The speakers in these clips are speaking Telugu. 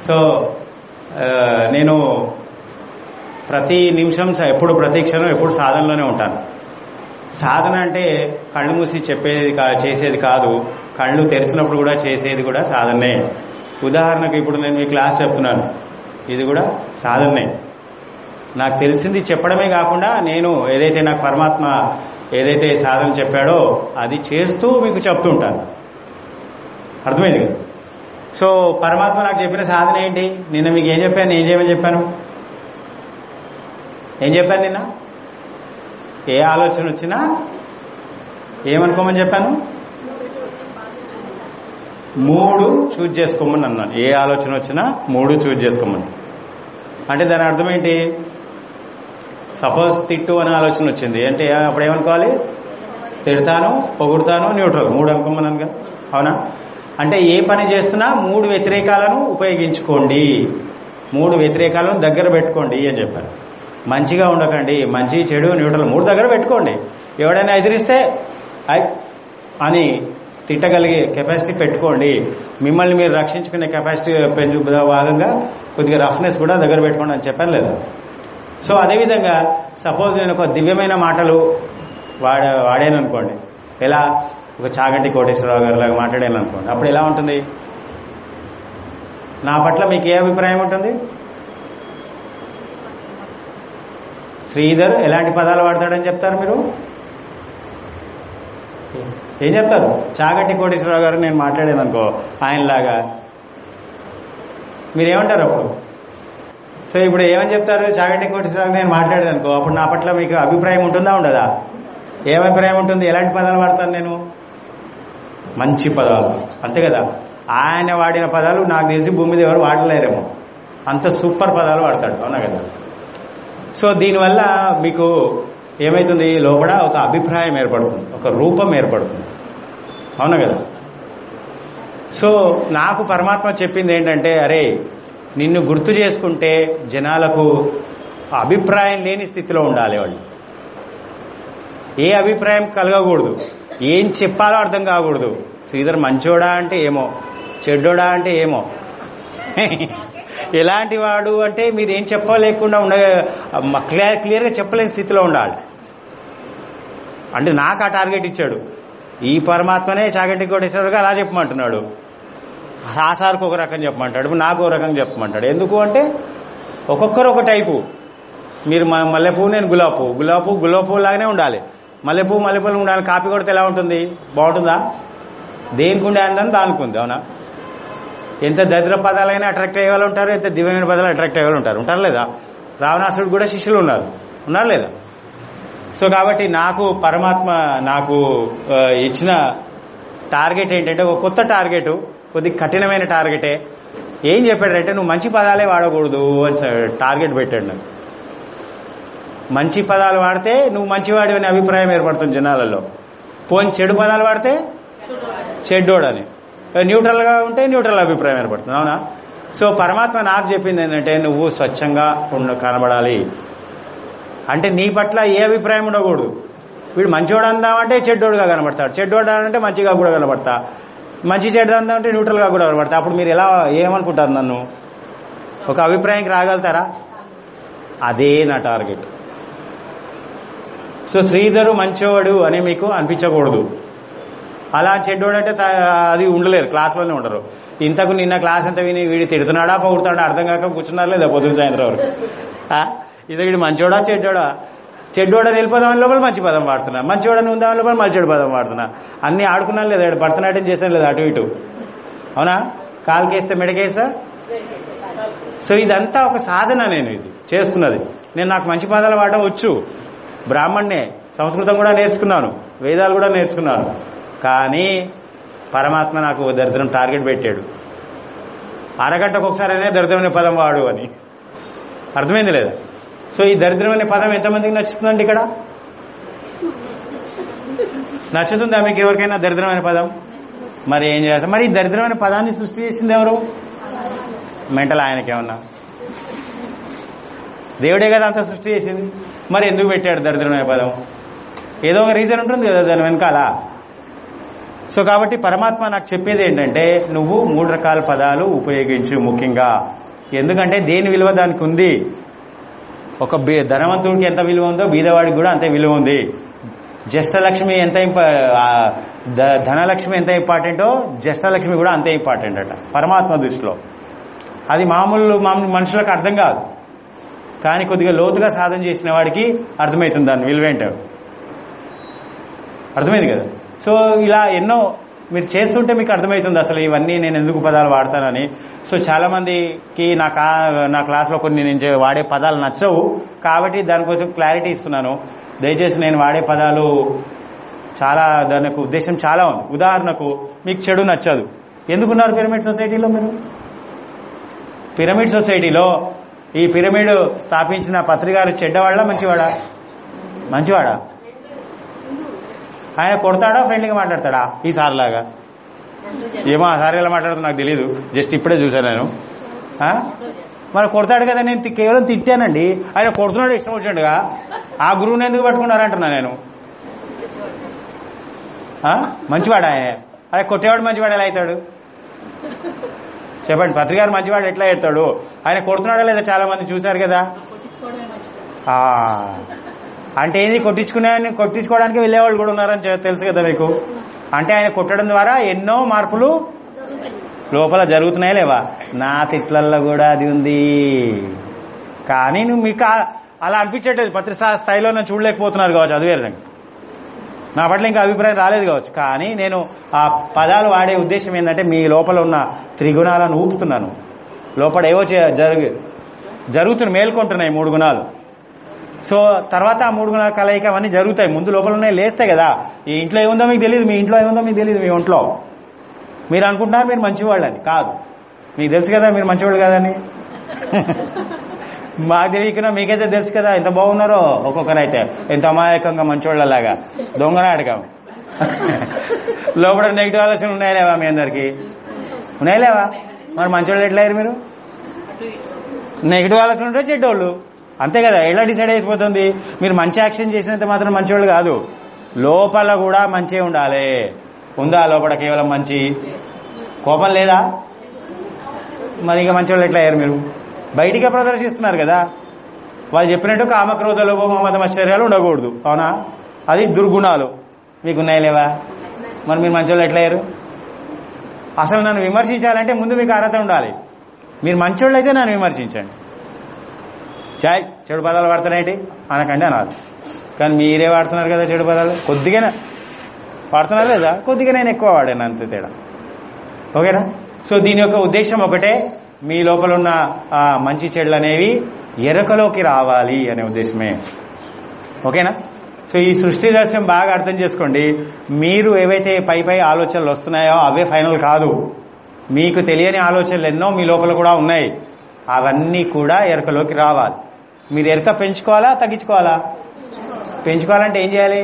సో ఆ, నేను ప్రతి నిమిషం స- ఎప్పుడు ప్రతి క్షణం ఎప్పుడు సాధనలోనే ఉంటాను సాధన అంటే కళ్ళు మూసి చెప్పేది కా చేసేది కాదు కళ్ళు తెరిచినప్పుడు కూడా చేసేది కూడా సాధనే ఉదాహరణకు ఇప్పుడు నేను మీ క్లాస్ చెప్తున్నాను ఇది కూడా సాధనే నాకు తెలిసింది చెప్పడమే కాకుండా నేను ఏదైతే నాకు పరమాత్మ ఏదైతే సాధన చెప్పాడో అది చేస్తూ మీకు చెప్తూ ఉంటాను అర్థమైంది కదా సో పరమాత్మ నాకు చెప్పిన సాధన ఏంటి నిన్న మీకు ఏం చెప్పాను ఏం చేయమని చెప్పాను ఏం చెప్పాను నిన్న ఏ ఆలోచన వచ్చినా ఏమనుకోమని చెప్పాను మూడు చూజ్ చేసుకోమని అన్నాను ఏ ఆలోచన వచ్చినా మూడు చూజ్ చేసుకోమని అంటే దాని అర్థం ఏంటి సపోజ్ తిట్టు అనే ఆలోచన వచ్చింది అంటే అప్పుడు ఏమనుకోవాలి తిడతాను పొగుడుతాను న్యూట్రల్ మూడు అనుకోమన్నాను కదా అవునా అంటే ఏ పని చేస్తున్నా మూడు వ్యతిరేకాలను ఉపయోగించుకోండి మూడు వ్యతిరేకాలను దగ్గర పెట్టుకోండి అని చెప్పారు మంచిగా ఉండకండి మంచి చెడు న్యూట్రల్ మూడు దగ్గర పెట్టుకోండి ఎవడైనా ఎదిరిస్తే ఐ అని తిట్టగలిగే కెపాసిటీ పెట్టుకోండి మిమ్మల్ని మీరు రక్షించుకునే కెపాసిటీ పెంచు భాగంగా కొద్దిగా రఫ్నెస్ కూడా దగ్గర పెట్టుకోండి అని చెప్పాను లేదా సో అదేవిధంగా సపోజ్ నేను ఒక దివ్యమైన మాటలు వాడ వాడాను అనుకోండి ఎలా ఒక చాగంటి కోటేశ్వరరావు గారు లాగా మాట్లాడాను అనుకోండి అప్పుడు ఎలా ఉంటుంది నా పట్ల మీకు ఏ అభిప్రాయం ఉంటుంది శ్రీధర్ ఎలాంటి పదాలు వాడతాడని చెప్తారు మీరు ఏం చెప్తారు చాగంటి కోటేశ్వరరావు గారు నేను మాట్లాడాను అనుకో ఆయనలాగా మీరేమంటారు అప్పుడు సో ఇప్పుడు ఏమని చెప్తారు చాగంటి కోటేశ్వరరావు నేను మాట్లాడాను అనుకో అప్పుడు నా పట్ల మీకు అభిప్రాయం ఉంటుందా ఉండదా ఏం అభిప్రాయం ఉంటుంది ఎలాంటి పదాలు వాడతాను నేను మంచి పదాలు అంతే కదా ఆయన వాడిన పదాలు నాకు తెలిసి భూమి మీద ఎవరు వాడలేరేమో అంత సూపర్ పదాలు వాడతాడు అవునా కదా సో దీనివల్ల మీకు ఏమవుతుంది లోపల ఒక అభిప్రాయం ఏర్పడుతుంది ఒక రూపం ఏర్పడుతుంది అవునా కదా సో నాకు పరమాత్మ చెప్పింది ఏంటంటే అరే నిన్ను గుర్తు చేసుకుంటే జనాలకు అభిప్రాయం లేని స్థితిలో ఉండాలి వాళ్ళు ఏ అభిప్రాయం కలగకూడదు ఏం చెప్పాలో అర్థం కాకూడదు శ్రీధర్ మంచోడా అంటే ఏమో చెడ్డోడా అంటే ఏమో ఎలాంటి వాడు అంటే మీరు ఏం చెప్పలేకుండా ఉండ క్లియర్ క్లియర్గా చెప్పలేని స్థితిలో ఉండాలి అంటే నాకు ఆ టార్గెట్ ఇచ్చాడు ఈ పరమాత్మనే చాగంటి కోటేశ్వరుడుగా అలా చెప్పమంటున్నాడు ఆ సార్కి ఒక రకం చెప్పమంటాడు ఇప్పుడు నాకు ఒక రకం చెప్పమంటాడు ఎందుకు అంటే ఒక్కొక్కరు ఒక టైపు మీరు మ- మల్లెపూ నేను గులాబీ పువ్వు గులాబీ పువ్వు గులాబీ పువ్వు లాగానే ఉండాలి మల్లెపూ మల్లెపూలు ఉండాలి కాపీ కొడితే ఎలా ఉంటుంది బాగుంటుందా దేనికి ఉండే అందం దానికి ఉంది అవునా ఎంత దరిద్ర పదాలైనా అట్రాక్ట్ అయ్యే వాళ్ళు ఉంటారు ఎంత దివ్యమైన పదాలు అట్రాక్ట్ అయ్యే వాళ్ళు ఉంటారు ఉంటారు లేదా రావణాసుడు కూడా శిష్యులు ఉన్నారు ఉన్నారు లేదా సో కాబట్టి నాకు పరమాత్మ నాకు ఆ, ఇచ్చిన టార్గెట్ ఏంటంటే ఒక కొత్త టార్గెట్ కొద్ది కఠినమైన టార్గెటే ఏం చెప్పాడంటే నువ్వు మంచి పదాలే వాడకూడదు అని స- టార్గెట్ పెట్టాడు నాకు మంచి పదాలు వాడితే నువ్వు మంచివాడి అనే అభిప్రాయం ఏర్పడుతుంది జనాలలో పోని చెడు పదాలు వాడితే చెడ్డోడని న్యూట్రల్గా ఉంటే న్యూట్రల్ అభిప్రాయం ఏర్పడుతుంది అవునా సో పరమాత్మ నాకు చెప్పింది ఏంటంటే నువ్వు స్వచ్ఛంగా ఉండ కనబడాలి అంటే నీ పట్ల ఏ అభిప్రాయం ఉండకూడదు వీడు మంచోడు అందామంటే చెడ్డోడుగా కనబడతాడు చెడ్డోడు అంటే మంచిగా కూడా కనబడతా మంచి చెడ్డ అందామంటే న్యూట్రల్గా కూడా కనబడతా అప్పుడు మీరు ఎలా ఏమనుకుంటారు నన్ను ఒక అభిప్రాయానికి రాగలుగుతారా అదే నా టార్గెట్ సో శ్రీధరు మంచివాడు అని మీకు అనిపించకూడదు అలా చెడ్డోడు అంటే త- అది ఉండలేరు క్లాస్లోనే ఉండరు ఇంతకు నిన్న క్లాస్ అంతా విని వీడి తిడుతున్నాడా పొగుడుతాడా అర్థం కాక కూర్చున్నారు లేదా పొద్దున సాయంత్రం వరకు ఆ? ఇది వీడు మంచోడా చెడ్డోడా చెడ్డోడా వెళ్ళిపోదామని లోపల మంచి పదం వాడుతున్నా మంచివాడని ఉందామని లోపల మంచి చెడు పదం వాడుతున్నా అన్ని ఆడుకున్నాను లేదా భరతనాట్యం చేశాను లేదా అటు ఇటు అవునా కాలుకేస్తే మెడకేసా సో ఇదంతా ఒక సాధన నేను ఇది చేస్తున్నది నేను నాకు మంచి పదాలు వాడడం వచ్చు బ్రాహ్మణ్ణే సంస్కృతం కూడా నేర్చుకున్నాను వేదాలు కూడా నేర్చుకున్నాను కానీ పరమాత్మ నాకు ఓ దరిద్రం టార్గెట్ పెట్టాడు అరగంటకు ఒకసారి అనే దరిద్రమైన పదం వాడు అని అర్థమైంది లేదా సో ఈ దరిద్రమైన పదం ఎంతమందికి నచ్చుతుందండి ఇక్కడ నచ్చుతుందా మీకు ఎవరికైనా దరిద్రమైన పదం మరి ఏం చేస్తారు మరి ఈ దరిద్రమైన పదాన్ని సృష్టి చేసింది ఎవరు మెంటల్ ఆయనకేమన్నా దేవుడే కదా అంతా సృష్టి చేసింది మరి ఎందుకు పెట్టాడు దరిద్రమైన పదం ఏదో ఒక రీజన్ ఉంటుంది కదా దాని వెనకాల సో కాబట్టి పరమాత్మ నాకు చెప్పేది ఏంటంటే నువ్వు మూడు రకాల పదాలు ఉపయోగించు ముఖ్యంగా ఎందుకంటే దేని విలువ దానికి ఉంది ఒక బీ- ధనవంతుడికి ఎంత విలువ ఉందో బీదవాడికి కూడా అంతే విలువ ఉంది జ్యేష్ఠలక్ష్మి ఎంత ఇంప ఆ, ధ- ధనలక్ష్మి ఎంత ఇంపార్టెంటో జ్యేష్ఠలక్ష్మి కూడా అంతే ఇంపార్టెంట్ అట పరమాత్మ దృష్టిలో అది మామూలు మామూలు మనుషులకు అర్థం కాదు కానీ కొద్దిగా లోతుగా సాధన చేసిన వాడికి అర్థమవుతుంది దాని విలువేంటో అర్థమైంది కదా సో ఇలా ఎన్నో మీరు చేస్తుంటే మీకు అర్థమవుతుంది అసలు ఇవన్నీ నేను ఎందుకు పదాలు వాడతానని సో చాలా మందికి నా కా నా క్లాస్లో కొన్ని నేను చే- వాడే పదాలు నచ్చవు కాబట్టి దానికోసం క్లారిటీ ఇస్తున్నాను దయచేసి నేను వాడే పదాలు చాలా దానికి ఉద్దేశం చాలా ఉంది ఉదాహరణకు మీకు చెడు నచ్చదు ఎందుకున్నారు పిరమిడ్ సొసైటీలో మీరు పిరమిడ్ సొసైటీలో ఈ పిరమిడ్ స్థాపించిన పత్రికారు చెడ్డవాళ్ళ మంచివాడా మంచివాడా ఆయన కొడతాడా ఫ్రెండ్లీగా మాట్లాడతాడా ఈ సార్ లాగా ఏమో ఆ సార్ ఎలా మాట్లాడుతూ నాకు తెలియదు జస్ట్ ఇప్పుడే చూశాను నేను ఆ? మరి కొడతాడు కదా నేను తి- కేవలం తిట్టానండి ఆయన కొడుతున్నాడు ఇష్టం వచ్చినట్టుగా ఆ గురువుని ఎందుకు పట్టుకున్నారంటున్నా నేను ఆ? మంచివాడా ఆయన అదే కొట్టేవాడు మంచివాడు ఎలా అవుతాడు చెప్పండి పత్రికారు మంచివాడు ఎట్లా అవుతాడు ఆయన కొడుతున్నాడా లేదా చాలా మంది చూశారు కదా కొట్టించుకోవడమే మర్చిపోయారు ఆ, అంటే ఏంది కొట్టించుకునే కొట్టించుకోవడానికి వెళ్ళేవాళ్ళు కూడా ఉన్నారని చె- తెలుసు కదా మీకు అంటే ఆయన కొట్టడం ద్వారా ఎన్నో మార్పులు లోపల జరుగుతున్నాయా లేవా నా తిట్లల్లో కూడా అది ఉంది కానీ నువ్వు మీకు ఆ- అలా అనిపించట్లేదు పత్రికా స్థాయిలో నన్ను చూడలేకపోతున్నారు కావచ్చు అది వేరే సంగతి. నా పట్ల ఇంకా అభిప్రాయం రాలేదు కావచ్చు కానీ నేను ఆ పదాలు వాడే ఉద్దేశం ఏంటంటే మీ లోపల ఉన్న త్రిగుణాలను ఊపుతున్నాను లోపల ఏవో చే- జరుగు జరుగుతున్నాయి మేల్కొంటున్నాయి మూడు గుణాలు సో తర్వాత ఆ మూడు గుణాల కలయిక అవన్నీ జరుగుతాయి ముందు లోపల ఉన్నాయి లేస్తాయి కదా ఈ ఇంట్లో ఏముందో మీకు తెలియదు మీ ఇంట్లో ఏముందో మీకు తెలియదు మీ ఒంట్లో మీరు అనుకుంటున్నారు మీరు మంచివాళ్ళని కాదు మీకు తెలుసు కదా మీరు మంచివాళ్ళు కదని మాకు తెలియకుండా మీకైతే తెలుసు కదా ఎంత బాగున్నారో ఒక్కొక్కరైతే ఎంత అమాయకంగా మంచివాళ్ళలాగా దొంగనాటకం లోపల నెగిటివ్ ఆలోచనలు ఉన్నాయలేవా మీ అందరికి ఉన్నాయలేవా మరి మంచివాళ్ళు ఎట్లా అయ్యారు మీరు అటు ఇటు నెగిటివ్ ఆలోచన ఉంటే చెడ్డోళ్ళు అంతే కదా ఎలా డిసైడ్ అయిపోతుంది మీరు మంచి యాక్షన్ చేసినంత మాత్రం మంచివాళ్ళు కాదు లోపల కూడా మంచి ఉండాలి ఉందా లోపల కేవలం మంచి కోపం లేదా మరి ఇక మంచివాళ్ళు ఎట్లా అయ్యారు మీరు బయటిగా ప్రదర్శిస్తున్నారు కదా వాళ్ళు చెప్పినట్టు కామక్రోధ లోపం మమతం ఆశ్చర్యాలు ఉండకూడదు అవునా అది దుర్గుణాలు మీకు ఉన్నాయి లేవా మరి మీరు మంచివాళ్ళు ఎట్లా అయ్యారు అసలు నన్ను విమర్శించాలంటే ముందు మీకు అర్హత ఉండాలి మీరు మంచోళ్ళు అయితే నన్ను విమర్శించండి చాయ్ చెడు పదాలు వాడుతున్నాయేంటి అనకండి అనాలి కానీ మీరే వాడుతున్నారు కదా చెడు పదాలు కొద్దిగానే వాడుతున్నారు లేదా కొద్దిగా నేను ఎక్కువ వాడాను అంతే తేడా ఓకేనా సో దీని యొక్క ఉద్దేశం ఒకటే మీ లోపల ఉన్న ఆ మంచి చెడులు అనేవి ఎరకలోకి రావాలి అనే ఉద్దేశమే ఓకేనా సో ఈ సృష్టి రహస్యం బాగా అర్థం చేసుకోండి మీరు ఏవైతే పై పై ఆలోచనలు వస్తున్నాయో అవే ఫైనల్ కాదు మీకు తెలియని ఆలోచనలు ఎన్నో మీ లోపల కూడా ఉన్నాయి అవన్నీ కూడా ఎరకలోకి రావాలి మీరు ఎరక పెంచుకోవాలా తగ్గించుకోవాలా పెంచుకోవాలంటే ఏం చేయాలి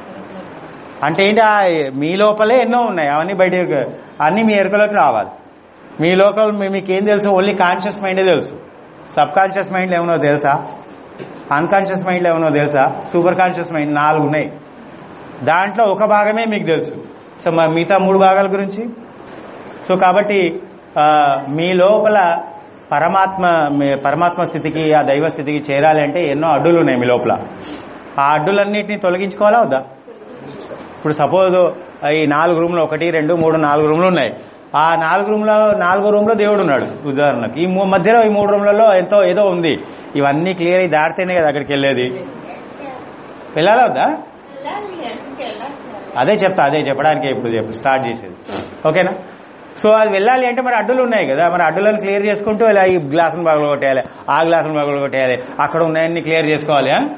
అంటే ఏంటి ఆ మీ లోపలే ఎన్నో ఉన్నాయి అవన్నీ బయట అన్నీ మీ ఎరుకలోకి రావాలి మీ లోకల్ మీ- మీకు ఏం తెలుసు ఓన్లీ కాన్షియస్ మైండే తెలుసు సబ్ కాన్షియస్ మైండ్ ఏమనో తెలుసా అన్కాన్షియస్ మైండ్ ఏమనో తెలుసా సూపర్ కాన్షియస్ మైండ్ నాలుగు ఉన్నాయి దాంట్లో ఒక భాగమే మీకు తెలుసు సో మరి మిగతా మూడు భాగాల గురించి సో కాబట్టి ఆ, మీ లోపల పరమాత్మ మీ పరమాత్మ స్థితికి ఆ దైవ స్థితికి చేరాలి అంటే ఎన్నో అడ్డులు ఉన్నాయి మీ లోపల ఆ అడ్డులన్నింటినీ తొలగించుకోవాలా వద్దా ఇప్పుడు సపోజ్ ఈ నాలుగు రూమ్లు ఒకటి రెండు మూడు నాలుగు రూమ్లు ఉన్నాయి ఆ నాలుగు రూమ్లో నాలుగో రూమ్లో దేవుడు ఉన్నాడు ఉదాహరణకు ఈ మూ- మధ్యలో ఈ మూడు రూమ్లలో ఎంతో ఏదో ఉంది ఇవన్నీ క్లియర్ అయి దాటితేనే కదా అక్కడికి వెళ్ళేది వెళ్ళాలా వద్దా వెళ్ళాలి ఎందుకు వెళ్ళాలి అదే చెప్తా అదే చెప్పడానికి ఇప్పుడు చెప్పు స్టార్ట్ చేసేది ఓకేనా సో అది వెళ్ళాలి అంటే మరి అడ్డులు ఉన్నాయి కదా మరి అడ్డులను క్లియర్ చేసుకుంటూ ఇలా ఈ గ్లాసును పగలు కొట్టేయాలి ఆ గ్లాసును పగలు కొట్టేయాలి అక్కడ ఉన్నాయన్ని క్లియర్ చేసుకోవాలి ఆ?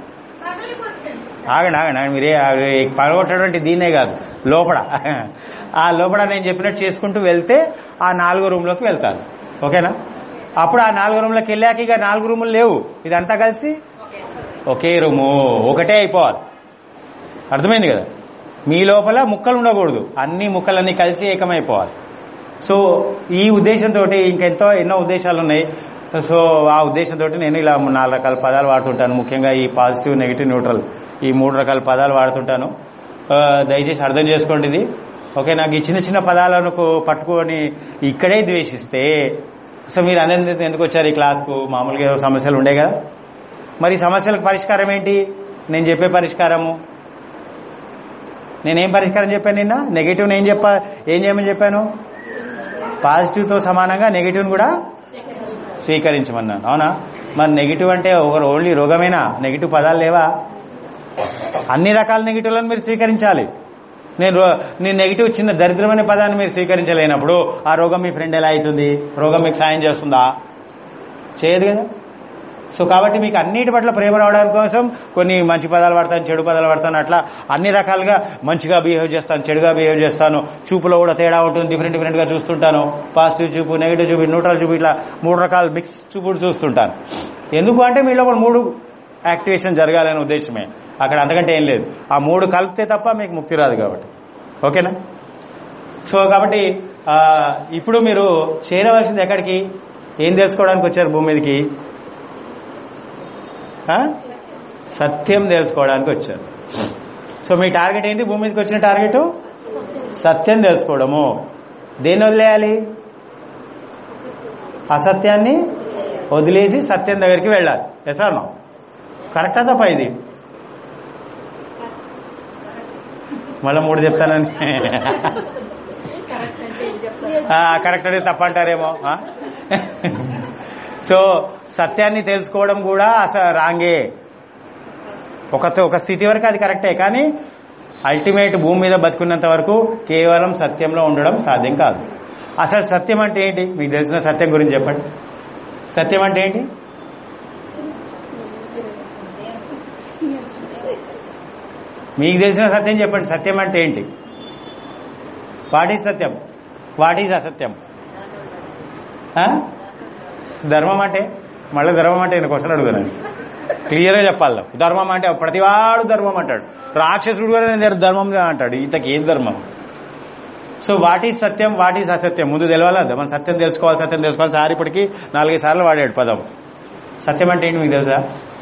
ఆగండి ఆగండి ఆగండి మీరే పగలగొట్టడం అంటే దీన్నే కాదు లోపల ఆ లోపల నేను చెప్పినట్టు చేసుకుంటూ వెళ్తే ఆ నాలుగో రూమ్లోకి వెళ్తాను ఓకేనా అప్పుడు ఆ నాలుగు రూమ్లోకి వెళ్ళాక ఇక నాలుగు రూములు లేవు ఇదంతా కలిసి ఒకే రూము ఒకటే అయిపోవాలి అర్థమైంది కదా మీ లోపల ముక్కలు ఉండకూడదు అన్ని ముక్కలన్నీ కలిసి ఏకమైపోవాలి సో ఈ ఉద్దేశంతో ఇంకెంతో ఎన్నో ఉద్దేశాలు ఉన్నాయి సో ఆ ఉద్దేశంతో నేను ఇలా నాలుగు రకాల పదాలు వాడుతుంటాను ముఖ్యంగా ఈ పాజిటివ్ నెగిటివ్ న్యూట్రల్ ఈ మూడు రకాల పదాలు వాడుతుంటాను ఆ, దయచేసి అర్థం చేసుకోండి ఇది ఓకే నాకు ఈ చిన్న చిన్న పదాలను కో- పట్టుకొని ఇక్కడే ద్వేషిస్తే సో మీరు అనేది ఎందుకు వచ్చారు ఈ క్లాస్కు మామూలుగా ఏవో సమస్యలు ఉండే కదా మరి ఈ సమస్యలకు పరిష్కారం ఏంటి నేను చెప్పే పరిష్కారము నేనేం పరిష్కారం చెప్పాను నిన్న నెగిటివ్ నేను చెప్పా ఏం చేయమని చెప్పాను పాజిటివ్తో సమానంగా నెగిటివ్ని కూడా స్వీకరించమన్నాను అవునా మరి నెగిటివ్ అంటే ఒకరు ఓన్లీ రోగమేనా నెగిటివ్ పదాలు లేవా అన్ని రకాల నెగిటివ్లను మీరు స్వీకరించాలి నేను రో- నేను నెగిటివ్ చిన్న దరిద్రమైన పదాన్ని మీరు స్వీకరించలేనప్పుడు ఆ రోగం మీ ఫ్రెండ్ ఎలా అవుతుంది రోగం మీకు సాయం చేస్తుందా చేయదు కదా సో కాబట్టి మీకు అన్నిటి పట్ల ప్రేమ రావడానికి కోసం కొన్ని మంచి పదాలు పడతాను చెడు పదాలు పడతాను అట్లా అన్ని రకాలుగా మంచిగా బిహేవ్ చేస్తాను చెడుగా బిహేవ్ చేస్తాను చూపులో కూడా తేడా ఉంటుంది డిఫరెంట్ డిఫరెంట్గా చూస్తుంటాను పాజిటివ్ చూపు నెగిటివ్ చూపు న్యూట్రల్ చూపు ఇట్లా మూడు రకాల మిక్స్ చూపుడు చూస్తుంటాను ఎందుకు అంటే మీలో కూడా మూడు యాక్టివేషన్ జరగాలనే ఉద్దేశమే అక్కడ అంతకంటే ఏం లేదు ఆ మూడు కలిపితే తప్ప మీకు ముక్తి రాదు కాబట్టి ఓకేనా సో కాబట్టి ఆ, ఇప్పుడు మీరు చేరవలసింది ఎక్కడికి ఏం తెలుసుకోవడానికి వచ్చారు భూమి మీదకి ఆ? సత్యం తెలుసుకోవడానికి వచ్చారు సో మీ టార్గెట్ ఏంటి భూమి మీదకి వచ్చిన టార్గెట్ సత్యం తెలుసుకోవడము దేన్ని వదిలేయాలి అసత్యాన్ని వదిలేసి సత్యం దగ్గరికి వెళ్ళాలి ఎస్ నో కరెక్టా తప్ప ఇది మళ్ళీ మూడు చెప్తానని కరెక్ట్ అంటే ఏం చెప్తారు ఆ, కరెక్ట్ అనేది తప్ప అంటారేమో ఆ? సో సత్యాన్ని తెలుసుకోవడం కూడా అసలు రాంగే ఒక ఒక స్థితి వరకు అది కరెక్టే కానీ అల్టిమేట్ భూమి మీద బతుకున్నంత వరకు కేవలం సత్యంలో ఉండడం సాధ్యం కాదు అసలు సత్యం అంటే ఏంటి మీకు తెలిసిన సత్యం గురించి చెప్పండి సత్యం అంటే ఏంటి మీకు తెలిసిన సత్యం చెప్పండి సత్యం అంటే ఏంటి వాట్ ఈజ్ సత్యం వాట్ ఈజ్ అసత్యం ఆ? ధర్మం అంటే మళ్ళీ ధర్మం అంటే నేను క్వశ్చన్ అడుగుతున్నాను క్లియర్గా చెప్పాలి నాకు. ధర్మం అంటే ప్రతివాడు ధర్మం అంటాడు రాక్షసుడు కూడా నేను ధర్మం అంటాడు ఇంతకి ఏం ధర్మం సో వాట్ ఈజ్ సత్యం వాట్ ఈజ్ అసత్యం ముందు తెలవాలా మనం సత్యం తెలుసుకోవాలి సత్యం తెలుసుకోవాలి సార్ ఇప్పటికి నాలుగైదు సార్లు వాడాడు పదం సత్యం అంటే ఏంటి మీకు తెలుసా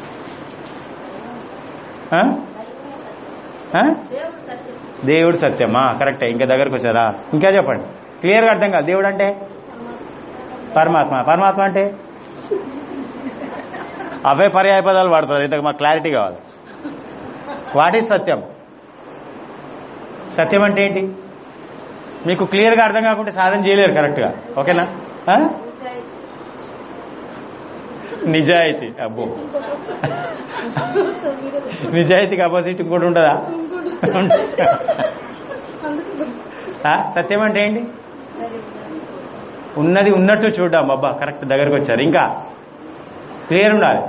ఆ? ఆ? దేవుడు సత్యమా కరెక్టే ఇంకా దగ్గరకు వచ్చారా ఇంకా చెప్పండి క్లియర్గా అర్థం కాదు దేవుడు అంటే పరమాత్మ పరమాత్మ అంటే అవే పర్యాయ పదాలు వాడుతున్నారు ఇంతకు మాకు క్లారిటీ కావాలి వాట్ ఈజ్ సత్యం సత్యం అంటే ఏంటి మీకు క్లియర్గా అర్థం కాకుంటే సాధన చేయలేరు కరెక్ట్గా ఓకేనా ఆ? నిజాయితీ అబ్బో నిజాయితీకి అపోజిట్ ఇంకోటి ఉంటుందా ఆ? సత్యం అంటే ఏంటి ఉన్నది ఉన్నట్టు చూడడం అబ్బా కరెక్ట్ దగ్గరకు వచ్చారు ఇంకా క్లియర్ ఉండాలి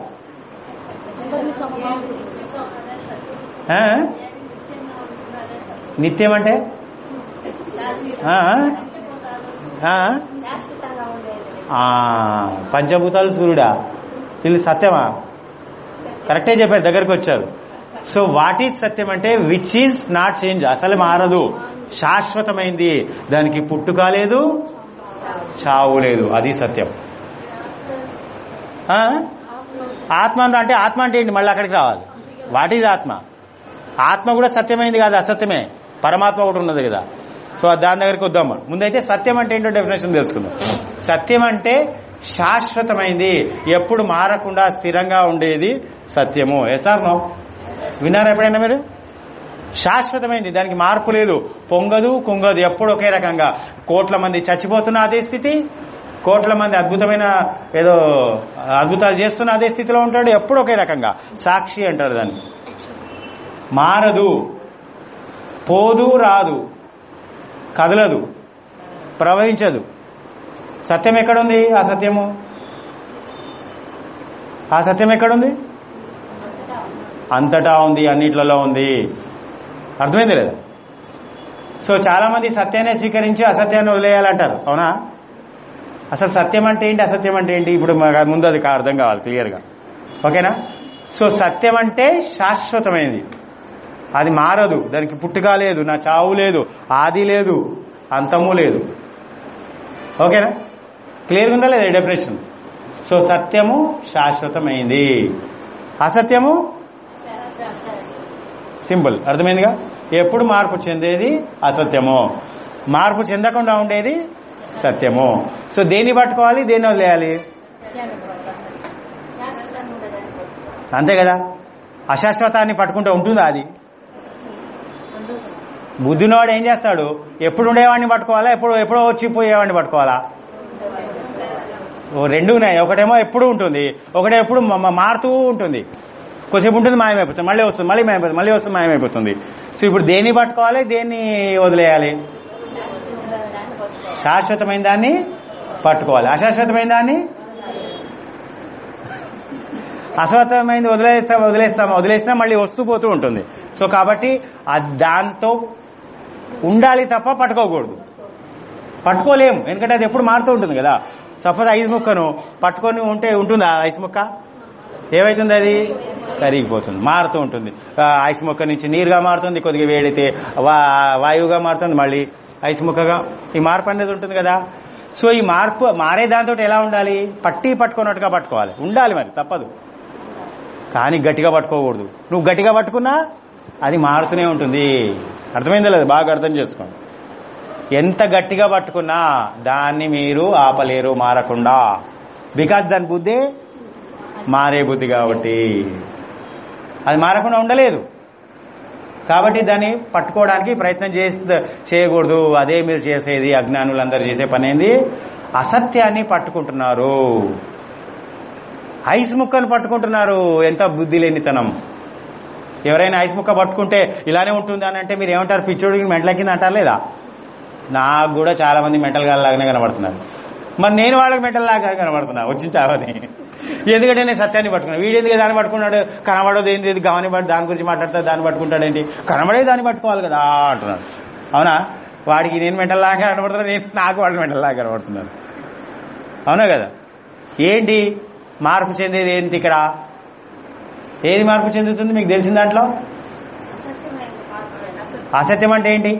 ఆ? నిత్యం అంటే ఆ? ఆ? ఆ, పంచభూతాలు సూర్యుడా వీళ్ళు సత్యమా కరెక్టే చెప్పారు దగ్గరకు వచ్చారు సో వాట్ ఈజ్ సత్యం అంటే విచ్ ఈజ్ నాట్ చేంజ్ అసలు మారదు శాశ్వతమైంది దానికి పుట్టుక లేదు చావు లేదు అది సత్యం ఆ? ఆత్మ అంటే- అంటే ఆత్మ అంటే ఏంటి మళ్ళీ అక్కడికి రావాలి వాట్ ఈజ్ ఆత్మ ఆత్మ కూడా సత్యమైంది కాదు అసత్యమే పరమాత్మ ఒకటి ఉన్నది కదా సో దాని దగ్గరికి వద్దాం మనం ముందైతే సత్యం అంటే ఏంటో డెఫినేషన్ తెలుసుకుందాం సత్యం అంటే శాశ్వతమైంది ఎప్పుడు మారకుండా స్థిరంగా ఉండేది సత్యము ఎసార్ నో విన్నారా ఎప్పుడైనా మీరు శాశ్వతమైంది దానికి మార్పు లేదు పొంగదు కుంగదు ఎప్పుడు ఒకే రకంగా కోట్ల మంది చచ్చిపోతున్న అదే స్థితి కోట్ల మంది అద్భుతమైన ఏదో అద్భుతాలు చేస్తున్న అదే స్థితిలో ఉంటాడు ఎప్పుడు ఒకే రకంగా సాక్షి అంటారు దాన్ని మారదు పోదు రాదు కదలదు ప్రవహించదు సత్యం ఎక్కడుంది ఆ సత్యము ఆ సత్యం ఎక్కడుంది అంతటా ఉంది అన్నిట్లలో ఉంది అర్థమైంది లేదా సో చాలా మంది సత్యాన్ని స్వీకరించి అసత్యాన్ని వదిలేయాలంటారు అవునా అసలు సత్యం అంటే ఏంటి అసత్యం అంటే ఏంటి ఇప్పుడు మాకు ముందు అది కా- అర్థం కావాలి క్లియర్గా ఓకేనా సో సత్యం అంటే శాశ్వతమైనది అది మారదు దానికి పుట్టుక లేదు నా చావు లేదు ఆది లేదు అంతము లేదు ఓకేనా క్లియర్గా ఉందా లేదా డెఫినేషన్ సో సత్యము శాశ్వతమైంది అసత్యము సింపుల్ అర్థమైందిగా ఎప్పుడు మార్పు చెందేది అసత్యము మార్పు చెందకుండా ఉండేది సత్యము సో దేన్ని పట్టుకోవాలి దేన్ని వదిలేయాలి శాశ్వతంగా ఉండదని పట్టుకోవాలి. అంతే కదా అశాశ్వతాన్ని పట్టుకుంటూ ఉంటుందా అది బుద్ధినోడు ఏం చేస్తాడు ఎప్పుడు ఉండేవాడిని పట్టుకోవాలా ఎప్పుడు ఎప్పుడో వచ్చి పోయేవాడిని పట్టుకోవాలా ఓ రెండు ఉన్నాయి ఒకటేమో ఎప్పుడు ఉంటుంది ఒకటే ఎప్పుడు మ- మ- మారుతూ ఉంటుంది కొద్దిసేపు ఉంటుంది మాయమైపోతుంది మళ్ళీ వస్తుంది మళ్ళీ మాయమైపోతుంది మళ్ళీ వస్తుంది మాయమైపోతుంది సో ఇప్పుడు దేన్ని పట్టుకోవాలి దేన్ని వదిలేయాలి దాన్ని పట్టుకోవాలి. శాశ్వతమైన దాన్ని పట్టుకోవాలి అశాశ్వతమైన దాన్ని అశాశ్వతమైనది వదిలేస్తా వదిలేస్తాం వదిలేసినా మళ్ళీ వస్తూ పోతూ ఉంటుంది సో కాబట్టి ఆ- దాంతో ఉండాలి తప్ప పట్టుకోకూడదు పట్టుకోలేము ఎందుకంటే అది ఎప్పుడు మారుతూ ఉంటుంది కదా సపోజ్ ఐస్ ముక్కను పట్టుకొని ఉంటే ఉంటుందా ఐస్ ముక్క ఏమైతుంది అది కరిగిపోతుంది మారుతూ ఉంటుంది ఆ, ఐస్ ముక్క నుంచి నీరుగా మారుతుంది కొద్దిగా వేడితే వా- వాయువుగా మారుతుంది మళ్ళీ ఐస్ ముక్కగా ఈ మార్పు అనేది ఉంటుంది కదా సో ఈ మార్పు మారే దాంతో ఎలా ఉండాలి పట్టి పట్టుకున్నట్టుగా పట్టుకోవాలి ఉండాలి మరి తప్పదు కానీ గట్టిగా పట్టుకోకూడదు నువ్వు గట్టిగా పట్టుకున్నా అది మారుతూనే ఉంటుంది అర్థమైందా లేదు బాగా అర్థం చేసుకోండి ఎంత గట్టిగా పట్టుకున్నా దాన్ని మీరు ఆపలేరు మారకుండా బికాజ్ దాని బుద్ధి మారే బుద్ధి కాబట్టి అది మారకుండా ఉండలేదు కాబట్టి దాన్ని పట్టుకోవడానికి ప్రయత్నం చేస్తే చేయకూడదు అదే మీరు చేసేది అజ్ఞానులందరూ చేసే పని ఏంది అసత్యాన్ని పట్టుకుంటున్నారు ఐస్ ముక్కను పట్టుకుంటున్నారు ఎంత బుద్ధి లేనితనం ఎవరైనా ఐస్ ముక్క పట్టుకుంటే ఇలానే ఉంటుంది అని అంటే మీరు ఏమంటారు పిచ్చోడికి మెంటల కింద అంటారు లేదా నాకు కూడా చాలా మంది మెంటల్ లాగానే కనబడుతున్నారు మరి నేను వాళ్ళకి మెంటల్ లాగా కనబడుతున్నా వచ్చిన చావని ఎందుకంటే నేను సత్యాన్ని పట్టుకున్నాను వీడు ఎందుకు దాన్ని పట్టుకున్నాడు కనబడదు ఏంది ఇది గమని పట్టు దాని గురించి మాట్లాడతా దాన్ని పట్టుకుంటాడేంటి కనబడే దాన్ని పట్టుకోవాలి కదా అంటున్నాడు అవునా వాడికి నేను మెంటల్ లాగా కనబడుతున్నాను నేను నాకు వాడు మెంటల్ లాగా కనబడుతున్నాను అవునా కదా ఏంటి మార్పు చెందేది ఏంటి ఇక్కడ ఏది మార్పు చెందుతుంది మీకు తెలిసిన దాంట్లో అసత్యమైన మార్పులేదు. అసలు అసత్యం అంటే ఏంటి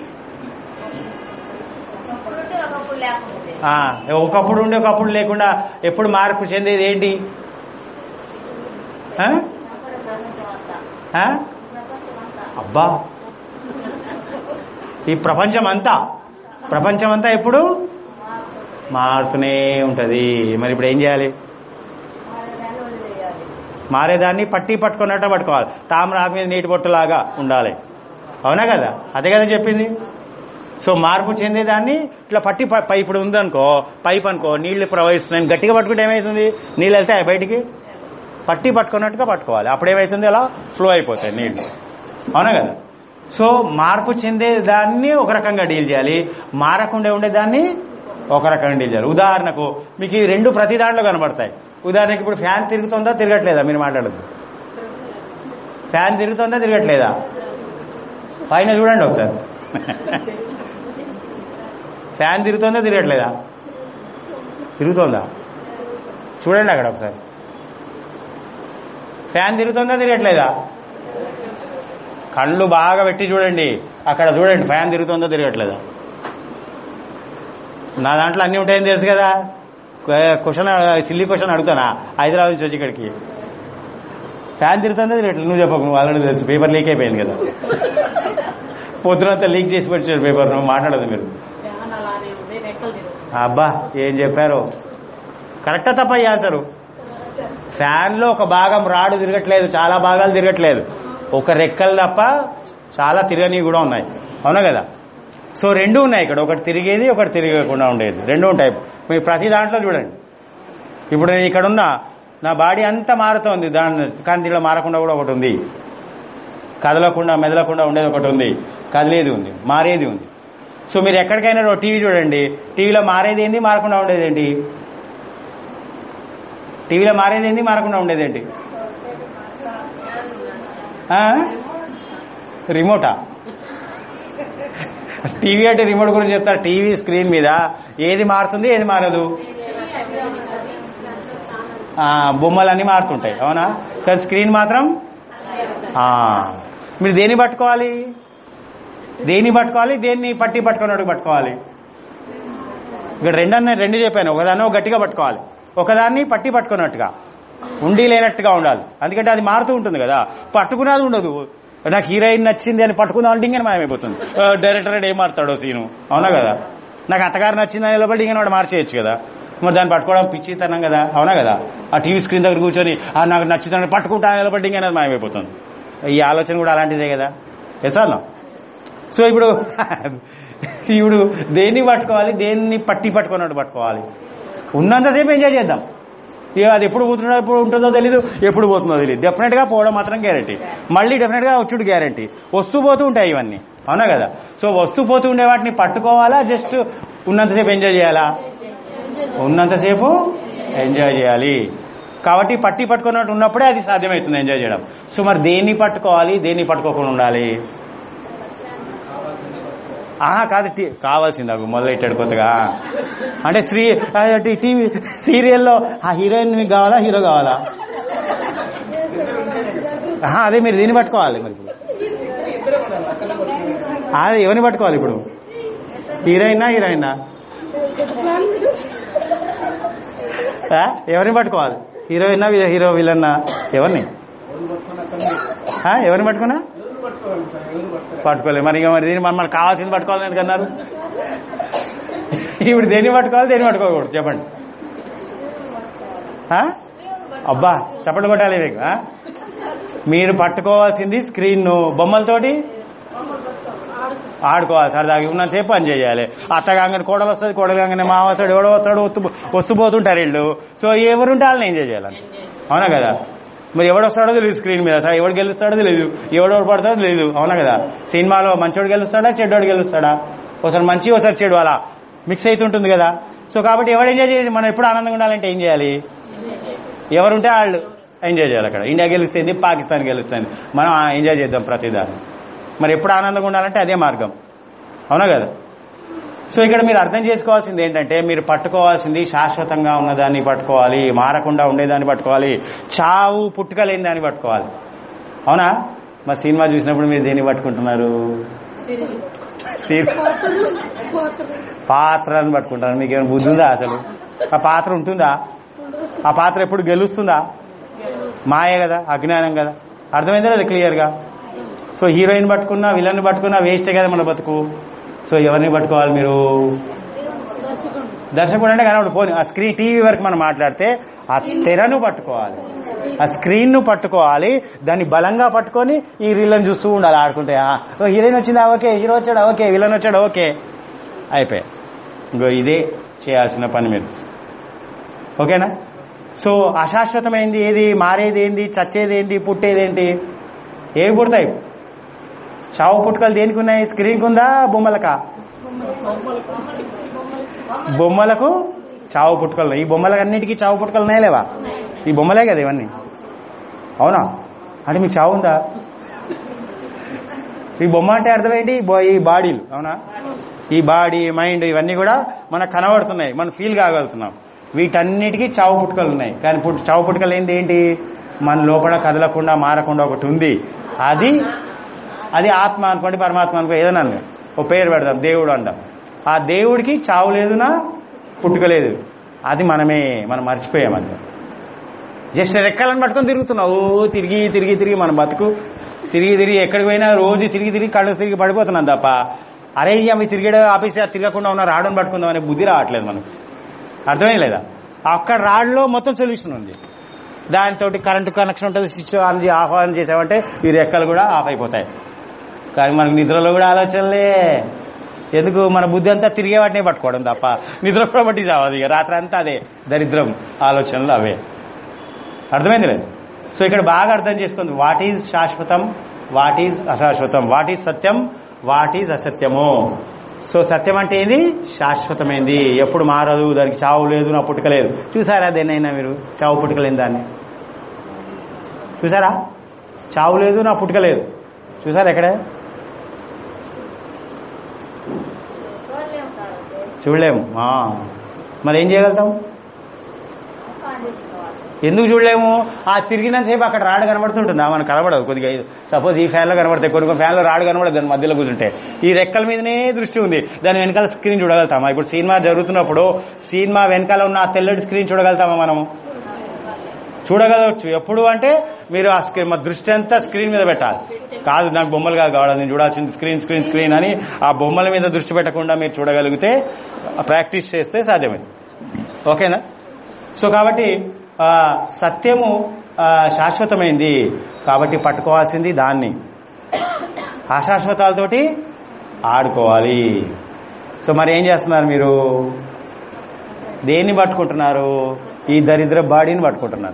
ఒకప్పుడు ఉంటే ఒకప్పుడు లేకుండా ఆ, ఒకప్పుడు ఉండి ఒకప్పుడు లేకుండా ఎప్పుడు మార్పు చెందేది ఏంటి ఆ? ప్రపంచం అంతా ఆ? ప్రపంచం అంతా అబ్బా ఈ ప్రపంచం అంతా ప్రపంచం అంతా ఎప్పుడు మార్పు మారుతూనే ఉంటది మరి ఇప్పుడు ఏం చేయాలి మారడాన్ని వదిలేయాలి మారేదాన్ని పట్టి పట్టుకున్నట్టు పట్టుకోవాలి తామర ఆకు మీద నీటి బొట్టులాగా ఉండాలి అవునా కదా అదే కదా చెప్పింది సో మార్పు చెందేదాన్ని ఇట్లా పట్టి ప- పై ఇప్పుడు ఉందనుకో పైప్ అనుకో నీళ్లు ప్రవహిస్తున్నాయి గట్టిగా పట్టుకుంటే ఏమవుతుంది నీళ్ళు వెళ్తాయి బయటికి పట్టి పట్టుకున్నట్టుగా పట్టుకోవాలి అప్పుడు ఏమవుతుంది అలా ఫ్లో అయిపోతాయి నీళ్లు అవునా కదా సో మార్పు చెందే దాన్ని ఒక రకంగా డీల్ చేయాలి మారకుండా ఉండేదాన్ని ఒక రకంగా డీల్ చేయాలి ఉదాహరణకు మీకు ఈ రెండు ప్రతి దాంట్లో కనబడతాయి ఉదాహరణకి ఇప్పుడు ఫ్యాన్ తిరుగుతుందా తిరగట్లేదా మీరు మాట్లాడద్దు ఫ్యాన్ తిరుగుతుందా తిరగట్లేదా పైన చూడండి ఒకసారి ఫ్యాన్ తిరుగుతుందా తిరగట్లేదా తిరుగుతోందా చూడండి అక్కడ ఒకసారి ఫ్యాన్ తిరుగుతుందా తిరగట్లేదా కళ్ళు బాగా పెట్టి చూడండి అక్కడ చూడండి ఫ్యాన్ తిరుగుతుందో తిరగట్లేదా నా దాంట్లో అన్నీ ఉంటాయని తెలుసు కదా క్వశ్చన్ సిల్లీ క్వశ్చన్ అడుగుతానా హైదరాబాద్ నుంచి వచ్చి ఇక్కడికి ఫ్యాన్ తిరుగుతుందో తిరగట్లేదు నువ్వు చెప్పకు నువ్వు ఆల్రెడీ తెలుసు పేపర్ లీక్ అయిపోయింది కదా పొద్దునంతా లీక్ చేసి పెట్టాడు పేపర్ నువ్వు మాట్లాడదు మీరు ఫ్యాన్ అలానే ఉంది రెక్కలు తిరుగుతుంది అబ్బా ఏం చెప్పారు కరెక్టా తప్ప ఈ ఆన్సరు ఫ్యాన్లో ఒక భాగం రాడు తిరగట్లేదు చాలా భాగాలు తిరగట్లేదు ఒక రెక్కలు తప్ప చాలా తిరగని కూడా ఉన్నాయి అవునా కదా సో రెండు ఉన్నాయి ఇక్కడ ఒకటి తిరిగేది ఒకటి తిరగకుండా ఉండేది రెండు ఉంటాయి మీరు ప్రతి దాంట్లో చూడండి ఇప్పుడు నేను ఇక్కడ ఉన్నా నా బాడీ అంతా మారుతోంది దాని కానీ దీనిలో మారకుండా కూడా ఒకటి ఉంది కదలకుండా మెదలకుండా ఉండేది ఒకటి ఉంది కదిలేది ఉంది మారేది ఉంది సో మీరు ఎక్కడికైనా ఓ టీవీ చూడండి టీవీలో మారేది ఏంటి మారకుండా ఉండేది ఏంటి టీవీలో మారేది ఏంటి మారకుండా ఉండేది ఏంటి ఆ? రిమోటా టీవీ అంటే రిమోట్ గురించి చెప్తారు టీవీ స్క్రీన్ మీద ఏది మారుతుంది ఏది మారదు ఆ, బొమ్మలన్నీ మారుతుంటాయి అవునా కానీ స్క్రీన్ మాత్రం ఆ, మీరు దేన్ని పట్టుకోవాలి దేన్ని పట్టుకోవాలి దేన్ని పట్టి పట్టుకున్నట్టు పట్టుకోవాలి ఇక్కడ రెండన్న రెండు చెప్పాను ఒకదాన్ని ఒక గట్టిగా పట్టుకోవాలి ఒకదాన్ని పట్టి పట్టుకున్నట్టుగా ఉండి లేనట్టుగా ఉండాలి ఎందుకంటే అది మారుతూ ఉంటుంది కదా పట్టుకున్నది ఉండదు నాకు హీరోయిన్ నచ్చింది అని పట్టుకుందాం అంటే ఇంకా మాయమైపోతుంది ఆ, డైరెక్టర్ అంటే ఏం మారుతాడో సీను అవునా కదా నాకు అత్తగారు నచ్చింది అని నిలబడి ఇంకా వాడు మార్చేయచ్చు కదా మరి దాన్ని పట్టుకోవడం పిచ్చితనం కదా అవునా కదా ఆ టీవీ స్క్రీన్ దగ్గర కూర్చొని ఆ నాకు నచ్చిందని పట్టుకుంటా నిలబడి ఇంకా అది మాయమైపోతుంది ఈ ఆలోచన కూడా అలాంటిదే కదా ఎసాను సో ఇప్పుడు ఇప్పుడు దేన్ని పట్టుకోవాలి దేన్ని పట్టి పట్టుకున్నట్టు పట్టుకోవాలి ఉన్నంతసేపు ఎంజాయ్ చేద్దాం ఇక అది ఎప్పుడు పోతుందో ఎప్పుడు ఉంటుందో తెలీదు ఎప్పుడు పోతుందో తెలియదు డెఫినెట్ గా పోవడం మాత్రం గ్యారంటీ మళ్ళీ డెఫినెట్ గా వచ్చుడు గ్యారంటీ వస్తూ పోతూ ఉంటాయి ఇవన్నీ అవునా కదా సో వస్తూ పోతూ ఉండే వాటిని పట్టుకోవాలా జస్ట్ ఉన్నంతసేపు ఎంజాయ్ చేయాలా ఉన్నంతసేపు ఎంజాయ్ చేయాలి కాబట్టి పట్టి పట్టుకున్నట్టు ఉన్నప్పుడే అది సాధ్యమవుతుంది ఎంజాయ్ చేయడం సో మరి దేన్ని పట్టుకోవాలి దేన్ని పట్టుకోకుండా ఉండాలి ఆహా కాదు టీ- కావాల్సింది నాకు మొదలెట్టాడు కొత్తగా అంటే శ్రీ అంటే టీవీ సీరియల్లో ఆ హీరోయిన్ మీకు కావాలా హీరో కావాలా ఆహా అదే మీరు దీన్ని పట్టుకోవాలి మరి ఇప్పుడు అదే ఎవరిని పట్టుకోవాలి ఇప్పుడు హీరోయినా హీరోయినా ఆ? ఎవరిని పట్టుకోవాలి హీరోయినా హీరో విలన్నా ఎవరిని ఆ? ఎవరిని పట్టుకున్నా పట్టుకోలేదు మరి ఇక మరి దీన్ని మనకు కావాల్సింది పట్టుకోవాలని ఎందుకన్నారు ఇప్పుడు దేన్ని పట్టుకోవాలి దేన్ని పట్టుకోకూడదు చెప్పండి ఆ? అబ్బా చప్పట్లు కొట్టాలి మీకు ఆ? మీరు పట్టుకోవాల్సింది స్క్రీన్ బొమ్మలతోటి ఆడుకోవాలి సరదాగా ఉన్నంతసేపు పని చేయాలి అత్తగానే కోడలు వస్తుంది కోడలు కాగానే మామ వస్తాడు ఎవడో వస్తాడు వస్తు వస్తూ పోతుంటారు వీళ్ళు సో ఎవరుంటే వాళ్ళని ఎంజాయ్ చేయాలి అవునా కదా మరి ఎవడు వస్తాడో తెలియదు స్క్రీన్ మీద సార్ ఎవడు గెలుస్తాడో తెలియదు ఎవడు పడతాడో తెలియదు అవునా కదా సినిమాలో మంచోడు గెలుస్తాడా చెడ్డోడు గెలుస్తాడా ఒకసారి మంచి ఒకసారి చెడు అలా మిక్స్ అవుతుంటుంది కదా సో కాబట్టి ఎవడు ఎంజాయ్ చేయాలి మనం ఎప్పుడు ఆనందంగా ఉండాలంటే ఏం చేయాలి ఎవరుంటే వాళ్ళు ఎంజాయ్ చేయాలి అక్కడ ఇండియా గెలుస్తుంది పాకిస్తాన్ గెలుస్తుంది మనం ఎంజాయ్ చేద్దాం ప్రతిదాన్ని మరి ఎప్పుడు ఆనందంగా ఉండాలంటే అదే మార్గం అవునా కదా సో ఇక్కడ మీరు అర్థం చేసుకోవాల్సింది ఏంటంటే మీరు పట్టుకోవాల్సింది శాశ్వతంగా ఉన్నదాన్ని పట్టుకోవాలి మారకుండా ఉండేదాన్ని పట్టుకోవాలి చావు పుట్టుక లేని దాన్ని పట్టుకోవాలి అవునా మరి సినిమా చూసినప్పుడు మీరు దేన్ని పట్టుకుంటున్నారు సీరియల్ పాత్రను పట్టుకుంటారు మీకు ఏమైనా బుద్ధి ఉందా అసలు ఆ పాత్ర ఉంటుందా ఆ పాత్ర ఎప్పుడు గెలుస్తుందా మాయే కదా అజ్ఞానం కదా అర్థమైందా లేదా క్లియర్గా సో హీరోయిన్ పట్టుకున్నా విలన్ పట్టుకున్నా వేస్టే కదా మన బతుకు సో ఎవరిని పట్టుకోవాలి మీరు దర్శకుడు అంటే కనబడు పోనీ ఆ స్క్రీన్ టీవీ వరకు మనం మాట్లాడితే ఆ తెరను పట్టుకోవాలి ఆ స్క్రీన్ ను పట్టుకోవాలి దాన్ని బలంగా పట్టుకొని ఈ రీళ్ళని చూస్తూ ఉండాలి ఆడుకుంటే ఆ, ఓ హీరోయిన్ వచ్చిందా ఓకే హీరో వచ్చాడా ఓకే విలన్ వచ్చాడా ఓకే అయిపోయి ఇంకో ఇదే చేయాల్సిన పని మీరు ఓకేనా సో అశాశ్వతమైంది ఏది మారేది ఏంది చచ్చేది ఏంటి పుట్టేది ఏంటి ఏవి పుడతాయి చావు పుట్టుకలు దేనికి ఉన్నాయి స్క్రీన్కి ఉందా బొమ్మలకా బొమ్మలకు చావు పుట్టుకలు ఉన్నాయి. ఈ బొమ్మలకు అన్నిటికీ చావు పుట్టుకలు ఉన్నాయి లేవా ఈ బొమ్మలే కదా ఇవన్నీ అవునా అంటే మీకు చావు ఉందా ఈ బొమ్మ అంటే అర్థం ఏంటి బో- ఈ బాడీలు అవునా ఈ బాడీ మైండ్ ఇవన్నీ కూడా మనకు కనబడుతున్నాయి మనం ఫీల్ కాగలుగుతున్నాం వీటన్నిటికీ చావు పుట్టుకలు ఉన్నాయి కానీ పుట్టు చావు పుట్టుకలు ఏంటి ఏంటి మన లోపల కదలకుండా మారకుండా ఒకటి ఉంది అది అది ఆత్మ అనుకోండి పరమాత్మ అనుకోండి ఏదైనా అనుకో. ఓ పేరు పెడదాం దేవుడు అంటాం ఆ దేవుడికి చావు లేదునా పుట్టుక లేదు అది మనమే మనం మర్చిపోయాం అంతే జస్ట్ రెక్కలను పట్టుకొని తిరుగుతున్నావు ఓ తిరిగి తిరిగి తిరిగి మన బతుకు తిరిగి తిరిగి ఎక్కడికి పోయినా రోజు తిరిగి తిరిగి కళ్ళు తిరిగి పడిపోతున్నాం తప్ప అరే అవి తిరిగడం ఆపేసి అది తిరగకుండా ఉన్న రాడని పట్టుకుందాం అనే బుద్ధి రావట్లేదు మనకు అర్థమే లేదా అక్కడ రాడ్లో మొత్తం సొల్యూషన్ ఉంది దానితో కరెంటు కనెక్షన్ ఉంటుంది స్విచ్ ఆన్ చే- ఆఫ్ ఆన్ చేసామంటే ఈ రెక్కలు కూడా ఆఫ్ అయిపోతాయి కానీ మనకు నిద్రలో కూడా ఆలోచనలే ఎందుకు మన బుద్ధి అంతా తిరిగే వాటిని పట్టుకోవడం తప్ప నిద్ర కూడా బట్టి చావదు ఇక రాత్రి అంతా అదే దరిద్రం ఆలోచనలు అవే అర్థమైంది లేదు సో ఇక్కడ బాగా అర్థం చేసుకుంది వాట్ ఈజ్ శాశ్వతం వాట్ ఈజ్ అశాశ్వతం వాట్ ఈజ్ సత్యం వాట్ ఈజ్ అసత్యము సో సత్యం అంటే ఏంది శాశ్వతమైంది ఎప్పుడు మారదు దానికి చావు లేదు నా పుట్టుక లేదు చూసారా దేన్నైనా మీరు చావు పుట్టుక లేని దాన్ని చూసారా చావు లేదు నా పుట్టుక లేదు చూసారా ఎక్కడే చూడలేము సార్ అది. చూడలేము ఆ. మరి ఏం చేయగలుగుతాం ఒక్క అందించుకోవాలి ఎందుకు చూడలేము ఆ తిరిగినంతసేపు అక్కడ రాడు కనబడుతుంటుందా మనకు కనబడదు కొద్దిగా సపోజ్ ఈ ఫ్యాన్లో కనబడతాయి కొన్ని కొన్ని ఫ్యాన్లో రాడు కనబడదు దాని మధ్యలో కూర్చుంటే ఈ రెక్కల మీదనే దృష్టి ఉంది దాని వెనకాల స్క్రీన్ చూడగలుగుతామా ఇప్పుడు సినిమా జరుగుతున్నప్పుడు సినిమా వెనకాల ఉన్న ఆ తెల్లటి స్క్రీన్ చూడగలుగుతామా మనము చూడగలవచ్చు ఎప్పుడు అంటే మీరు ఆ స్క్రీన్ మా దృష్టి అంతా స్క్రీన్ మీద పెట్టాలి కాదు నాకు బొమ్మలు కాదు కావాలి నేను చూడాల్సింది స్క్రీన్ స్క్రీన్ స్క్రీన్ అని ఆ బొమ్మల మీద దృష్టి పెట్టకుండా మీరు చూడగలిగితే ప్రాక్టీస్ చేస్తే సాధ్యమే ఓకేనా సో కాబట్టి ఆ, సత్యము ఆ, శాశ్వతమైంది కాబట్టి పట్టుకోవాల్సింది దాన్ని అశాశ్వతాలతోటి ఆడుకోవాలి సో మరి ఏం చేస్తున్నారు మీరు దేన్ని పట్టుకుంటున్నారు ఈ దరిద్ర బాడీని పట్టుకుంటున్నారు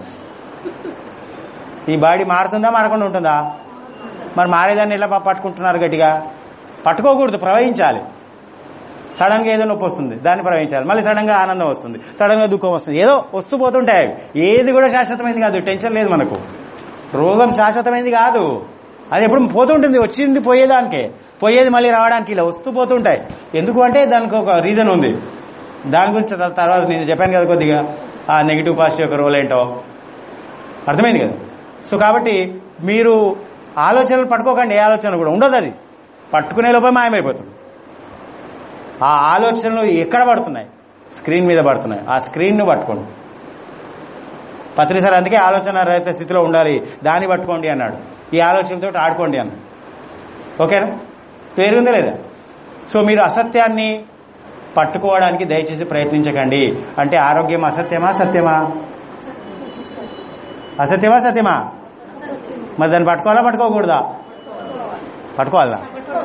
ఈ బాడీ మారుతుందా మారకుండా ఉంటుందా మరి మారేదాన్ని ఎలా ప- పట్టుకుంటున్నారు గట్టిగా పట్టుకోకూడదు ప్రవహించాలి సడన్ గా ఏదో నొప్పి వస్తుంది దాన్ని ప్రవహించాలి మళ్ళీ సడన్ గా ఆనందం వస్తుంది సడన్ గా దుఃఖం వస్తుంది ఏదో వస్తూ పోతుంటాయి అవి. ఏది కూడా శాశ్వతమైంది కాదు టెన్షన్ లేదు మనకు రోగం శాశ్వతమైంది కాదు అది ఎప్పుడు పోతుంటుంది వచ్చింది పోయేదానికే పోయేది మళ్ళీ రావడానికి ఇలా వస్తూ పోతుంటాయి ఎందుకు అంటే దానికి ఒక రీజన్ ఉంది దాని గురించి తర్వా- తర్వాత నేను చెప్పాను కదా కొద్దిగా ఆ నెగిటివ్ పాజిటివ్ యొక్క రోల్ ఏంటో అర్థమైంది కదా సో కాబట్టి మీరు ఆలోచనలు పట్టుకోకండి ఏ ఆలోచన కూడా ఉండదు అది పట్టుకునే లోపే మాయమైపోతుంది ఆ ఆలోచనలు ఎక్కడ పడుతున్నాయి స్క్రీన్ మీద పడుతున్నాయి ఆ స్క్రీన్ను పట్టుకోండి పత్రి సార్ అందుకే ఆలోచన రహిత స్థితిలో ఉండాలి దాన్ని పట్టుకోండి అన్నాడు ఈ ఆలోచనతో ఆడుకోండి అన్నాడు ఓకేనా పేరుందా లేదా సో మీరు అసత్యాన్ని పట్టుకోవడానికి దయచేసి ప్రయత్నించకండి అంటే ఆరోగ్యం అసత్యమా సత్యమా అసత్యమా సత్యమా మరి దాన్ని పట్టుకోవాలా పట్టుకోకూడదా పట్టుకోవాలా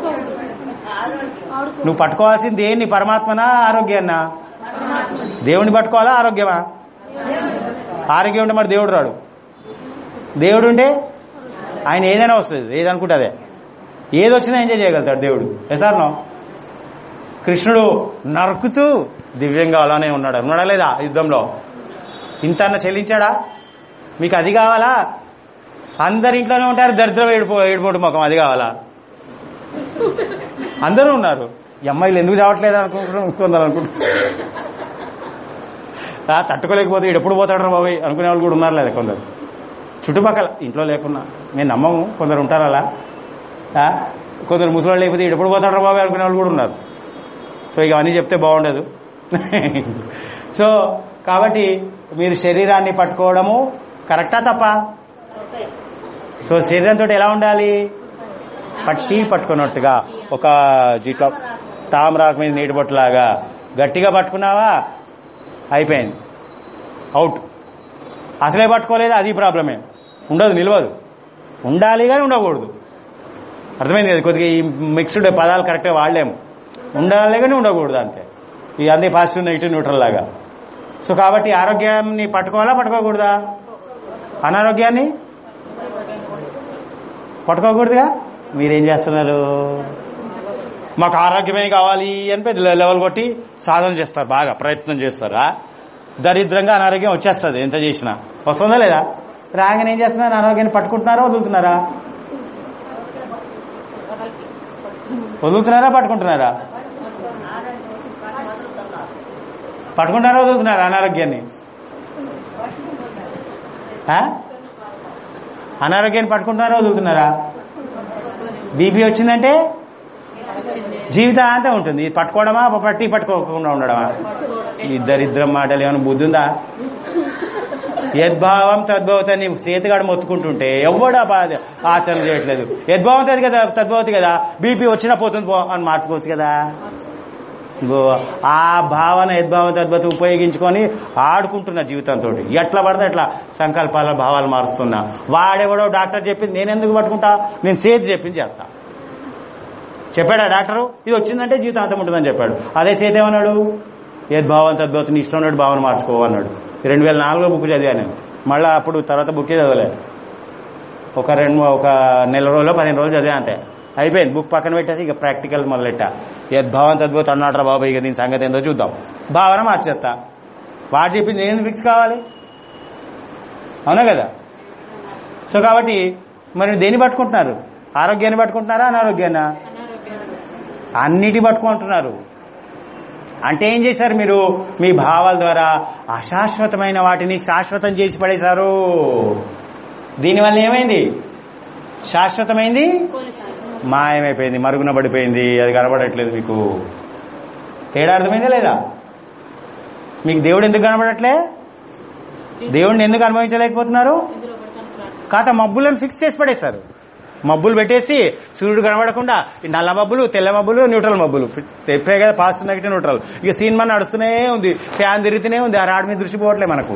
నువ్వు పట్టుకోవాల్సింది దేన్ని పరమాత్మనా ఆరోగ్యాన్నా దేవుని పట్టుకోవాలా ఆరోగ్యమా ఆరోగ్యం ఉంటే మరి దేవుడు రాడు దేవుడు ఉంటే ఆయన ఏదైనా వస్తుంది ఏదనుకుంటే అదే ఏది వచ్చినా ఎంజాయ్ చేయగలుగుతాడు దేవుడు ఎసార్నో కృష్ణుడు నరుకుతూ దివ్యంగా అలానే ఉన్నాడు ఉన్నాడా లేదా యుద్ధంలో ఇంత అన్న చెల్లించాడా మీకు అది కావాలా అందరి ఇంట్లోనే ఉంటారు దరిద్రం ఏడుపో ఏడుపోటు ముఖం అది కావాలా అందరూ ఉన్నారు ఈ అమ్మాయిలు ఎందుకు చావట్లేదు అనుకుంటున్నాం కొందరు అనుకుంటున్నారు ఆ, తట్టుకోలేకపోతే ఈడు ఎప్పుడు పోతాడు బాబాయ్ అనుకునే వాళ్ళు కూడా ఉన్నారు లేదా కొందరు చుట్టుపక్కల ఇంట్లో లేకున్నా మేము నమ్మము కొందరు ఉంటారు అలా ఆ, కొందరు ముసలి లేకపోతే ఈడు ఎప్పుడు పోతాడు బాబాయ్ అనుకునే వాళ్ళు కూడా ఉన్నారు సో ఇక అన్నీ చెప్తే బాగుండదు సో కాబట్టి మీరు శరీరాన్ని పట్టుకోవడము కరెక్టా తప్ప సో శరీరంతో ఎలా ఉండాలి పట్టి పట్టుకున్నట్టుగా ఒక జీట్లో తామరాకు మీద నీటి బొట్టులాగా గట్టిగా పట్టుకున్నావా అయిపోయింది అవుట్ అసలే పట్టుకోలేదు అది ప్రాబ్లమే ఉండదు నిలవదు ఉండాలి కానీ ఉండకూడదు అర్థమైంది కదా కొద్దిగా ఈ మిక్స్డ్ పదాలు కరెక్ట్గా వాడలేము ఉండాలి కానీ ఉండకూడదు అంతే ఇది అన్ని పాజిటివ్ నెగిటివ్ న్యూట్రల్ లాగా సో కాబట్టి ఆరోగ్యాన్ని పట్టుకోవాలా పట్టుకోకూడదా అనారోగ్యాన్ని పట్టుకోకూడదుగా మీరేం చేస్తున్నారు మాకు ఆరోగ్యమే కావాలి అని పెద్ద లెవెల్ కొట్టి సాధన చేస్తారు బాగా ప్రయత్నం చేస్తారా దరిద్రంగా అనారోగ్యం వచ్చేస్తుంది ఎంత చేసినా వస్తుందా లేదా రాగానే ఏం చేస్తున్నారు అనారోగ్యాన్ని పట్టుకుంటున్నారా వదులుతున్నారా వదులుతున్నారా పట్టుకుంటున్నారా పట్టుకుంటారా వదులుతున్నారా అనారోగ్యాన్ని ఆ? అనారోగ్యాన్ని పట్టుకుంటున్నారా వదులుతున్నారా బీపీ వచ్చిందంటే జీవితాంతం ఉంటుంది ఇది పట్టుకోవడమా పట్టి పట్టుకోకుండా ఉండడమా ఈ దరిద్రం మాటలు ఏమైనా బుద్ధి ఉందా యద్భావం తద్భవతి అని సేతుగాడు మొత్తుకుంటుంటే ఎవడా ఆచరణ చేయట్లేదు యద్భావం తది కదా తద్భవతి కదా బీపీ వచ్చినా పోతుంది పో అని మార్చుకోవచ్చు కదా గో ఆ భావన యద్భావం తద్భవతి ఉపయోగించుకొని ఆడుకుంటున్న జీవితంతో ఎట్లా పడితే అట్లా సంకల్పాల భావాలు మారుస్తున్నా వాడెవడో డాక్టర్ చెప్పింది నేను ఎందుకు పట్టుకుంటా నేను సేతు చెప్పింది చేస్తా చెప్పాడా డాక్టరు ఇది వచ్చిందంటే జీవితాంతం ఉంటుందని చెప్పాడు అదే చేతి ఏమన్నాడు యద్భావం తద్భవతి నీ ఇష్టం ఉన్నట్టు భావన మార్చుకో అన్నాడు రెండు వేల నాలుగులో బుక్ చదివాను నేను మళ్ళీ అప్పుడు తర్వాత బుక్కే చదవలే ఒక రెండు మూ- ఒక నెల రోజులు పదిహేను రోజులు చదివా అంతే అయిపోయింది బుక్ పక్కన పెట్టేసి ఇక ప్రాక్టికల్ మొదలెట్టా యద్భావం తద్భవతి అన్నాడు బాబు ఇక దీని సంగతి ఏందో చూద్దాం భావన మార్చేస్తా వాడు చెప్పింది నేను ఫిక్స్ కావాలి అవునా కదా సో కాబట్టి మరి దేన్ని పట్టుకుంటున్నారు ఆరోగ్యాన్ని పట్టుకుంటున్నారా అనారోగ్యాన్నా అన్నిటి పట్టుకుంటున్నారు అంటే ఏం చేశారు మీరు మీ భావాల ద్వారా అశాశ్వతమైన వాటిని శాశ్వతం చేసి పడేశారు దీనివల్ల ఏమైంది శాశ్వతమైంది మాయమైపోయింది మరుగున పడిపోయింది అది కనబడట్లేదు మీకు తేడా అర్థమైందా లేదా మీకు దేవుడు ఎందుకు కనబడట్లే దేవుణ్ణి ఎందుకు అనుభవించలేకపోతున్నారు ఇందులో పడతాను కాత మబ్బులను ఫిక్స్ చేసి పడేశారు మబ్బులు పెట్టేసి సూర్యుడు కనబడకుండా ఈ నల్ల మబ్బులు తెల్ల మబ్బులు న్యూట్రల్ మబ్బులు చెప్పే కదా పాజిటివ్ నెగిటివ్ న్యూట్రల్ ఇక సినిమా నడుస్తూనే ఉంది ఫ్యాన్ తిరుగుతూనే ఉంది ఆ రాడ్ మీద దృష్టి పోవట్లే మనకు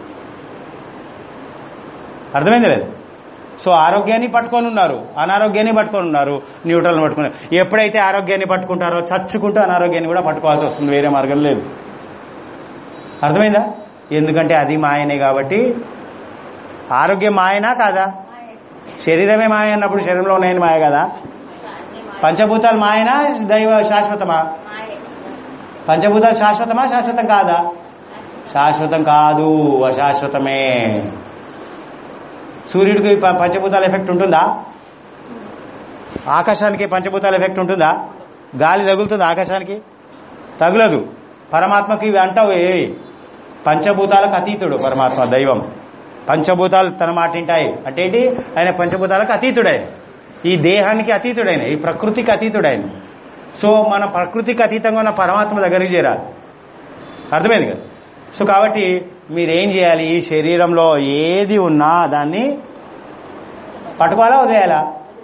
అర్థమైంది లేదు సో ఆరోగ్యాన్ని పట్టుకొని ఉన్నారు అనారోగ్యాన్ని పట్టుకొని ఉన్నారు న్యూట్రల్ని పట్టుకున్నారు ఎప్పుడైతే ఆరోగ్యాన్ని పట్టుకుంటారో చచ్చుకుంటూ అనారోగ్యాన్ని కూడా పట్టుకోవాల్సి వస్తుంది వేరే మార్గం లేదు అర్థమైందా ఎందుకంటే అది మాయనే కాబట్టి ఆరోగ్యం మాయనా కాదా మాయే. శరీరమే మాయ అన్నప్పుడు శరీరంలో ఉన్నాయని మాయ కదా అన్నీ మాయే. పంచభూతాలు మాయనా దైవ శాశ్వతమా మాయే. పంచభూతాలు శాశ్వతమా శాశ్వతం కాదా శాశ్వతం కాదు అశాశ్వతమే సూర్యుడికి ప- పంచభూతాల ఎఫెక్ట్ ఉంటుందా ఆకాశానికి పంచభూతాల ఎఫెక్ట్ ఉంటుందా గాలి తగులుతుందా ఆకాశానికి తగులదు పరమాత్మకి ఇవి అంటావు ఏవి పంచభూతాలకు అతీతుడు పరమాత్మ దైవం పంచభూతాలు తన మాట వింటాయి అంటే ఏంటి ఆయన పంచభూతాలకు అతీతుడైన ఈ దేహానికి అతీతుడైన ఈ ప్రకృతికి అతీతుడైన సో మన ప్రకృతికి అతీతంగా ఉన్న పరమాత్మ దగ్గరికి చేరాలి అర్థమైంది కదా సో కాబట్టి మీరేం చేయాలి ఈ శరీరంలో ఏది ఉన్నా దాన్ని పట్టుకోవాలా వదిలేయాలా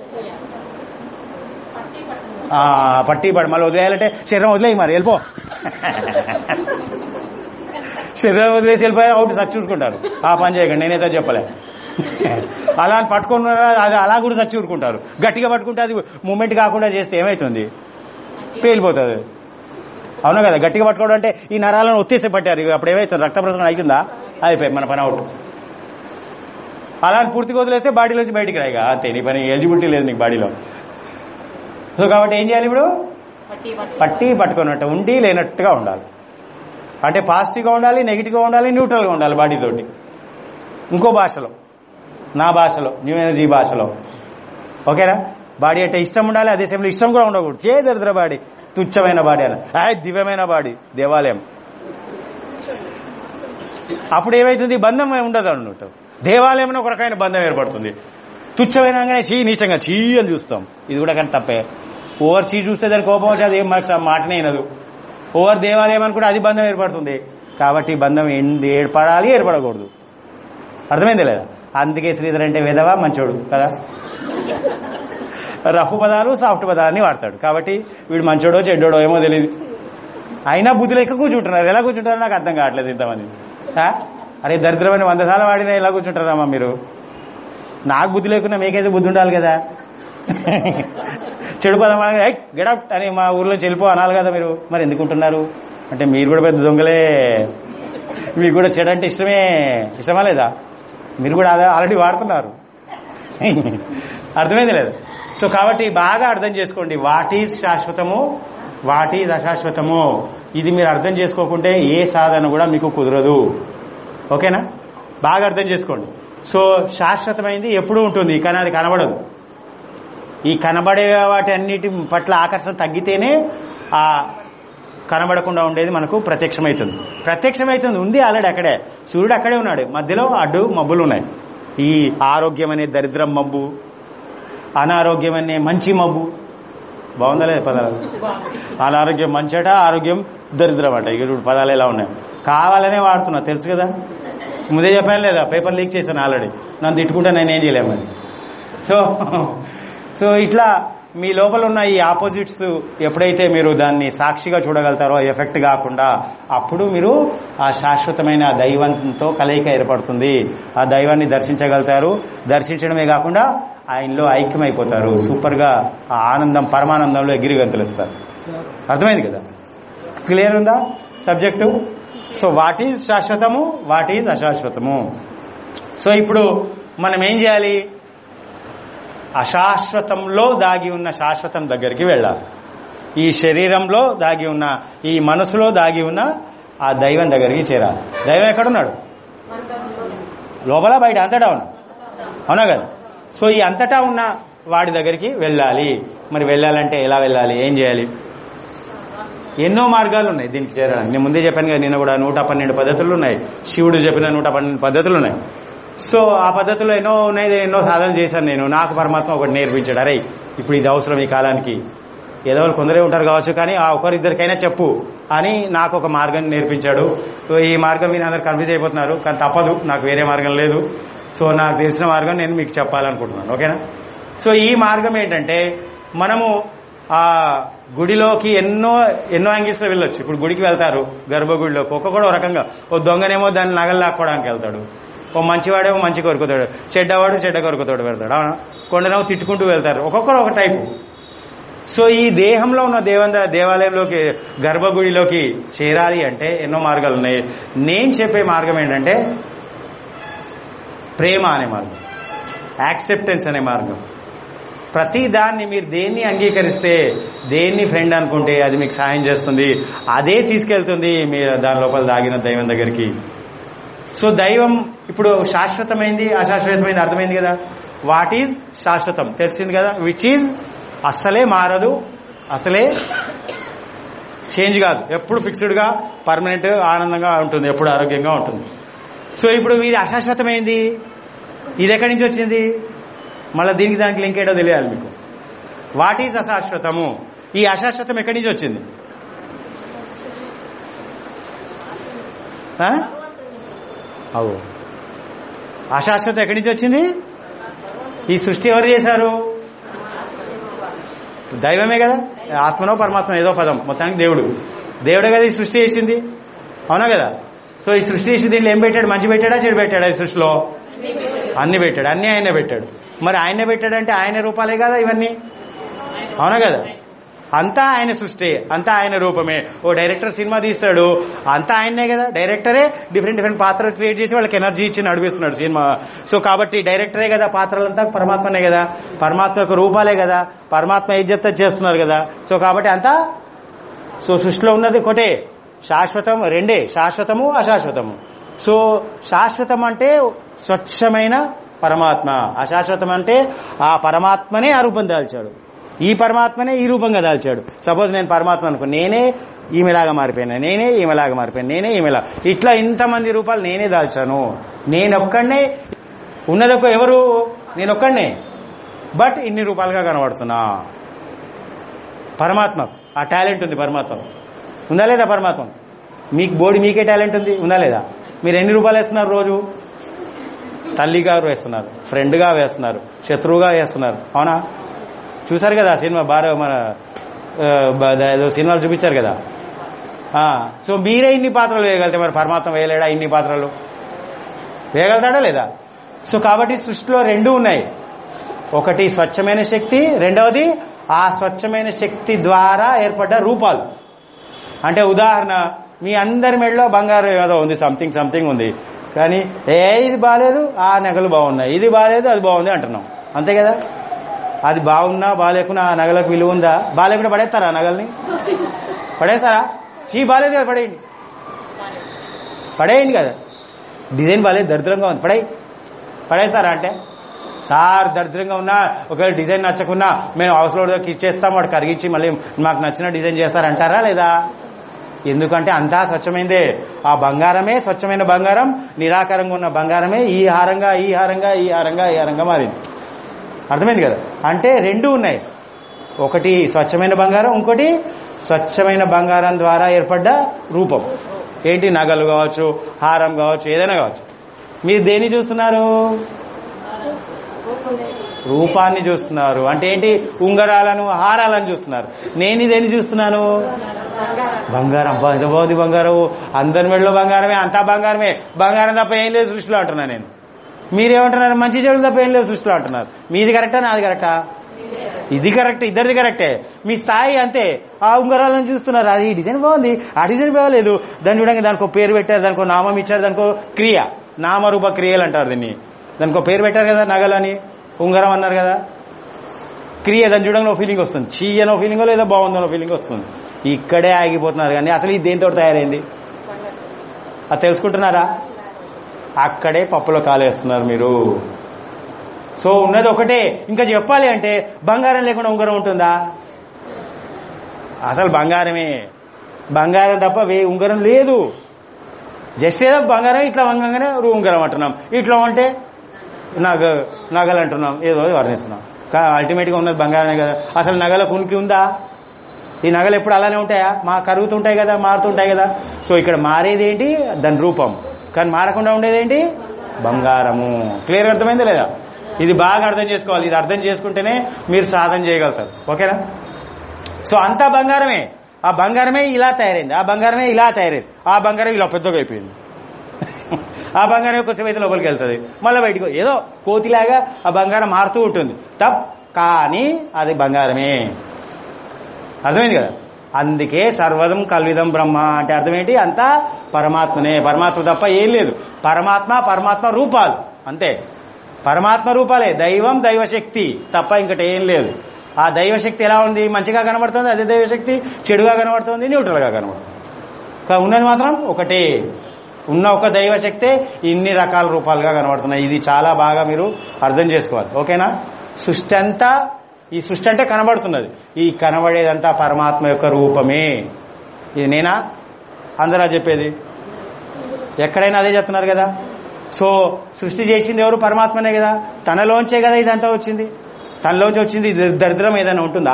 పట్టి పట్టండి ఆ, పట్టి పడి మళ్ళీ వదిలేయాలంటే శరీరం వదిలేయి మరి వెళ్ళిపో శరీరం వదిలేసి వెళ్ళిపోయి అవుట్ సచ్చి చూసుకుంటారు ఆ పని చేయకండి నేనైతే చెప్పలే అలా అని పట్టుకున్న అది అలా కూడా సచ్చి ఊరుకుంటారు గట్టిగా పట్టుకుంటే అది మూమెంట్ కాకుండా చేస్తే ఏమవుతుంది పేలిపోతుంది అవునా కదా గట్టిగా పట్టుకోవడం అంటే ఈ నరాలను ఒత్తేసి పట్టారు ఇక అప్పుడు ఏమవుతుంది రక్త ప్రసరణ అవుతుందా అయిపోయి మన పని అవుట్ అలా అని పూర్తిగా వదిలేస్తే బాడీలోంచి బయటికి రాయిగా అంతే నీ పని ఎలిజిబిలిటీ లేదు నీకు బాడీలో సో కాబట్టి ఏం చేయాలి ఇప్పుడు పట్టి పట్టి పట్టి పట్టుకున్నట్టు ఉండి లేనట్టుగా ఉండాలి అంటే పాజిటివ్గా ఉండాలి నెగిటివ్గా ఉండాలి న్యూట్రల్గా ఉండాలి బాడీతోటి ఇంకో భాషలో నా భాషలో న్యూ ఎనర్జీ భాషలో ఓకేనా బాడీ అంటే ఇష్టం ఉండాలి అదే సమయంలో ఇష్టం కూడా ఉండకూడదు చే దరిద్ర బాడీ తుచ్చమైన బాడీ అని ఆ దివ్యమైన బాడీ దేవాలయం అప్పుడు ఏమైతుంది బంధం ఉండదు అన్నట్టు దేవాలయంలో ఒక రకమైన బంధం ఏర్పడుతుంది తుచ్చమైనగానే చీ నీచంగా చీ అని చూస్తాం ఇది కూడా కానీ తప్పే ఓవర్ చీ చూస్తే దాని కోపం వచ్చి అది ఏం మనకు ఆ మాటనే వినదు ఓవర్ దేవాలయం అని కూడా అది బంధం ఏర్పడుతుంది కాబట్టి బంధం ఎండ్- ఏర్పడాలి ఏర్పడకూడదు అర్థమైంది లేదా అందుకే శ్రీధర్ అంటే విధవా మంచోడు కదా రఫ్ పదాలు సాఫ్ట్ పదాలని వాడతాడు కాబట్టి వీడు మంచోడో చెడ్డోడో ఏమో తెలియదు అయినా బుద్ధి లెక్క కూర్చుంటున్నారు ఎలా కూర్చుంటారో నాకు అర్థం కావట్లేదు ఇంతమంది ఆ? అరే దరిద్రమని వంద సార్లు వాడినా ఎలా కూర్చుంటారమ్మా మీరు నాకు బుద్ధి లేకున్నా మీకైతే బుద్ధి ఉండాలి కదా చెడు పదం గెడౌట్ అని మా ఊర్లో చెల్లిపో అనాలి కదా మీరు మరి ఎందుకు ఉంటున్నారు అంటే మీరు కూడా పెద్ద దొంగలే మీకు కూడా చెడు అంటే ఇష్టమే ఇష్టమా లేదా మీరు కూడా అదే ఆల్రెడీ వాడుతున్నారు అర్థమైంది లేదు సో కాబట్టి బాగా అర్థం చేసుకోండి వాట్ ఈజ్ శాశ్వతము వాట్ ఈజ్ అశాశ్వతము ఇది మీరు అర్థం చేసుకోకుంటే ఏ సాధన కూడా మీకు కుదరదు ఓకేనా బాగా అర్థం చేసుకోండి సో శాశ్వతమైంది ఎప్పుడూ ఉంటుంది కానీ అది కనబడదు ఈ కనబడే వాటి అన్నిటి పట్ల ఆకర్షణ తగ్గితేనే ఆ కనబడకుండా ఉండేది మనకు ప్రత్యక్షమవుతుంది ప్రత్యక్షమవుతుంది ఉంది ఆల్రెడీ అక్కడే సూర్యుడు అక్కడే ఉన్నాడు మధ్యలో అడ్డు మబ్బులు ఉన్నాయి ఈ ఆరోగ్యం అనే దరిద్రం మబ్బు అనారోగ్యం అనే మంచి మబ్బు బాగుందా లేదా పదాలు బాగుంది అనారోగ్యం మంచట ఆరోగ్యం దరిద్రం అట ఇక చూడు పదాలు ఎలా ఉన్నాయి కావాలనే వాడుతున్నా తెలుసు కదా ముందే చెప్పాను లేదా పేపర్ లీక్ చేశాను ఆల్రెడీ నన్ను తిట్టుకుంటే నేను ఏం చేయలేము మరి సో సో ఇట్లా మీ లోపల ఉన్న ఈ ఆపోజిట్స్ ఎప్పుడైతే మీరు దాన్ని సాక్షిగా చూడగలుగుతారో ఎఫెక్ట్ కాకుండా అప్పుడు మీరు ఆ శాశ్వతమైన దైవంతో కలయిక ఏర్పడుతుంది ఆ దైవాన్ని దర్శించగలుగుతారు దర్శించడమే కాకుండా ఆయనలో ఐక్యమైపోతారు సూపర్గా ఆ ఆనందం పరమానందంలో ఎగిరి గంతులేస్తారు అర్థమైంది కదా క్లియర్ ఉందా సబ్జెక్టు సో వాట్ ఈజ్ శాశ్వతము వాట్ ఈజ్ అశాశ్వతము సో ఇప్పుడు మనం ఏం చేయాలి అశాశ్వతంలో దాగి ఉన్న శాశ్వతం దగ్గరికి వెళ్ళాలి ఈ శరీరంలో దాగి ఉన్న ఈ మనసులో దాగి ఉన్న ఆ దైవం దగ్గరికి చేరాలి దైవం ఎక్కడున్నాడు లోపల బయట అంతటా ఉన్నాడు అవునా కదా సో ఈ అంతటా ఉన్న వాడి దగ్గరికి వెళ్ళాలి మరి వెళ్ళాలంటే ఎలా వెళ్ళాలి ఏం చేయాలి ఎన్నో మార్గాలు ఉన్నాయి దీనికి చేరడానికి నేను ముందే చెప్పాను కదా నిన్న కూడా నూట పన్నెండు పద్ధతులు ఉన్నాయి శివుడు చెప్పిన నూట పన్నెండు పద్ధతులు ఉన్నాయి సో ఆ పద్ధతుల్లో ఎన్నో ఉన్నాయి ఎన్నో సాధనలు చేశాను నేను నాకు పరమాత్మ ఒకటి నేర్పించాడు అరే ఇప్పుడు ఇది అవసరం ఈ కాలానికి ఏదో వాళ్ళు కొందరే ఉంటారు కావచ్చు కానీ ఆ ఒకరిద్దరికైనా చెప్పు అని నాకు ఒక మార్గం నేర్పించాడు సో ఈ మార్గం మీరు అందరు కన్ఫ్యూజ్ అయిపోతున్నారు కానీ తప్పదు నాకు వేరే మార్గం లేదు సో నాకు తెలిసిన మార్గం నేను మీకు చెప్పాలనుకుంటున్నాను ఓకేనా సో ఈ మార్గం ఏంటంటే మనము ఆ గుడిలోకి ఎన్నో ఎన్నో యాంగిల్స్ లో వెళ్ళొచ్చు ఇప్పుడు గుడికి వెళ్తారు గర్భగుడిలోకి ఒక్కొక్కడు ఒక రకంగా ఓ దొంగనేమో దాన్ని నగలు లాక్కోవడానికి వెళ్తాడు ఓ మంచివాడేమో మంచి కొరుకుతాడు చెడ్డవాడు చెడ్డ కొరుకుతాడు వెళ్తాడు అవునా కొండనేమో తిట్టుకుంటూ వెళ్తారు ఒక్కొక్కరు ఒక టైపు సో ఈ దేహంలో ఉన్న దేవంద దేవాలయంలోకి గర్భగుడిలోకి చేరాలి అంటే ఎన్నో మార్గాలు ఉన్నాయి నేను చెప్పే మార్గం ఏంటంటే ప్రేమ అనే మార్గం యాక్సెప్టెన్స్ అనే మార్గం ప్రతి దాన్ని మీరు దేన్ని అంగీకరిస్తే దేన్ని ఫ్రెండ్ అనుకుంటే అది మీకు సాయం చేస్తుంది అదే తీసుకెళ్తుంది మీరు దాని లోపల దాగిన దైవం దగ్గరికి సో దైవం ఇప్పుడు శాశ్వతమైంది అశాశ్వతమైంది అర్థమైంది కదా వాట్ ఈజ్ శాశ్వతం తెలిసింది కదా విచ్ ఈజ్ అస్సలే మారదు అసలే చేంజ్ కాదు ఎప్పుడు ఫిక్స్డ్గా పర్మనెంట్ ఆనందంగా ఉంటుంది ఎప్పుడు ఆరోగ్యంగా ఉంటుంది సో ఇప్పుడు ఇది అశాశ్వతమైంది ఇది ఎక్కడి నుంచి వచ్చింది మళ్ళీ దీనికి దానికి లింక్ ఏంటో తెలియాలి మీకు వాట్ ఈజ్ అశాశ్వతము ఈ అశాశ్వతం ఎక్కడి నుంచి వచ్చింది ఆ? అవు అశాశ్వతం ఎక్కడి నుంచి వచ్చింది ఈ సృష్టి ఎవరు చేశారు దైవమే కదా ఆత్మనో పరమాత్మ ఏదో పదం మొత్తానికి దేవుడు దేవుడే కదా ఈ సృష్టి చేసింది అవునా కదా సో ఈ సృష్టి చేసి దీంట్లో ఏం పెట్టాడు మంచి పెట్టాడా చెడు పెట్టాడా ఈ సృష్టిలో అన్ని పెట్టాడు అన్ని ఆయనే పెట్టాడు మరి ఆయనే పెట్టాడంటే ఆయన రూపాలే కదా ఇవన్నీ అవునా కదా అంతా ఆయన సృష్టి అంతా ఆయన రూపమే ఓ డైరెక్టర్ సినిమా తీస్తాడు అంతా ఆయనే కదా డైరెక్టరే డిఫరెంట్ డిఫరెంట్ పాత్రలు క్రియేట్ చేసి వాళ్ళకి ఎనర్జీ ఇచ్చి నడిపిస్తున్నాడు సినిమా సో కాబట్టి డైరెక్టరే కదా పాత్రలంతా పరమాత్మనే కదా పరమాత్మ యొక్క రూపాలే కదా పరమాత్మ ఏం చెప్తే చేస్తున్నారు కదా సో కాబట్టి అంతా సో సృష్టిలో ఉన్నది ఒకటే శాశ్వతం రెండే శాశ్వతము అశాశ్వతము సో శాశ్వతం అంటే స్వచ్ఛమైన పరమాత్మ అశాశ్వతం అంటే ఆ పరమాత్మనే ఆ రూపం దాల్చాడు ఈ పరమాత్మనే ఈ రూపంగా దాల్చాడు సపోజ్ నేను పరమాత్మ అనుకో నేనే ఈమెలాగా మారిపోయినా నేనే ఈమెలాగా మారిపోయాను నేనే ఈమెలా ఇట్లా ఇంతమంది రూపాలు నేనే దాల్చాను నేనొక్కడనే ఉన్నదొక్క ఎవరు నేనొక్కడనే బట్ ఇన్ని రూపాలుగా కనబడుతున్నా పరమాత్మ ఆ టాలెంట్ ఉంది పరమాత్మ ఉందా లేదా పరమాత్మ మీకు బోడి మీకే టాలెంట్ ఉంది ఉందా లేదా మీరు ఎన్ని రూపాయలు వేస్తున్నారు రోజు తల్లిగా వేస్తున్నారు ఫ్రెండ్గా వేస్తున్నారు శత్రువుగా వేస్తున్నారు అవునా చూసారు కదా ఆ సినిమా బాగా మన ఆ, బ- ఏదో సినిమాలు చూపించారు కదా ఆ, సో మీరే ఇన్ని పాత్రలు వేయగలితే మరి పరమాత్మ వేయలేడా ఇన్ని పాత్రలు వేయగలుగుతాడా లేదా సో కాబట్టి సృష్టిలో రెండు ఉన్నాయి ఒకటి స్వచ్ఛమైన శక్తి రెండవది ఆ స్వచ్ఛమైన శక్తి ద్వారా ఏర్పడ్డ రూపాలు అంటే ఉదాహరణ మీ అందరి మెడలో బంగారం ఏదో ఉంది సంథింగ్ సంథింగ్ ఉంది కానీ ఏ ఇది బాగాలేదు ఆ నగలు బాగున్నాయి ఇది బాగాలేదు అది బాగుంది అంటున్నాం అంతే కదా అది బాగున్నా బాగాలేకున్నా ఆ నగలకు విలువ ఉందా బాగాలేకుండా పడేస్తారా ఆ నగల్ని పడేస్తారా చీ బాగాలేదు కదా పడేయండి పడేయండి కదా డిజైన్ బాగాలేదు దరిద్రంగా ఉంది పడేయి పడేస్తారా అంటే సార్ దరిద్రంగా ఉన్నా ఒకవేళ డిజైన్ నచ్చకున్నా మేము హౌస్ లోడ్కి ఇచ్చేస్తాం వాడు కరిగించి మళ్ళీ మాకు నచ్చిన డిజైన్ చేస్తారంటారా లేదా ఎందుకంటే అంతా స్వచ్ఛమైందే ఆ బంగారమే స్వచ్ఛమైన బంగారం నిరాకారంగా ఉన్న బంగారమే ఈ హారంగా ఈ హారంగా ఈ హారంగా ఈ హారంగా మారింది అర్థమైంది కదా అంటే రెండు ఉన్నాయి ఒకటి స్వచ్ఛమైన బంగారం ఇంకోటి స్వచ్ఛమైన బంగారం ద్వారా ఏర్పడ్డ రూపం ఏంటి నగలు కావచ్చు హారం కావచ్చు ఏదైనా కావచ్చు మీరు దేన్ని చూస్తున్నారు రూపాన్ని చూస్తున్నారు అంటే ఏంటి ఉంగరాలను హారాలను చూస్తున్నారు నేను ఇదేని చూస్తున్నాను బంగారం అబ్బా, ఎంత బాగుంది బంగారం అందరి మెడలో బంగారమే అంతా బంగారమే బంగారం తప్ప ఏం లేదు సృష్టిలో అంటున్నా నేను మీరేమంటున్నారు మంచి చెడులు తప్ప ఏం లేదు సృష్టిలో అంటున్నారు మీది కరెక్టా నాది కరెక్టా ఇది కరెక్ట్ ఇద్దరిది కరెక్టే మీ స్థాయి అంతే ఆ ఉంగరాలను చూస్తున్నారు అది ఈ డిజైన్ బాగుంది ఆ డిజైన్ బాగలేదు దాన్ని చూడండి దానికి ఒక పేరు పెట్టారు దానికి ఒక నామం ఇచ్చారు దానికి ఒక క్రియ నామరూప క్రియలు అంటారు దీన్ని దానికి ఒక పేరు పెట్టారు కదా నగలని ఉంగరం అన్నారు కదా క్రియ దాన్ని చూడంగా ఫీలింగ్ వస్తుంది చీ అనో ఫీలింగ్ లేదా బాగుందనో ఫీలింగ్ వస్తుంది ఇక్కడే ఆగిపోతున్నారు కానీ అసలు ఇది దేంతో తయారైంది అది తెలుసుకుంటున్నారా అక్కడే పప్పులో కాలేస్తున్నారు మీరు సో ఉన్నది ఒకటే ఇంకా చెప్పాలి అంటే బంగారం లేకుండా ఉంగరం ఉంటుందా అసలు బంగారమే బంగారం తప్ప వే ఉంగరం లేదు జస్ట్ ఏదో బంగారం ఇట్లా వంగంగానే రూ ఉంగరం అంటున్నాం ఇట్లా అంటే నగ నగలు అంటున్నాం ఏదో వర్ణిస్తున్నాం అల్టిమేట్ గా ఉన్నది బంగారమే కదా అసలు నగల ఉనికి ఉందా ఈ నగలు ఎప్పుడు అలానే ఉంటాయా మా కరుగుతుంటాయి కదా మారుతుంటాయి కదా సో ఇక్కడ మారేది ఏంటి దాని రూపం కానీ మారకుండా ఉండేది ఏంటి బంగారము క్లియర్ అర్థమైందా లేదా ఇది బాగా అర్థం చేసుకోవాలి ఇది అర్థం చేసుకుంటేనే మీరు సాధన చేయగలుగుతారు ఓకేనా సో అంతా బంగారమే ఆ బంగారమే ఇలా తయారైంది ఆ బంగారమే ఇలా తయారైంది ఆ బంగారం ఇలా పెద్దగా అయిపోయింది ఆ బంగారం కొంచెం అయితే లోపలికి వెళ్తుంది మళ్ళీ బయటకు ఏదో కోతిలాగా ఆ బంగారం మారుతూ ఉంటుంది తప్ కానీ అది బంగారమే అర్థమైంది కదా అందుకే సర్వదం కల్విదం బ్రహ్మ అంటే అర్థం ఏంటి అంతా పరమాత్మనే పరమాత్మ తప్ప ఏం లేదు పరమాత్మ పరమాత్మ రూపాలు అంతే పరమాత్మ రూపాలే దైవం దైవశక్తి తప్ప ఇంకటి ఏం లేదు ఆ దైవశక్తి ఎలా ఉంది మంచిగా కనబడుతుంది అదే దైవశక్తి చెడుగా కనబడుతుంది న్యూట్రల్గా కనబడుతుంది కా- ఉన్నది మాత్రం ఒకటే ఉన్న ఒక దైవశక్తే ఇన్ని రకాల రూపాలుగా కనబడుతున్నాయి ఇది చాలా బాగా మీరు అర్థం చేసుకోవాలి ఓకేనా సృష్టి అంతా ఈ సృష్టి అంటే కనబడుతున్నది ఈ కనబడేదంతా పరమాత్మ యొక్క రూపమే ఇది నేనా అందరా చెప్పేది ఎక్కడైనా అదే చెప్తున్నారు కదా సో సృష్టి చేసింది ఎవరు పరమాత్మనే కదా తనలోంచే కదా ఇదంతా వచ్చింది తనలోంచి వచ్చింది ఇది దరిద్రం ఏదైనా ఉంటుందా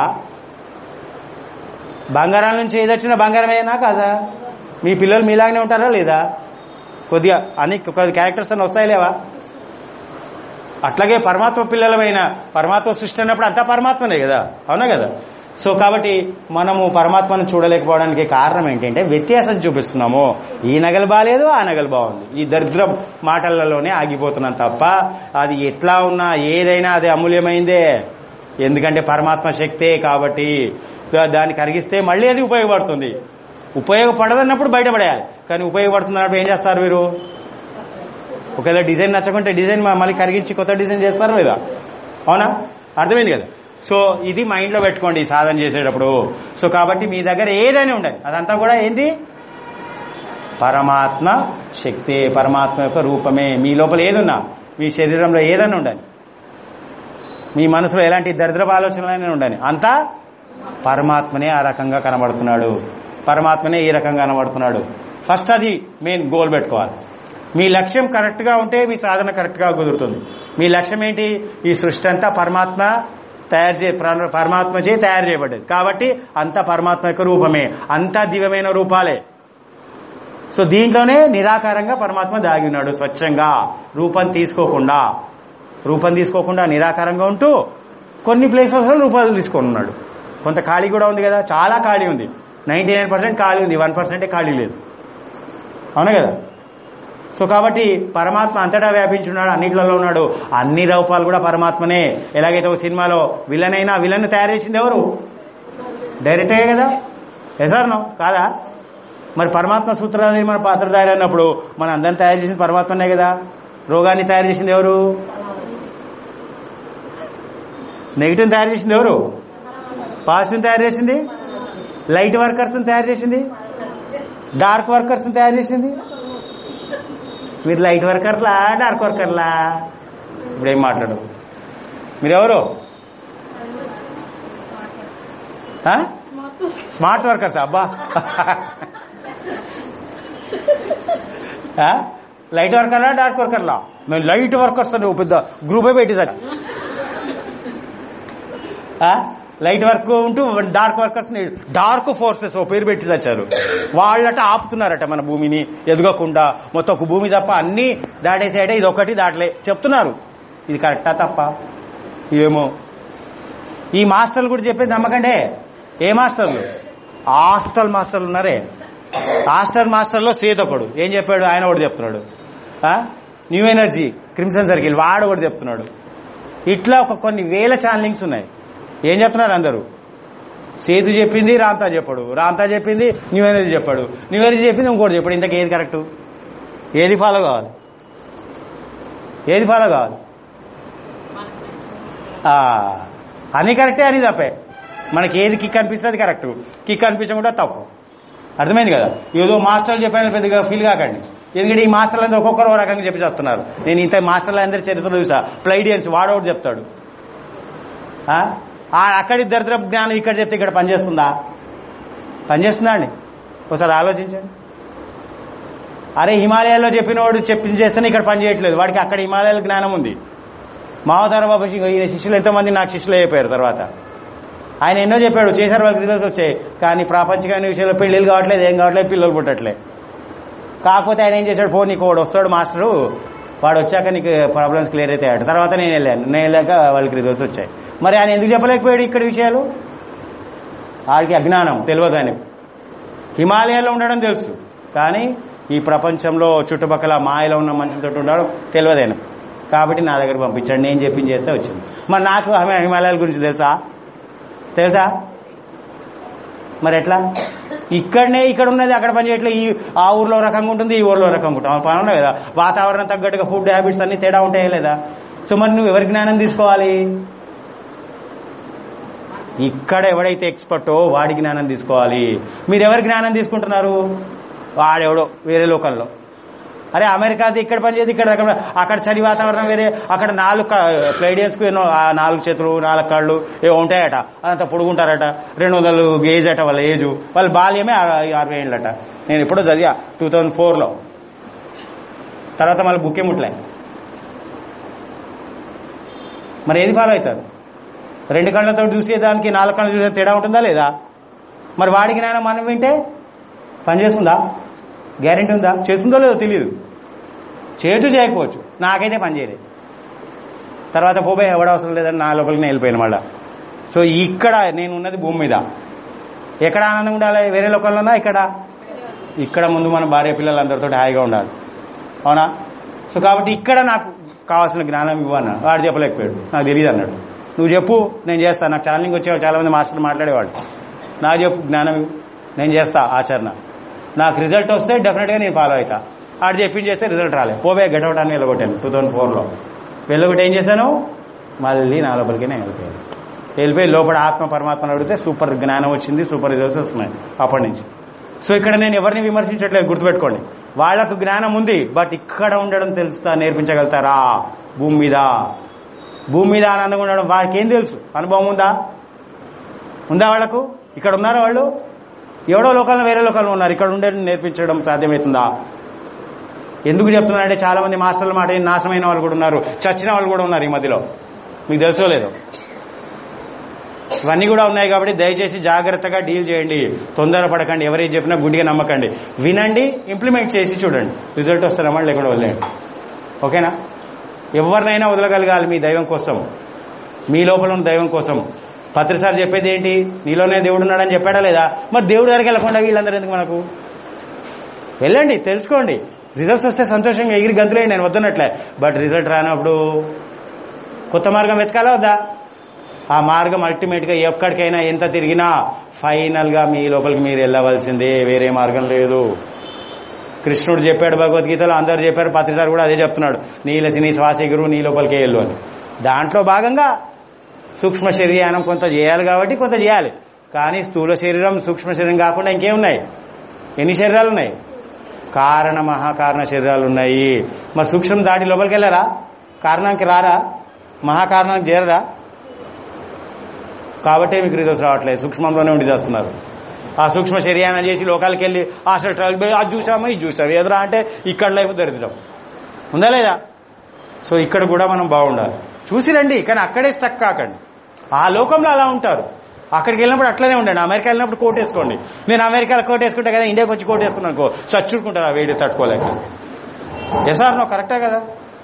బంగారం నుంచి ఏది వచ్చినా బంగారమేనా కాదా మీ పిల్లలు మీలాగానే ఉంటారా లేదా కొద్దిగా అని కొద్ది క్యారెక్టర్స్ అని వస్తాయి లేవా అట్లాగే పరమాత్మ పిల్లలమైన పరమాత్మ సృష్టి అన్నప్పుడు అంతా పరమాత్మనే కదా అవునా కదా సో కాబట్టి మనము పరమాత్మను చూడలేకపోవడానికి కారణం ఏంటంటే వ్యత్యాసం చూపిస్తున్నాము ఈ నగలు బాగాలేదు ఆ నగలు బాగుంది ఈ దరిద్ర మాటలలోనే ఆగిపోతున్నాం తప్ప అది ఎట్లా ఉన్నా ఏదైనా అది అమూల్యమైందే ఎందుకంటే పరమాత్మ శక్తే కాబట్టి దా- దాన్ని కరిగిస్తే మళ్ళీ అది ఉపయోగపడుతుంది ఉపయోగపడదన్నప్పుడు బయటపడేయాలి కానీ ఉపయోగపడుతుంది అన్నప్పుడు ఏం చేస్తారు మీరు ఒకవేళ డిజైన్ నచ్చకుంటే డిజైన్ మ- మళ్ళీ కరిగించి కొత్త డిజైన్ చేస్తారా లేదా అవునా అర్థమైంది కదా సో ఇది మైండ్లో పెట్టుకోండి ఈ సాధన చేసేటప్పుడు సో కాబట్టి మీ దగ్గర ఏదైనా ఉండాలి అదంతా కూడా ఏంటి పరమాత్మ శక్తి పరమాత్మ యొక్క రూపమే మీ లోపల ఏదున్నా మీ శరీరంలో ఏదైనా ఉండాలి మీ మనసులో ఎలాంటి దరిద్రపు ఆలోచనలైనా ఉండాలి అంతా పరమాత్మనే ఆ రకంగా కనబడుతున్నాడు పరమాత్మనే ఈ రకంగా కనబడుతున్నాడు ఫస్ట్ అది మెయిన్ గోల్ పెట్టుకోవాలి మీ లక్ష్యం కరెక్ట్గా ఉంటే మీ సాధన కరెక్ట్గా కుదురుతుంది మీ లక్ష్యం ఏంటి ఈ సృష్టి అంతా పరమాత్మ తయారు చే ప్ర- పరమాత్మచే తయారు చేయబడ్డది కాబట్టి అంతా పరమాత్మ యొక్క రూపమే అంతా దివ్యమైన రూపాలే సో దీంట్లోనే నిరాకారంగా పరమాత్మ దాగి ఉన్నాడు స్వచ్ఛంగా రూపం తీసుకోకుండా రూపం తీసుకోకుండా నిరాకారంగా ఉంటూ కొన్ని ప్లేసెస్లో రూపాలు తీసుకొని ఉన్నాడు కొంత ఖాళీ కూడా ఉంది కదా చాలా ఖాళీ ఉంది నైంటీ నైన్ పర్సెంట్ ఖాళీ ఉంది వన్ పర్సెంటే ఖాళీ లేదు అవునా కదా సో కాబట్టి పరమాత్మ అంతటా వ్యాపించున్నాడు అన్నిట్లలో ఉన్నాడు అన్ని రూపాలు కూడా పరమాత్మనే ఎలాగైతే ఒక సినిమాలో విలన్ అయినా విలన్ తయారు చేసింది ఎవరు డైరెక్టే కదా ఎసార్నో కాదా మరి పరమాత్మ సూత్రాలని మన పాత్రధారి అన్నప్పుడు మన అందరిని తయారు చేసింది పరమాత్మనే కదా రోగాన్ని తయారు చేసింది ఎవరు నెగిటివ్ తయారు చేసింది ఎవరు పాజిటివ్ తయారు చేసింది లైట్ వర్కర్స్ తయారు చేసింది డార్క్ వర్కర్స్ తయారు చేసింది మీరు లైట్ వర్కర్లా డార్క్ వర్కర్లా ఇప్పుడు ఏం మాట్లాడు మీరెవరు ఆ? స్మార్ట్ వర్కర్స్ అబ్బా ఆ? లైట్ వర్కర్లా డార్క్ వర్కర్లా మేము లైట్ వర్కర్స్ అని ఓ పెద్ద గ్రూపే పెట్టేసారు లైట్ వర్క్ ఉంటూ డార్క్ వర్కర్స్ డార్క్ ఫోర్సెస్ ఓ పేరు పెట్టి తెచ్చారు వాళ్ళట ఆపుతున్నారట మన భూమిని ఎదగకుండా మొత్తం ఒక భూమి తప్ప అన్ని దాటేసేటే ఇది ఒకటి దాటలే చెప్తున్నారు ఇది కరెక్టా తప్ప ఏమో ఈ మాస్టర్లు కూడా చెప్పేది నమ్మకండే ఏ మాస్టర్లు హాస్టల్ మాస్టర్లు ఉన్నారే హాస్టల్ మాస్టర్లో సేతొకడు ఏం చెప్పాడు ఆయన ఒకటి చెప్తున్నాడు ఆ? న్యూ ఎనర్జీ క్రిమ్సన్ సర్కిల్ వాడు ఒకటి చెప్తున్నాడు ఇట్లా ఒక కొన్ని వేల ఛానలింగ్స్ ఉన్నాయి ఏం చెప్తున్నారు అందరూ సేతు చెప్పింది రామ్తా చెప్పాడు రామ్తా చెప్పింది న్యూ ఎనర్జీ చెప్పాడు న్యూ ఎనర్జీ చెప్పింది ఇంకోటి చెప్పాడు ఇంతకు ఏది కరెక్ట్ ఏది ఫాలో కావాలి ఏది ఫాలో కావాలి ఆ, అన్ని కరెక్టే అని తప్పే మనకి ఏది కిక్ అనిపిస్తుంది కరెక్ట్ కిక్ అనిపించకుండా తప్పు అర్థమైంది కదా ఏదో మాస్టర్లు చెప్పాను పెద్దగా ఫీల్ కాకండి ఎందుకంటే ఈ మాస్టర్లు అందరూ ఒక్కొక్కరు ఓ రకంగా చెప్పి చేస్తున్నారు నేను ఇంత మాస్టర్లు అందరి చరిత్రలో చూసా ప్లైడియన్స్ వాడోడు చెప్తాడు ఆ? ఆ అక్కడి దరిద్ర జ్ఞానం ఇక్కడ చెప్తే ఇక్కడ పనిచేస్తుందా పనిచేస్తుందా అండి ఒకసారి ఆలోచించండి అరే హిమాలయాల్లో చెప్పినోడు చెప్పి చేస్తేనే ఇక్కడ పని చేయట్లేదు వాడికి అక్కడ హిమాలయాల జ్ఞానం ఉంది మావతార బాబు శి- ఈయన శిష్యులు ఎంతమంది నాకు శిష్యులు అయిపోయారు తర్వాత ఆయన ఎన్నో చెప్పాడు చేశారు వాళ్ళకి రిజల్ట్స్ వచ్చాయి కానీ ప్రాపంచికమైన విషయంలో పెళ్ళిళ్ళు కావట్లేదు ఏం కావట్లేదు పిల్లలు పుట్టట్లే కాకపోతే ఆయన ఏం చేశాడు ఫోన్ నీకు వాడు వస్తాడు మాస్టరు వాడు వచ్చాక నీకు ప్రాబ్లమ్స్ క్లియర్ అవుతాయట తర్వాత నేను వెళ్ళాను నేను వెళ్ళాక వాళ్ళకి రిజల్ట్స్ వచ్చాయి మరి ఆయన ఎందుకు చెప్పలేకపోయాడు ఇక్కడ విషయాలు వాడికి అజ్ఞానం తెలియదు ఆయన హిమాలయాల్లో ఉండడం తెలుసు కానీ ఈ ప్రపంచంలో చుట్టుపక్కల మాయలో ఉన్న మనుషులతో ఉండడం తెలియదు ఆయన కాబట్టి నా దగ్గర పంపించాడు నేను చెప్పింది చేస్తే వచ్చింది మరి నాకు హిమ- హిమాలయాల గురించి తెలుసా తెలుసా మరి ఎట్లా ఇక్కడనే ఇక్కడ ఉన్నది అక్కడ పని చేయట్లేదు ఈ ఆ ఊర్లో రకంగా ఉంటుంది ఈ ఊర్లో రకంగా ఉంటుంది పని ఉన్నాయి కదా వాతావరణం తగ్గట్టుగా ఫుడ్ హ్యాబిట్స్ అన్ని తేడా ఉంటాయా లేదా సో మరి నువ్వు ఎవరి జ్ఞానం తీసుకోవాలి ఇక్కడ ఎవడైతే ఎక్స్పర్టో వాడి జ్ఞానం తీసుకోవాలి మీరు ఎవరి జ్ఞానం తీసుకుంటున్నారు వాడెవడో వేరే లోకల్లో అరే అమెరికాది ఇక్కడ పనిచేది ఇక్కడ అక్కడ అక్కడ చలి వాతావరణం వేరే అక్కడ నాలుగు ప్లైడియన్స్కు ఎన్నో ఆ నాలుగు చేతులు నాలుగు కాళ్ళు ఏవో ఉంటాయట అదంతా పొడుగుంటారట రెండు వందలు ఏజ్ అట వాళ్ళ ఏజు వాళ్ళ బాల్యమే ఆ- అరవై ఏళ్ళట నేను ఎప్పుడో చదివా టూ థౌజండ్ ఫోర్లో తర్వాత మళ్ళీ బుక్కే ముట్లే మరి ఏది ఫాలో అవుతారు రెండు కళ్ళతో చూసేదానికి నాలుగు కళ్ళు చూసే తేడా ఉంటుందా లేదా మరి వాడి జ్ఞానం మనం వింటే పనిచేస్తుందా గ్యారెంటీ ఉందా చేస్తుందో లేదో తెలియదు చేయొచ్చు చేయకపోవచ్చు నాకైతే పని చేయలేదు తర్వాత పోబోయే ఎవడ అవసరం లేదని నా లోపలికి నేను వెళ్ళిపోయాను మళ్ళా సో ఇక్కడ నేను ఉన్నది భూమి మీద ఎక్కడ ఆనందంగా ఉండాలి వేరే లోకంలోనా ఇక్కడ ఇక్కడ ముందు మన భార్య పిల్లలందరితో హాయిగా ఉండాలి అవునా సో కాబట్టి ఇక్కడ నాకు కావాల్సిన జ్ఞానం ఇవ్వను వాడు చెప్పలేకపోయాడు నాకు తెలియదు అన్నాడు నువ్వు చెప్పు నేను చేస్తాను నాకు ఛాలెంజింగ్ వచ్చే చాలా మంది మాస్టర్ మాట్లాడేవాడు నాకు చెప్పు జ్ఞానం ఇవ్వు. నేను చేస్తా ఆచరణ నాకు రిజల్ట్ వస్తే డెఫినెట్గా నేను ఫాలో అవుతా ఆడు చెప్పింది చేస్తే రిజల్ట్ రాలే పోవే గెటవటాన్ని వెళ్ళగొట్టాను టూ థౌసండ్ ఫోర్లో వెళ్ళగొట్టి ఏం చేశాను మళ్ళీ నా లోపలికి నేను వెళ్ళిపోయాను వెళ్ళిపోయి లోపల ఆత్మ పరమాత్మను అడిగితే సూపర్ జ్ఞానం వచ్చింది సూపర్ రిజల్ట్స్ వస్తున్నాయి అప్పటి నుంచి సో ఇక్కడ నేను ఎవరిని విమర్శించట్లేదు గుర్తుపెట్టుకోండి వాళ్లకు జ్ఞానం ఉంది బట్ ఇక్కడ ఉండడం తెలుస్తా నేర్పించగలుగుతారా భూమి మీద భూమి మీద ఆనందంగా ఉండడం వారికి ఏం తెలుసు అనుభవం ఉందా ఉందా వాళ్లకు ఇక్కడ ఉన్నారా వాళ్ళు ఎవడో లోకాలను వేరే లోకాలను ఉన్నారు ఇక్కడ ఉండే నేర్పించడం సాధ్యమవుతుందా ఎందుకు చెప్తున్నానంటే చాలా మంది మాస్టర్ల మాట విని నాశనమైన వాళ్ళు కూడా ఉన్నారు చచ్చిన వాళ్ళు కూడా ఉన్నారు ఈ మధ్యలో మీకు తెలుసో లేదో ఇవన్నీ కూడా ఉన్నాయి కాబట్టి దయచేసి జాగ్రత్తగా డీల్ చేయండి తొందరపడకండి ఎవరైతే చెప్పినా గుడ్డిగా నమ్మకండి వినండి ఇంప్లిమెంట్ చేసి చూడండి రిజల్ట్ వస్తే రమ్మని లేకుండా వదిలేయండి ఓకేనా ఎవరినైనా వదలగలగాలి మీ దైవం కోసం మీ లోపల ఉన్న దైవం కోసం పత్రిసారి చెప్పేది ఏంటి నీలోనే దేవుడు ఉన్నాడని చెప్పాడా లేదా మరి దేవుడు దగ్గరికి వెళ్ళకుండా వీళ్ళందరూ ఎందుకు మనకు వెళ్ళండి తెలుసుకోండి రిజల్ట్స్ వస్తే సంతోషంగా ఎగిరి గంతులేండి నేను వద్దన్నట్లే బట్ రిజల్ట్ రానప్పుడు కొత్త మార్గం వెతకాలా వద్దా ఆ మార్గం అల్టిమేట్గా ఎక్కడికైనా ఎంత తిరిగినా ఫైనల్గా మీ లోపలికి మీరు వెళ్ళవలసిందే వేరే మార్గం లేదు కృష్ణుడు చెప్పాడు భగవద్గీతలో అందరు చెప్పారు పత్రిసారి కూడా అదే చెప్తున్నాడు నీలసి నీ శ్వాస ఎగురు నీ లోపలికి వెళ్ళు అని దాంట్లో భాగంగా సూక్ష్మ శరీరం కొంత చేయాలి కాబట్టి కొంత చేయాలి కానీ స్థూల శరీరం సూక్ష్మ శరీరం కాకుండా ఇంకేమున్నాయి ఎన్ని శరీరాలు ఉన్నాయి కారణ మహాకారణ శరీరాలు ఉన్నాయి మరి సూక్ష్మం దాటి లోపలికి వెళ్ళారా కారణానికి రారా మహాకారణానికి చేరరా కాబట్టే మీకు రిజల్ట్స్ రావట్లేదు సూక్ష్మంలోనే ఉండి చేస్తున్నారు ఆ సూక్ష్మ శరీరాన్ని చేసి లోకాలకి వెళ్ళి హాస్టల్ ట్రావెల్ పోయి అది చూసాము ఇది చూసాము ఎదురా అంటే ఇక్కడ లైఫ్ దరిద్రం ఉందా లేదా సో ఇక్కడ కూడా మనం బాగుండాలి చూసి రండి కానీ అక్కడే స్టక్ కాకండి ఆ లోకంలో అలా ఉంటారు అక్కడికి వెళ్ళినప్పుడు అట్లనే ఉండండి అమెరికా వెళ్ళినప్పుడు కోట్ వేసుకోండి నేను అమెరికాలో కోట్ వేసుకుంటా కదా ఇండియాకి వచ్చి కోట్ వేసుకున్నాను అనుకో చచ్చుకుంటారు ఆ వేడి తట్టుకోలేక ఎసార్ నో కరెక్టా కదా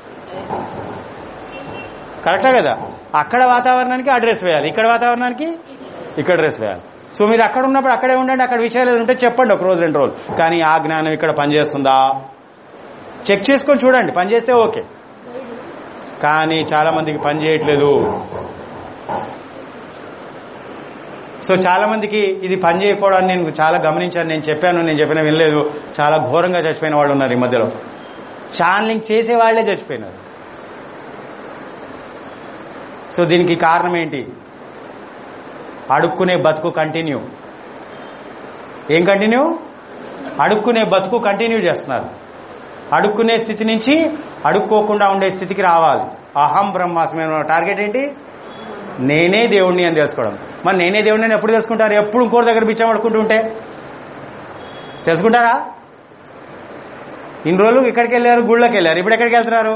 కరెక్టా కదా అక్కడ వాతావరణానికి ఆ డ్రెస్ వేయాలి ఇక్కడ వాతావరణానికి ఇక్కడ డ్రెస్ వేయాలి సో మీరు అక్కడ ఉన్నప్పుడు అక్కడే ఉండండి అక్కడ విషయాలు ఏదైనా ఉంటే చెప్పండి ఒక రోజు రెండు రోజులు కానీ ఆ జ్ఞానం ఇక్కడ పనిచేస్తుందా చెక్ చేసుకొని చూడండి పనిచేస్తే ఓకే కానీ చాలా మందికి పని చేయట్లేదు సో చాలా మందికి ఇది పని చేయకపోవడాన్ని నేను చాలా గమనించాను నేను చెప్పాను నేను చెప్పిన వినలేదు చాలా ఘోరంగా చచ్చిపోయిన వాళ్ళు ఉన్నారు ఈ మధ్యలో ఛానలింగ్ చేసే వాళ్లే చచ్చిపోయినారు సో దీనికి కారణం ఏంటి అడుక్కునే బతుకు కంటిన్యూ ఏం కంటిన్యూ అడుక్కునే బతుకు కంటిన్యూ చేస్తున్నారు అడుక్కునే స్థితి నుంచి అడుక్కోకుండా ఉండే స్థితికి రావాలి అహం బ్రహ్మాస్మైన టార్గెట్ ఏంటి నేనే దేవుణ్ణి అని తెలుసుకోవడం మరి నేనే దేవుణ్ణి అని ఎప్పుడు తెలుసుకుంటారు ఎప్పుడు ఇంకోటి దగ్గర బిచ్చం పడుకుంటూ ఉంటే తెలుసుకుంటారా ఇన్ని రోజులు ఇక్కడికి వెళ్ళారు గుళ్ళకి వెళ్ళారు ఇప్పుడు ఎక్కడికి వెళ్తున్నారు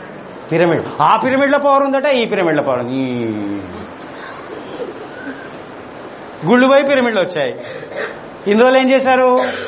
పిరమిడ్ ఆ పిరమిడ్లో పవర్ ఉందట ఈ పిరమిడ్లో పవర్ ఉంది ఈ గుళ్ళు పోయి పిరమిడ్లు వచ్చాయి ఇన్ని రోజులు ఏం చేశారు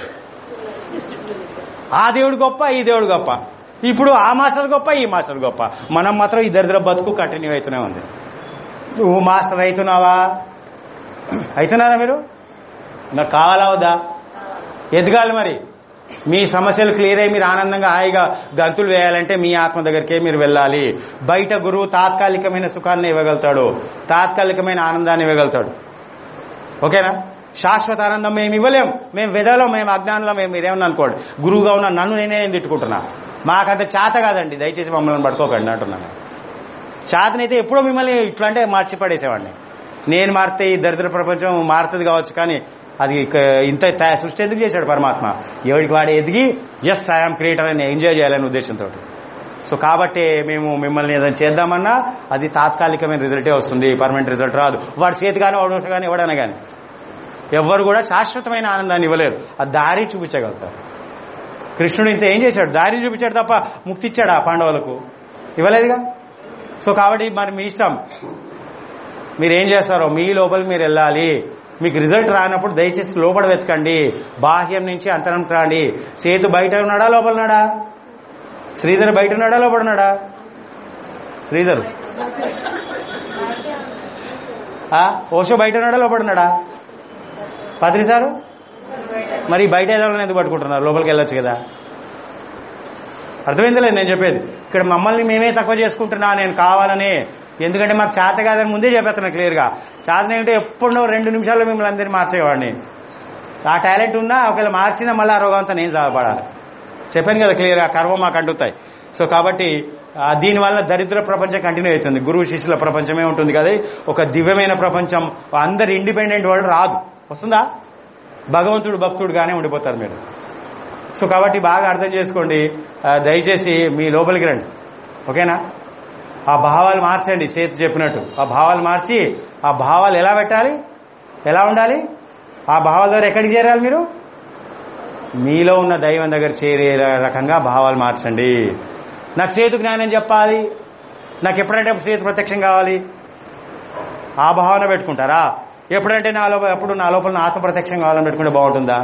ఆ దేవుడు గొప్ప ఈ దేవుడు గొప్ప ఇప్పుడు ఆ మాస్టర్ గొప్ప ఈ మాస్టర్ గొప్ప మనం మాత్రం ఈ దరిద్ర బతుకు కంటిన్యూ అవుతూనే ఉంది నువ్వు మాస్టర్ అవుతున్నావా అవుతున్నారా మీరు నాకు కావాలా వద్దా ఎదగాలి మరి మీ సమస్యలు క్లియర్ అయ్యి మీరు ఆనందంగా హాయిగా గంతులు వేయాలంటే మీ ఆత్మ దగ్గరికే మీరు వెళ్ళాలి బయట గురువు తాత్కాలికమైన సుఖాన్ని ఇవ్వగలుగుతాడు తాత్కాలికమైన ఆనందాన్ని ఇవ్వగలుగుతాడు ఓకేనా శాశ్వత ఆనందం మేము ఇవ్వలేం మేము వెదలో మేము అజ్ఞానంలో మేము మీరేమన్నా అనుకోండి గురువుగా ఉన్న నన్ను నేనే నేను తిట్టుకుంటున్నా మాకంత చేత కాదండి దయచేసి మమ్మల్ని పట్టుకోకండి అంటున్నాను చేతనైతే ఎప్పుడో మిమ్మల్ని ఇట్లా అంటే మార్చి పడేసేవాడిని నేను మారితే ఈ దరిద్ర ప్రపంచం మారుతుంది కావచ్చు కానీ అది ఇక ఇంత తయా- సృష్టి ఎందుకు చేశాడు పరమాత్మ ఎవరికి వాడే ఎదిగి ఎస్ ఐఎమ్ క్రియేటర్ అని ఎంజాయ్ చేయాలనే ఉద్దేశంతో సో కాబట్టి మేము మిమ్మల్ని ఏదైనా చేద్దామన్నా అది తాత్కాలికమైన రిజల్టే వస్తుంది పర్మనెంట్ రిజల్ట్ రాదు వాడి చేతి కానీ వాడు కానీ ఎవడైనా కానీ ఎవ్వరు కూడా శాశ్వతమైన ఆనందాన్ని ఇవ్వలేరు ఆ దారి చూపించగలుగుతారు కృష్ణుడు ఇంత ఏం చేశాడు దారి చూపించాడు తప్ప ముక్తి ఇచ్చాడు ఆ పాండవులకు ఇవ్వలేదుగా సో కాబట్టి మరి మీ ఇష్టం మీరు ఏం చేస్తారో మీ లోపలికి మీరు వెళ్ళాలి మీకు రిజల్ట్ రానప్పుడు దయచేసి లోపల వెతకండి బాహ్యం నుంచి అంతరం రాండి సేతు బయట ఉన్నాడా లోపల ఉన్నాడా శ్రీధర్ బయట ఉన్నాడా లోపల ఉన్నాడా శ్రీధర్ ఆ, ఓషో బయట ఉన్నాడా లోపల ఉన్నాడా పత్రి సారు మరి బయట ఏదో ఎందుకు పట్టుకుంటున్నారు లోపలికి వెళ్ళొచ్చు కదా అర్థమైందిలే నేను చెప్పేది ఇక్కడ మమ్మల్ని మేమే తక్కువ చేసుకుంటున్నా నేను కావాలని ఎందుకంటే మాకు చేత కాదని ముందే చెప్పేస్తున్నా క్లియర్గా చేత ఏంటంటే ఎప్పుడో రెండు నిమిషాల్లో మిమ్మల్ని అందరినీ మార్చేవాడిని ఆ టాలెంట్ ఉన్నా ఒకవేళ మార్చినా మళ్ళీ ఆ రోగం అంతా నేను సాగపడాలి చెప్పాను కదా క్లియర్గా కర్మ మాకు అంటుతాయి సో కాబట్టి ఆ, దీనివల్ల దరిద్ర ప్రపంచం కంటిన్యూ అవుతుంది గురువు శిష్యుల ప్రపంచమే ఉంటుంది కదా ఒక దివ్యమైన ప్రపంచం అందరు ఇండిపెండెంట్ వాళ్ళు రాదు వస్తుందా భగవంతుడు భక్తుడుగానే ఉండిపోతారు మీరు సో కాబట్టి బాగా అర్థం చేసుకోండి ఆ, దయచేసి మీ లోపలికి రండి ఓకేనా ఆ భావాలు మార్చండి సేతు చెప్పినట్టు ఆ భావాలు మార్చి ఆ భావాలు ఎలా పెట్టాలి ఎలా ఉండాలి ఆ భావాల ద్వారా ఎక్కడికి చేరాలి మీరు మీలో ఉన్న దైవం దగ్గర చేరే రకంగా భావాలు మార్చండి నాకు సేతు జ్ఞానం చెప్పాలి నాకు ఎప్పుడంటే అప్పుడు సేతు ప్రత్యక్షం కావాలి ఆ భావన పెట్టుకుంటారా ఎప్పుడంటే నా లోపల ఎప్పుడు నా లోపల నా ఆత్మ ప్రత్యక్షం కావాలని పెట్టుకుంటే బాగుంటుందా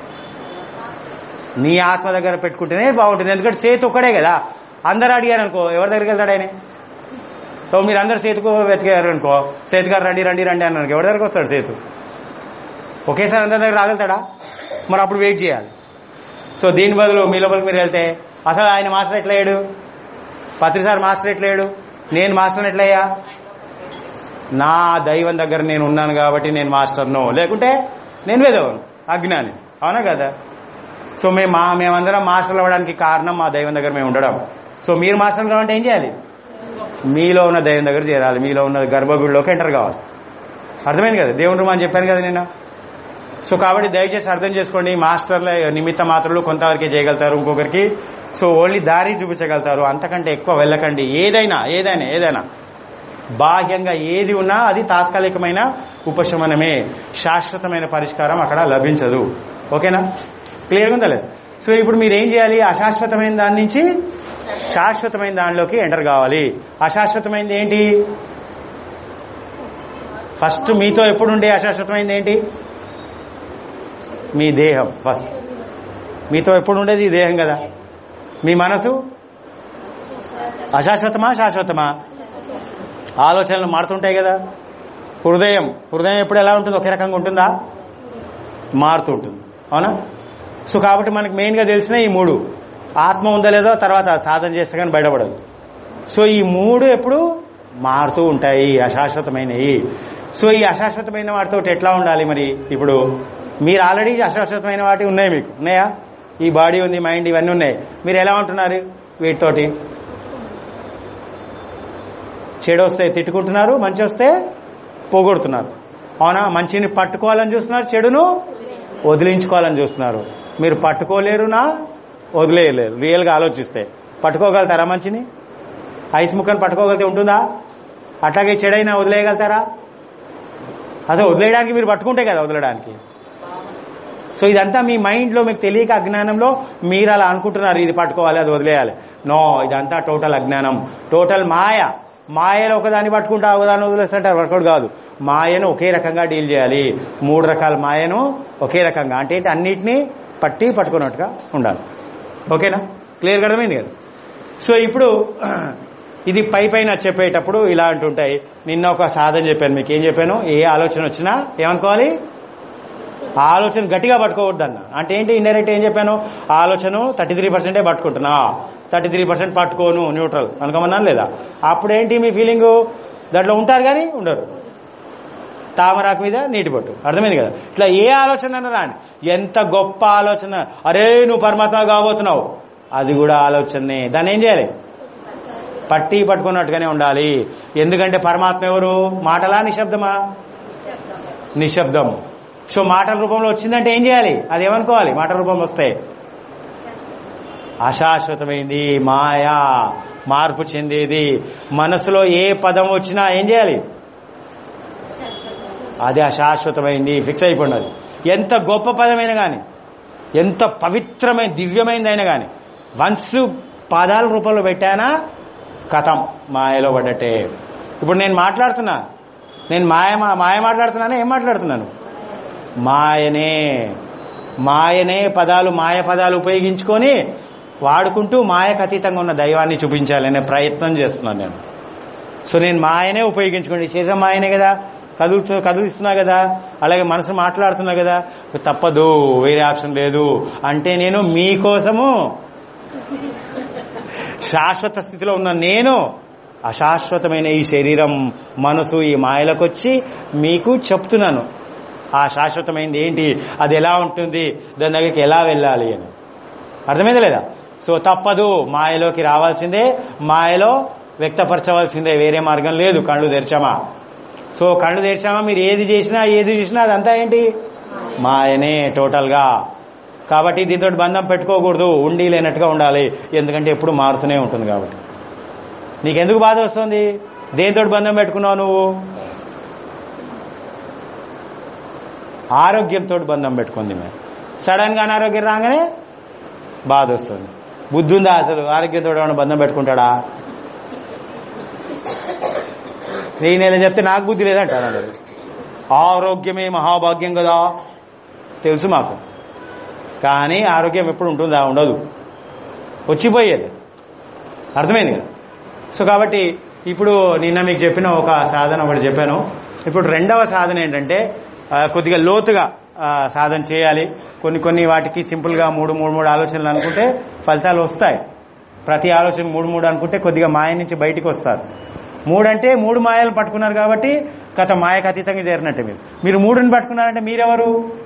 నీ ఆత్మ దగ్గర పెట్టుకుంటేనే బాగుంటుంది ఎందుకంటే సేతు ఒక్కడే కదా అందరు అడిగారు అనుకో ఎవరి దగ్గరికి వెళ్తాడు ఆయన సో మీరు అందరు సేతుకు వెతికారు అనుకో సేతు గారు రండి రండి రండి అన్నారు ఎవరి దగ్గరికి వస్తాడు సేతు ఒకేసారి అందరి దగ్గర రాగలుగుతాడా మరి అప్పుడు వెయిట్ చేయాలి సో దీని బదులు మీ లోపలికి మీరు వెళ్తే అసలు ఆయన మాస్టర్ ఎట్లయ్యాడు పత్రిసారి మాస్టర్ ఎట్లయ్యాడు నేను మాస్టర్ ఎట్లయ్యా నా దైవం దగ్గర నేను ఉన్నాను కాబట్టి నేను మాస్టర్ను లేకుంటే నేను వేదవను అజ్ఞాని అవునా కదా సో మేము మా మేమందరం మాస్టర్లు అవ్వడానికి కారణం మా దైవం దగ్గర మేము ఉండడం సో మీరు మాస్టర్లు కావాలంటే ఏం చేయాలి మీలో ఉన్న దైవం దగ్గర చేరాలి మీలో ఉన్న గర్భగుడిలోకి ఎంటర్ కావాలి అర్థమైంది కదా దేవుడు అని చెప్పాను కదా నిన్న సో కాబట్టి దయచేసి అర్థం చేసుకోండి మాస్టర్ల నిమిత్త మాత్రలు కొంతవరకే చేయగలుగుతారు ఇంకొకరికి సో ఓన్లీ దారి చూపించగలుగుతారు అంతకంటే ఎక్కువ వెళ్ళకండి ఏదైనా ఏదైనా ఏదైనా బాహ్యంగా ఏది ఉన్నా అది తాత్కాలికమైన ఉపశమనమే శాశ్వతమైన పరిష్కారం అక్కడ లభించదు ఓకేనా క్లియర్గా ఉందా లేదు సో ఇప్పుడు మీరు ఏం చేయాలి అశాశ్వతమైన దాని నుంచి శాశ్వతమైన దానిలోకి ఎంటర్ కావాలి అశాశ్వతమైనది ఏంటి ఫస్ట్ మీతో ఎప్పుడు ఉండే అశాశ్వతమైనది ఏంటి మీ దేహం ఫస్ట్ మీతో ఎప్పుడు ఉండేది ఈ దేహం కదా మీ మనసు అశాశ్వతమా శాశ్వతమా ఆలోచనలు మారుతుంటాయి కదా హృదయం హృదయం ఎప్పుడు ఎలా ఉంటుంది ఒకే రకంగా ఉంటుందా మారుతూ ఉంటుంది అవునా సో కాబట్టి మనకి మెయిన్గా తెలిసిన ఈ మూడు ఆత్మ ఉందా లేదో తర్వాత సాధన చేస్తే కానీ బయటపడదు సో ఈ మూడు ఎప్పుడు మారుతూ ఉంటాయి అశాశ్వతమైనవి సో ఈ అశాశ్వతమైన వాటితో ఎట్లా ఉండాలి మరి ఇప్పుడు మీరు ఆల్రెడీ అశాశ్వతమైన వాటి ఉన్నాయి మీకు ఉన్నాయా ఈ బాడీ ఉంది మైండ్ ఇవన్నీ ఉన్నాయి మీరు ఎలా ఉంటున్నారు వీటితోటి చెడు వస్తే తిట్టుకుంటున్నారు మంచి వస్తే పోగొడుతున్నారు అవునా మంచిని పట్టుకోవాలని చూస్తున్నారు చెడును వదిలించుకోవాలని చూస్తున్నారు మీరు పట్టుకోలేరునా వదిలేయలేరు రియల్గా ఆలోచిస్తే పట్టుకోగలుగుతారా మంచిని ఐస్ ముక్కను పట్టుకోగలిగితే ఉంటుందా అట్లాగే చెడైనా వదిలేయగలుగుతారా అదే వదిలేయడానికి మీరు పట్టుకుంటే కదా వదలడానికి సో ఇదంతా మీ మైండ్లో మీకు తెలియక అజ్ఞానంలో మీరు అలా అనుకుంటున్నారు ఇది పట్టుకోవాలి అది వదిలేయాలి నో ఇదంతా టోటల్ అజ్ఞానం టోటల్ మాయ మాయలో ఒకదాన్ని పట్టుకుంటా ఒకదాన్ని వదిలేస్తుంటే వర్కౌట్ కాదు మాయను ఒకే రకంగా డీల్ చేయాలి మూడు రకాల మాయను ఒకే రకంగా అంటే ఏంటి అన్నిటినీ పట్టి పట్టుకున్నట్టుగా ఉండాలి ఓకేనా క్లియర్గా అర్థమైంది కదా సో ఇప్పుడు ఇది పై పైన చెప్పేటప్పుడు ఇలా అంటుంటాయి నిన్న ఒక సాధన చెప్పాను మీకు ఏం చెప్పాను ఏ ఆలోచన వచ్చినా ఏమనుకోవాలి ఆ ఆలోచన గట్టిగా పట్టుకోవద్దన్న అంటే ఏంటి ఇండైరెక్ట్ ఏం చెప్పాను ఆ ఆలోచన థర్టీ త్రీ పర్సెంటే పట్టుకుంటున్నా థర్టీ త్రీ పర్సెంట్ పట్టుకోను న్యూట్రల్ అనుకోమన్నాను లేదా అప్పుడేంటి మీ ఫీలింగ్ దాంట్లో ఉంటారు కానీ ఉండరు తామరాకు మీద నీటి పట్టు అర్థమైంది కదా ఇట్లా ఏ ఆలోచన అన్నా రాండి ఎంత గొప్ప ఆలోచన అరే నువ్వు పరమాత్మ కాబోతున్నావు అది కూడా ఆలోచనే దాన్ని ఏం చేయాలి పట్టి పట్టుకున్నట్టుగానే ఉండాలి ఎందుకంటే పరమాత్మ ఎవరు మాటలా నిశ్శబ్దమా నిశ్శబ్దం సో మాటల రూపంలో వచ్చిందంటే ఏం చేయాలి అది ఏమనుకోవాలి మాటల రూపంలో వస్తే అశాశ్వతమైంది మాయా మార్పు చెందేది మనసులో ఏ పదం వచ్చినా ఏం చేయాలి అది అశాశ్వతమైంది ఫిక్స్ అయిపోయింది అది ఎంత గొప్ప పదమైనా కానీ ఎంత పవిత్రమైన దివ్యమైనదైనా కానీ వన్స్ పదాల రూపంలో పెట్టానా కథం మాయలో పడ్డట్టే ఇప్పుడు నేను మాట్లాడుతున్నా నేను మాయ మాయ మాట్లాడుతున్నానా ఏం మాట్లాడుతున్నాను మాయనే మాయనే పదాలు మాయ పదాలు ఉపయోగించుకొని వాడుకుంటూ మాయకు అతీతంగా ఉన్న దైవాన్ని చూపించాలనే ప్రయత్నం చేస్తున్నాను నేను సో నేను మాయనే ఉపయోగించుకోండి శరీరం మాయనే కదా కదులుతూ కదులుతున్నా కదా అలాగే మనసు మాట్లాడుతున్నా కదా తప్పదు వేరే ఆప్షన్ లేదు అంటే నేను మీకోసము శాశ్వత స్థితిలో ఉన్న నేను అశాశ్వతమైన ఈ శరీరం మనసు ఈ మాయలకు వచ్చి మీకు చెప్తున్నాను ఆ శాశ్వతమైనది ఏంటి అది ఎలా ఉంటుంది దాని దగ్గరికి ఎలా వెళ్ళాలి అని అర్థమైందా లేదా సో తప్పదు మాయలోకి రావాల్సిందే మాయలో వ్యక్తపరచవలసిందే వేరే మార్గం లేదు కళ్ళు తెరిచామా సో కళ్ళు తెరిచామా మీరు ఏది చేసినా ఏది చేసినా అదంతా ఏంటి మాయనే టోటల్గా కాబట్టి దీంతో బంధం పెట్టుకోకూడదు ఉండి లేనట్టుగా ఉండాలి ఎందుకంటే ఎప్పుడు మారుతూనే ఉంటుంది కాబట్టి నీకెందుకు బాధ వస్తుంది దేంతో బంధం పెట్టుకున్నావు నువ్వు ఆరోగ్యంతో బంధం పెట్టుకుంది మేము సడన్ గా అనారోగ్యం రాగానే బాధ వస్తుంది బుద్ధి ఉందా అసలు ఆరోగ్యంతో ఏమైనా బంధం పెట్టుకుంటాడా నేనేదో చెప్తే నాకు బుద్ధి లేదంటారు అందరు ఆరోగ్యమే మహాభాగ్యం కదా తెలుసు మాకు కానీ ఆరోగ్యం ఎప్పుడు ఉంటుందా ఉండదు వచ్చిపోయేది అర్థమైంది కదా సో కాబట్టి ఇప్పుడు నిన్న మీకు చెప్పిన ఒక సాధన ఒకటి చెప్పాను ఇప్పుడు రెండవ సాధన ఏంటంటే ఆ, కొద్దిగా లోతుగా ఆ, సాధన చేయాలి కొన్ని కొన్ని వాటికి సింపుల్గా మూడు మూడు మూడు ఆలోచనలు అనుకుంటే ఫలితాలు వస్తాయి ప్రతి ఆలోచన మూడు మూడు అనుకుంటే కొద్దిగా మాయ నుంచి బయటికి వస్తారు మూడంటే మూడు మాయలను పట్టుకున్నారు కాబట్టి కథ మాయకు అతీతంగా చేరినట్టే మీరు మీరు మూడుని పట్టుకున్నారంటే మీరెవరు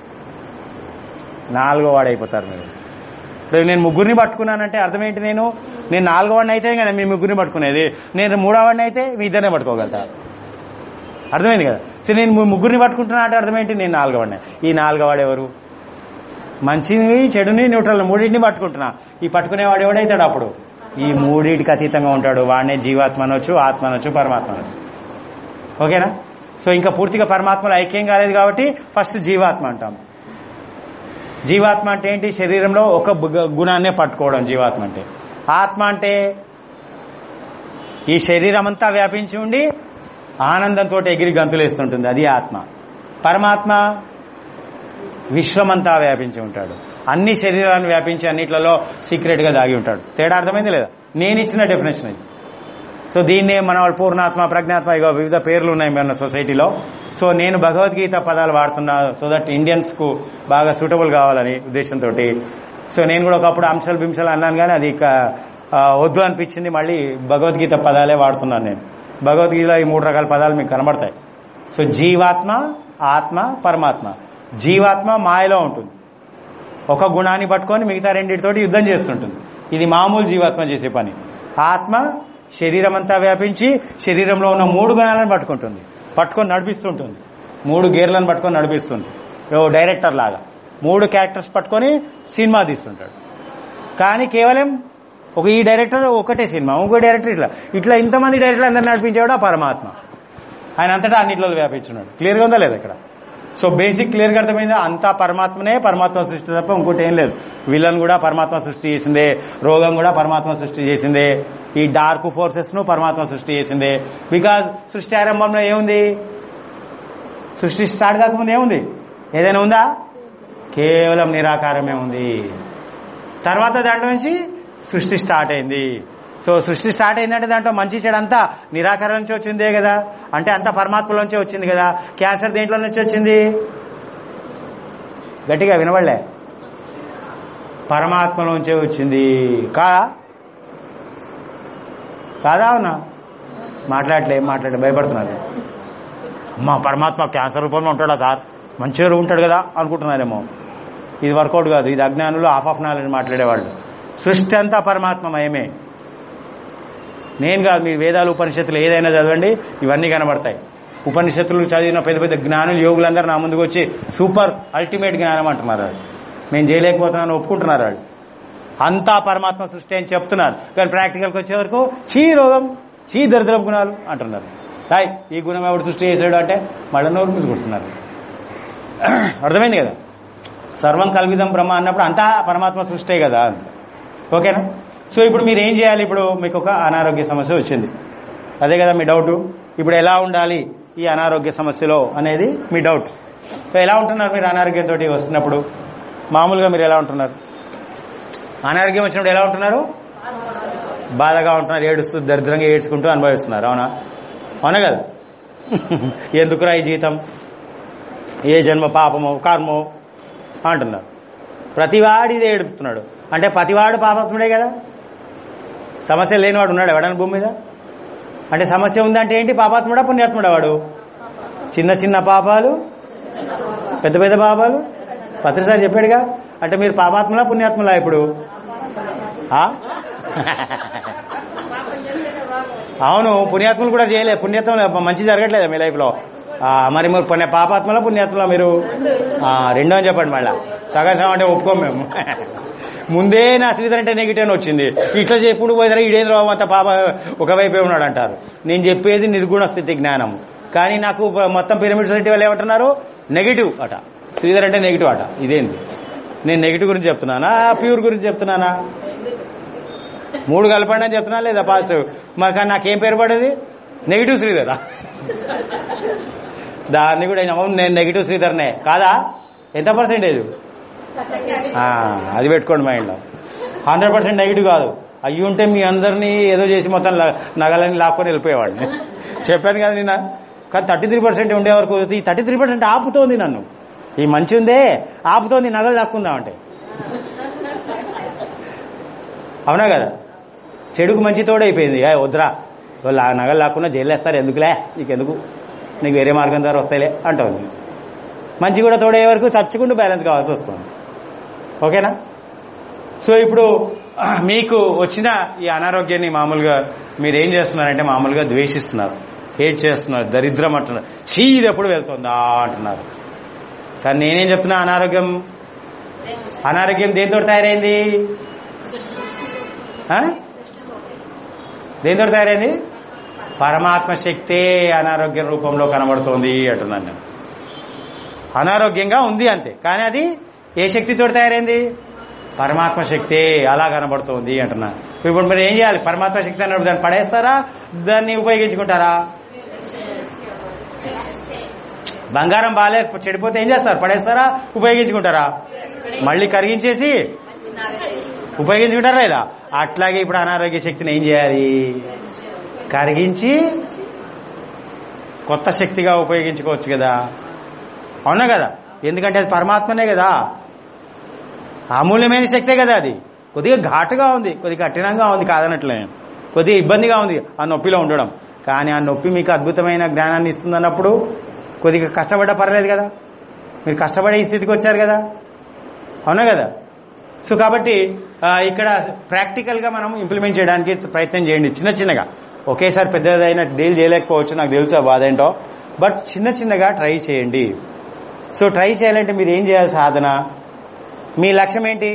నాలుగో వాడైపోతారు మీరు ఇప్పుడు నేను ముగ్గురిని పట్టుకున్నానంటే అర్థం ఏంటి నేను నేను నాలుగో వాడిని అయితే కదా మీ ముగ్గురిని పట్టుకునేది నేను మూడో వాడిని అయితే మీ ఇద్దరినే పట్టుకోగలుగుతా అర్థమైంది కదా సో నేను ము- ముగ్గురిని పట్టుకుంటున్నా అంటే అర్థం ఏంటి నేను నాలుగో వాడిని ఈ నాలుగో వాడు ఎవరు మంచిని చెడుని న్యూట్రల్ మూడింటిని పట్టుకుంటున్నా ఈ పట్టుకునేవాడు ఎవడైతాడు అప్పుడు ఈ మూడింటికి అతీతంగా ఉంటాడు వాడినే జీవాత్మ అనొచ్చు ఆత్మ అనొచ్చు పరమాత్మ అనొచ్చు ఓకేనా సో ఇంకా పూర్తిగా పరమాత్మలో ఐక్యం కాలేదు కాబట్టి ఫస్ట్ జీవాత్మ అంటాం జీవాత్మ అంటే ఏంటి శరీరంలో ఒక గు- గుణాన్నే పట్టుకోవడం జీవాత్మ అంటే ఆత్మ అంటే ఈ శరీరం అంతా వ్యాపించి ఉండి ఆనందంతో ఎగిరి గంతులేస్తుంటుంది అది ఆత్మ పరమాత్మ విశ్వమంతా వ్యాపించి ఉంటాడు అన్ని శరీరాలను వ్యాపించి అన్నిట్లలో సీక్రెట్ గా దాగి ఉంటాడు తేడా అర్థమైంది లేదా నేను ఇచ్చిన డెఫినేషన్ ఇది సో దీన్నే మన వాళ్ళు పూర్ణాత్మ ప్రజ్ఞాత్మ ఇగో వివిధ పేర్లు ఉన్నాయి మన సొసైటీలో సో నేను భగవద్గీత పదాలు వాడుతున్నా సో దట్ ఇండియన్స్ కు బాగా సూటబుల్ కావాలని ఉద్దేశంతో సో నేను కూడా ఒకప్పుడు అంశాలు బింశాలు అన్నాను కానీ అది ఇక, ఆ, వద్దు అనిపించింది మళ్ళీ భగవద్గీత పదాలే వాడుతున్నాను నేను భగవద్గీతలో ఈ మూడు రకాల పదాలు మీకు కనబడతాయి సో జీవాత్మ ఆత్మ పరమాత్మ జీవాత్మ మాయలో ఉంటుంది ఒక గుణాన్ని పట్టుకొని మిగతా రెండింటితోటి యుద్ధం చేస్తుంటుంది ఇది మామూలు జీవాత్మ చేసే పని ఆత్మ శరీరం అంతా వ్యాపించి శరీరంలో ఉన్న మూడు గుణాలను పట్టుకుంటుంది పట్టుకొని నడిపిస్తుంటుంది మూడు గేర్లను పట్టుకొని నడిపిస్తుంది ఓ డైరెక్టర్ లాగా మూడు క్యారెక్టర్స్ పట్టుకొని సినిమా తీస్తుంటాడు కానీ కేవలం ఒక ఈ డైరెక్టర్ ఒకటే సినిమా ఇంకో డైరెక్టర్ ఇట్లా ఇట్లా ఇంతమంది డైరెక్టర్లు అందరిని నడిపించేవాడు ఆ పరమాత్మ ఆయన అంతటా అన్నిట్లో వ్యాపించున్నాడు క్లియర్గా ఉందా లేదా ఇక్కడ సో బేసిక్ క్లియర్గా అర్థమైందా అంతా పరమాత్మనే పరమాత్మ సృష్టి తప్ప ఇంకోటి ఏం లేదు విలన్ కూడా పరమాత్మ సృష్టి చేసిందే రోగం కూడా పరమాత్మ సృష్టి చేసిందే ఈ డార్క్ ఫోర్సెస్ ను పరమాత్మ సృష్టి చేసిందే బికాజ్ సృష్టి ఆరంభంలో ఏముంది సృష్టి స్టార్ట్ కాకముందు ఏముంది ఏదైనా ఉందా కేవలం నిరాకారమే ఉంది తర్వాత దాంట్లో నుంచి సృష్టి స్టార్ట్ అయింది సో సృష్టి స్టార్ట్ అయిందంటే దాంట్లో మంచి చెడు అంతా నిరాకారం నుంచి వచ్చిందే కదా అంటే అంతా పరమాత్మలోంచే వచ్చింది కదా క్యాన్సర్ దేంట్లో నుంచి వచ్చింది గట్టిగా వినబడలే పరమాత్మలోంచే వచ్చింది కాదా కాదా అవునా మాట్లాడలే మాట్లాడే భయపడుతున్నారు మా పరమాత్మ క్యాన్సర్ రూపంలో ఉంటాడా సార్ మంచిగా ఉంటాడు కదా అనుకుంటున్నారేమో ఇది వర్కౌట్ కాదు ఇది అజ్ఞానులు ఆఫ్ ఆఫ్ నాలెడ్జ్ మాట్లాడేవాళ్ళు సృష్టి అంతా పరమాత్మమయమే నేను కాదు మీరు వేదాలు ఉపనిషత్తులు ఏదైనా చదవండి ఇవన్నీ కనబడతాయి ఉపనిషత్తులు చదివిన పెద్ద పెద్ద జ్ఞానులు యోగులందరూ నా ముందుకు వచ్చి సూపర్ అల్టిమేట్ జ్ఞానం అంటున్నారు వాళ్ళు నేను చేయలేకపోతున్నాను ఒప్పుకుంటున్నారు వాళ్ళు అంతా పరమాత్మ సృష్టి అని చెప్తున్నారు కానీ ప్రాక్టికల్కి వచ్చే వరకు చీ రోగం చీ దరిద్రపు గుణాలు అంటున్నారు రాయ్ ఈ గుణం ఎవడు సృష్టి చేసాడు అంటే మళ్ళీ నోరు మూసుకుంటున్నారు అర్థమైంది కదా సర్వం కల్విదం బ్రహ్మ అన్నప్పుడు అంతా పరమాత్మ సృష్టే కదా అంత ఓకేనా సో ఇప్పుడు మీరు ఏం చేయాలి ఇప్పుడు మీకు ఒక అనారోగ్య సమస్య వచ్చింది అదే కదా మీ డౌట్ ఇప్పుడు ఎలా ఉండాలి ఈ అనారోగ్య సమస్యలో అనేది మీ డౌట్ సో ఎలా ఉంటున్నారు మీరు అనారోగ్యంతో వస్తున్నప్పుడు మామూలుగా మీరు ఎలా ఉంటున్నారు అనారోగ్యం వచ్చినప్పుడు ఎలా ఉంటున్నారు బాధగా ఉంటున్నారు ఏడుస్తూ దరిద్రంగా ఏడ్చుకుంటూ అనుభవిస్తున్నారు అవునా అవునా కదా ఎందుకురా ఈ జీతం ఏ జన్మ పాపమో కర్మో అంటున్నారు ప్రతివాడు ఇదే ఏడుపుతున్నాడు అంటే ప్రతివాడు పాపాత్ముడే కదా సమస్య లేనివాడు ఉన్నాడు ఎవడని భూమి మీద అంటే సమస్య ఉందంటే ఏంటి పాపాత్ముడా పుణ్యాత్ముడా వాడు చిన్న చిన్న పాపాలు పెద్ద పెద్ద పాపాలు పత్రిసారి చెప్పాడుగా అంటే మీరు పాపాత్ములా పుణ్యాత్ములా ఇప్పుడు ఆ? అవును పుణ్యాత్ములు కూడా చేయలే పుణ్యాత్మ మంచి జరగట్లేదా మీ లైఫ్లో ఆ, మరి మీరు పుణ్య పాపాత్మలా పుణ్యాత్మలా మీరు ఆ, రెండో అని చెప్పండి మళ్ళా సగం సగం అంటే ఒప్పుకోం మేము ముందే నా శ్రీధర్ అంటే నెగిటివ్ అని వచ్చింది ఇట్లా చెప్పుడు పోయిన ఈడేంద్ర బాబు అంత పాప ఒకవైపే ఉన్నాడు అంటారు నేను చెప్పేది నిర్గుణ స్థితి జ్ఞానం కానీ నాకు మొత్తం పిరమిడ్ సొసైటీ వాళ్ళు ఏమంటున్నారు నెగిటివ్ అట శ్రీధర్ అంటే నెగిటివ్ అట ఇదేంది నేను నెగిటివ్ గురించి చెప్తున్నానా ప్యూర్ గురించి చెప్తున్నానా మూడు కలపండి అని చెప్తున్నా లేదా పాజిటివ్ మరి కానీ నాకేం పేరు పడేది నెగిటివ్ శ్రీధరా దాన్ని కూడా అవును నేను నెగిటివ్ శ్రీధర్నే కాదా ఎంత పర్సెంటేజ్ ఆ, అది పెట్టుకోండి మైండ్లో హండ్రెడ్ పర్సెంట్ నెగిటివ్ కాదు అయ్యి ఉంటే మీ అందరినీ ఏదో చేసి మొత్తం ల- నగలని లాక్కొని వెళ్ళిపోయేవాడిని చెప్పాను కదా నిన్న కానీ థర్టీ త్రీ పర్సెంట్ ఉండే వరకు ఈ థర్టీ త్రీ పర్సెంట్ ఆపుతోంది నన్ను ఈ మంచి ఉందే ఆపుతోంది నగలు లాక్కుందామంటే అవునా కదా చెడుకు మంచి తోడైపోయింది ఏ వద్దురా వాళ్ళు ఆ నగలు లాక్కున్నా జైలు వేస్తారు ఎందుకులే నీకెందుకు నీకు వేరే మార్గం ద్వారా వస్తాయిలే అంటుంది మంచి కూడా తోడయ్యే వరకు చచ్చుకుంటూ బ్యాలెన్స్ కావాల్సి వస్తుంది ఓకేనా సో ఇప్పుడు ఆ, మీకు వచ్చిన ఈ అనారోగ్యాన్ని మామూలుగా మీరు ఏం చేస్తున్నారంటే మామూలుగా ద్వేషిస్తున్నారు హేట్ చేస్తున్నారు దరిద్రం అంటున్నారు చీ ఇది ఎప్పుడు వెళ్తుందా అంటున్నారు కానీ నేనేం చెప్తున్నా అనారోగ్యం అనారోగ్యం దేంతో తయారైంది ఆ? దేంతో తయారైంది పరమాత్మ శక్తే అనారోగ్యం రూపంలో కనబడుతోంది అంటున్నాను నేను అనారోగ్యంగా ఉంది అంతే కానీ అది ఏ శక్తితో తయారైంది పరమాత్మ శక్తే అలా కనబడుతోంది అంటున్నా ఇప్పుడు మీరు ఏం చేయాలి పరమాత్మ శక్తి అన్నప్పుడు దాన్ని పడేస్తారా దాన్ని ఉపయోగించుకుంటారా బంగారం బాగాలే చెడిపోతే ఏం చేస్తారు పడేస్తారా ఉపయోగించుకుంటారా మళ్ళీ కరిగించేసి ఉపయోగించుకుంటారా లేదా అట్లాగే ఇప్పుడు అనారోగ్య శక్తిని ఏం చేయాలి కరిగించి కొత్త శక్తిగా ఉపయోగించుకోవచ్చు కదా అవునా కదా ఎందుకంటే అది పరమాత్మనే కదా అమూల్యమైన శక్తే కదా అది కొద్దిగా ఘాటుగా ఉంది కొద్దిగా కఠినంగా ఉంది కాదనట్లే కొద్దిగా ఇబ్బందిగా ఉంది ఆ నొప్పిలో ఉండడం కానీ ఆ నొప్పి మీకు అద్భుతమైన జ్ఞానాన్ని ఇస్తుందన్నప్పుడు కొద్దిగా కష్టపడ్డా పర్లేదు కదా మీరు కష్టపడే ఈ స్థితికి వచ్చారు కదా అవునా కదా సో కాబట్టి ఆ, ఇక్కడ ప్రాక్టికల్గా మనం ఇంప్లిమెంట్ చేయడానికి ప్రయత్నం చేయండి చిన్న చిన్నగా ఒకేసారి పెద్దదైన డీల్ చేయలేకపోవచ్చు నాకు తెలుసు ఆ బాధ ఏంటో బట్ చిన్న చిన్నగా ట్రై చేయండి సో ట్రై చేయాలంటే మీరు ఏం చేయాలి సాధన మీ లక్ష్యం ఏంటి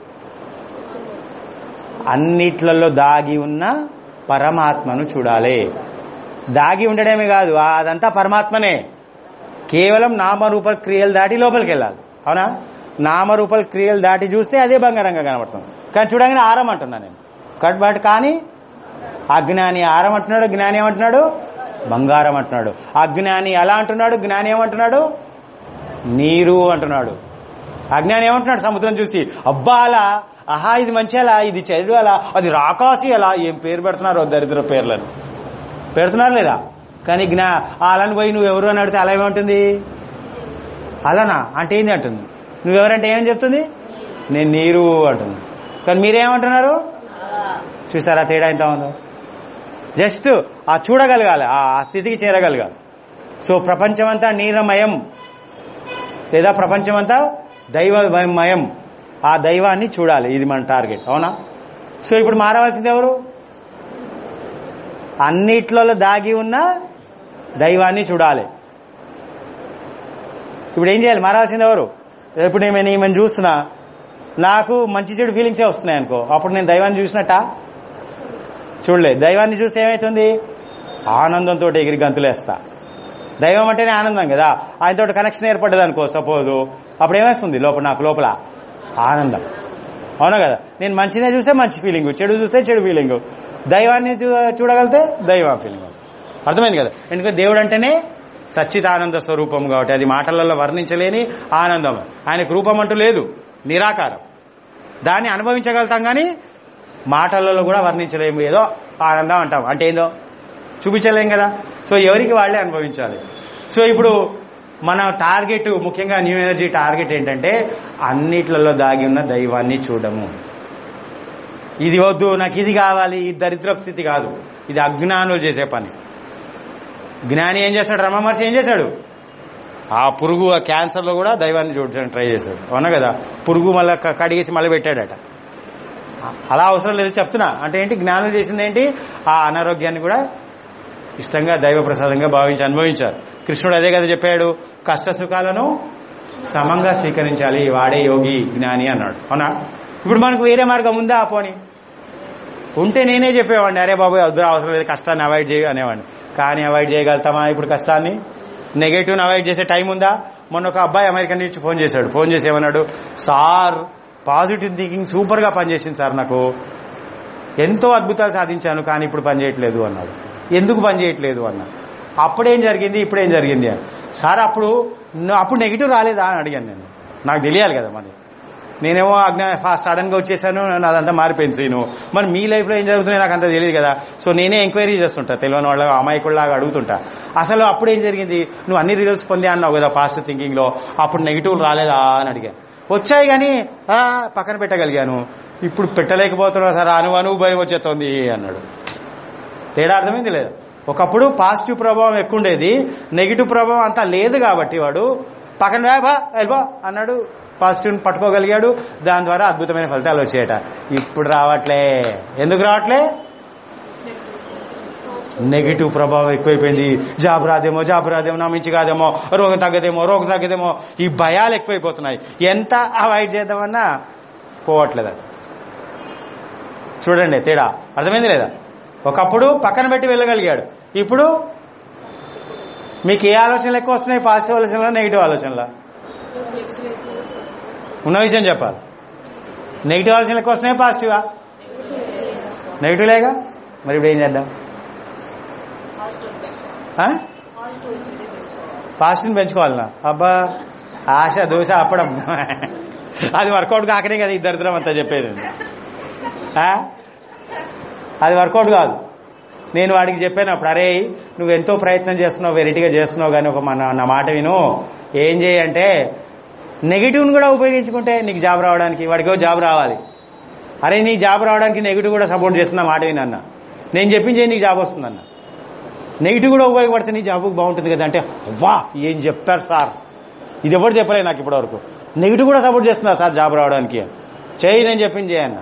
అన్నిట్లలో దాగి ఉన్న పరమాత్మను చూడాలి దాగి ఉండడమే కాదు ఆ అదంతా పరమాత్మనే కేవలం నామరూప క్రియలు దాటి లోపలికి వెళ్ళాలి అవునా నామరూప క్రియలు దాటి చూస్తే అదే బంగారంగా కనబడుతుంది కానీ చూడగానే ఆరం అంటున్నా నేను కట్ బట్ కానీ అజ్ఞాని ఆరం అంటున్నాడు జ్ఞాని ఏమంటున్నాడు బంగారం అంటున్నాడు అజ్ఞాని ఎలా అంటున్నాడు జ్ఞాని ఏమంటున్నాడు నీరు అంటున్నాడు అజ్ఞాని ఏమంటున్నాడు సముద్రం చూసి అబ్బా అలా ఆహా ఇది మంచి అలా ఇది చెడు అలా అది రాకాసి అలా ఏం పేరు పెడుతున్నారు దరిద్ర పేర్లను పెడుతున్నారు లేదా కానీ జ్ఞా అలాని పోయి నువ్వు ఎవరు అని అడిగితే అలా ఏమంటుంది అలానా అంటే ఏంది అంటుంది నువ్వెవరంటే ఏమని చెప్తుంది నేను నీరు అంటుంది కానీ మీరేమంటున్నారు చూసారా తేడా ఎంత ఉందో జస్ట్ ఆ చూడగలగాలి ఆ ఆ స్థితికి చేరగలగాలి సో ప్రపంచమంతా నీరమయం లేదా ప్రపంచమంతా దైవమయం ఆ దైవాన్ని చూడాలి ఇది మన టార్గెట్ అవునా సో ఇప్పుడు మారవలసింది ఎవరు అన్నిట్లలో దాగి ఉన్న దైవాన్ని చూడాలి ఇప్పుడు ఏం చేయాలి మారాల్సింది ఎవరు ఇప్పుడు నేను ఈమెను చూస్తున్నా నాకు మంచి చెడు ఫీలింగ్సే వస్తున్నాయి అనుకో అప్పుడు నేను దైవాన్ని చూసినట్ట చూడలే దైవాన్ని చూస్తే ఏమవుతుంది ఆనందంతో ఎగిరి గంతులేస్తా దైవం అంటేనే ఆనందం కదా ఆయనతో కనెక్షన్ ఏర్పడ్డది అనుకో సపోజ్ అప్పుడు ఏమేస్తుంది లోపల నాకు లోపల ఆనందం అవునా కదా నేను మంచినే చూస్తే మంచి ఫీలింగ్ చెడు చూస్తే చెడు ఫీలింగ్ దైవాన్ని చూ- చూడగలిగితే దైవం ఫీలింగ్ వస్తుంది అర్థమైంది కదా ఎందుకంటే దేవుడు అంటేనే సచ్చిదానంద స్వరూపం కాబట్టి అది మాటలలో వర్ణించలేని ఆనందం ఆయనకు రూపం అంటూ లేదు నిరాకారం దాన్ని అనుభవించగలుగుతాం కానీ మాటలలో కూడా వర్ణించలేము ఏదో ఆనందం అంటాం అంటే ఏందో చూపించలేం కదా సో ఎవరికి వాళ్ళే అనుభవించాలి సో ఇప్పుడు మన టార్గెట్ ముఖ్యంగా న్యూ ఎనర్జీ టార్గెట్ ఏంటంటే అన్నిట్లలో దాగి ఉన్న దైవాన్ని చూడము ఇది వద్దు నాకు ఇది కావాలి ఈ దరిద్రపు స్థితి కాదు ఇది అజ్ఞానులు చేసే పని జ్ఞాని ఏం చేస్తాడు రమ మహర్షి ఏం చేశాడు ఆ పురుగు ఆ క్యాన్సర్లో కూడా దైవాన్ని చూడడానికి ట్రై చేశాడు అవునా కదా పురుగు మళ్ళీ క- కడిగేసి మళ్ళీ పెట్టాడట అలా అవసరం లేదు చెప్తున్నా అంటే ఏంటి జ్ఞానం చేసింది ఏంటి ఆ అనారోగ్యాన్ని కూడా ఇష్టంగా దైవ ప్రసాదంగా భావించి అనుభవించారు కృష్ణుడు అదే కదా చెప్పాడు కష్ట సుఖాలను సమంగా స్వీకరించాలి వాడే యోగి జ్ఞాని అన్నాడు అవునా ఇప్పుడు మనకు వేరే మార్గం ఉందా ఆ పోని ఉంటే నేనే చెప్పేవాడిని అరే బాబు వద్దు అవసరం లేదు కష్టాన్ని అవాయిడ్ చేయ అనేవాడిని కానీ అవాయిడ్ చేయగలుగుతామా ఇప్పుడు కష్టాన్ని నెగటివ్ని అవాయిడ్ చేసే టైం ఉందా మొన్న ఒక అబ్బాయి అమెరికా నుంచి ఫోన్ చేశాడు ఫోన్ చేసి ఏమన్నాడు సార్ పాజిటివ్ థింకింగ్ సూపర్గా పనిచేసింది సార్ నాకు ఎంతో అద్భుతాలు సాధించాను కానీ ఇప్పుడు పని చేయట్లేదు అన్నాడు ఎందుకు పని చేయట్లేదు అన్నా అప్పుడేం జరిగింది ఇప్పుడేం జరిగింది అని సార్ అప్పుడు న- అప్పుడు నెగిటివ్ రాలేదా అని అడిగాను నేను నాకు తెలియాలి కదా మరి నేనేమో అజ్ఞా ఫాస్ట్ సడన్ గా వచ్చేసాను నాదంతా మారిపోయింది సీను మరి మీ లైఫ్ లో ఏం జరుగుతుందో నాకు అంత తెలియదు కదా సో నేనే ఎంక్వైరీ చేస్తుంటా తెలియని వాళ్ళ అమాయకుల్లాగా అడుగుతుంటా అసలు అప్పుడు ఏం జరిగింది నువ్వు అన్ని రిజల్ట్స్ పొందే అన్నావు కదా పాస్ట్ థింకింగ్ లో అప్పుడు నెగిటివ్ రాలేదా అని అడిగాను వచ్చాయి కానీ ఆ, పక్కన పెట్టగలిగాను ఇప్పుడు పెట్టలేకపోతున్నా సార్ అను అను భయం వచ్చేస్తుంది అన్నాడు తేడా అర్థమైంది లేదు ఒకప్పుడు పాజిటివ్ ప్రభావం ఎక్కువ ఉండేది నెగిటివ్ ప్రభావం అంతా లేదు కాబట్టి వాడు పక్కన రా బా వెళ్ళబా అన్నాడు పాజిటివ్ పట్టుకోగలిగాడు దాని ద్వారా అద్భుతమైన ఫలితాలు వచ్చాయట ఇప్పుడు రావట్లే ఎందుకు రావట్లే నెగిటివ్ ప్రభావం ఎక్కువైపోయింది జాబ్ రాదేమో జాబ్ రాదేమో నా మించి కాదేమో రోగం తగ్గదేమో రోగం తగ్గదేమో ఈ భయాలు ఎక్కువైపోతున్నాయి ఎంత అవాయిడ్ చేద్దామన్నా పోవట్లేదు అది. చూడండి తేడా అర్థమైంది లేదా ఒకప్పుడు పక్కన పెట్టి వెళ్ళగలిగాడు ఇప్పుడు మీకు ఏ ఆలోచనలు ఎక్కువ వస్తున్నాయి పాజిటివ్ ఆలోచనలా నెగిటివ్ ఆలోచనలా ఉన్న విషయం చెప్పాలి నెగిటివ్ ఆలోచనలు ఎక్కువ వస్తున్నాయి పాజిటివా నెగిటివ్ లేగా మరి ఇప్పుడు ఏం చేద్దాం ఆ? పాజిటివ్ని పెంచుకోవాలనా అబ్బా ఆశ దోశ అప్పడం అది వర్కౌట్ కాకనే కదా ఈ దరిద్రం అంతా చెప్పేది ఆ? అది వర్కౌట్ కాదు నేను వాడికి చెప్పాను అప్పుడు అరే నువ్వు ఎంతో ప్రయత్నం చేస్తున్నావు వెరైటీగా చేస్తున్నావు కానీ ఒక మన నా మాట విను ఏం చేయంటే నెగిటివ్ని కూడా ఉపయోగించుకుంటే నీకు జాబ్ రావడానికి వాడికి జాబ్ రావాలి అరే నీ జాబ్ రావడానికి నెగిటివ్ కూడా సపోర్ట్ చేస్తున్నా మాట వినన్న నేను చెప్పించే నీకు జాబ్ వస్తుందన్న నెగిటివ్ కూడా ఉపయోగపడితే నీ జాబ్ బాగుంటుంది కదా అంటే వా ఏం చెప్పారు సార్ ఇది ఎవరు చెప్పలేదు నాకు ఇప్పటివరకు నెగిటివ్ కూడా సపోర్ట్ చేస్తున్నారు సార్ జాబ్ రావడానికి చేయి నేను చెప్పింది చేయన్న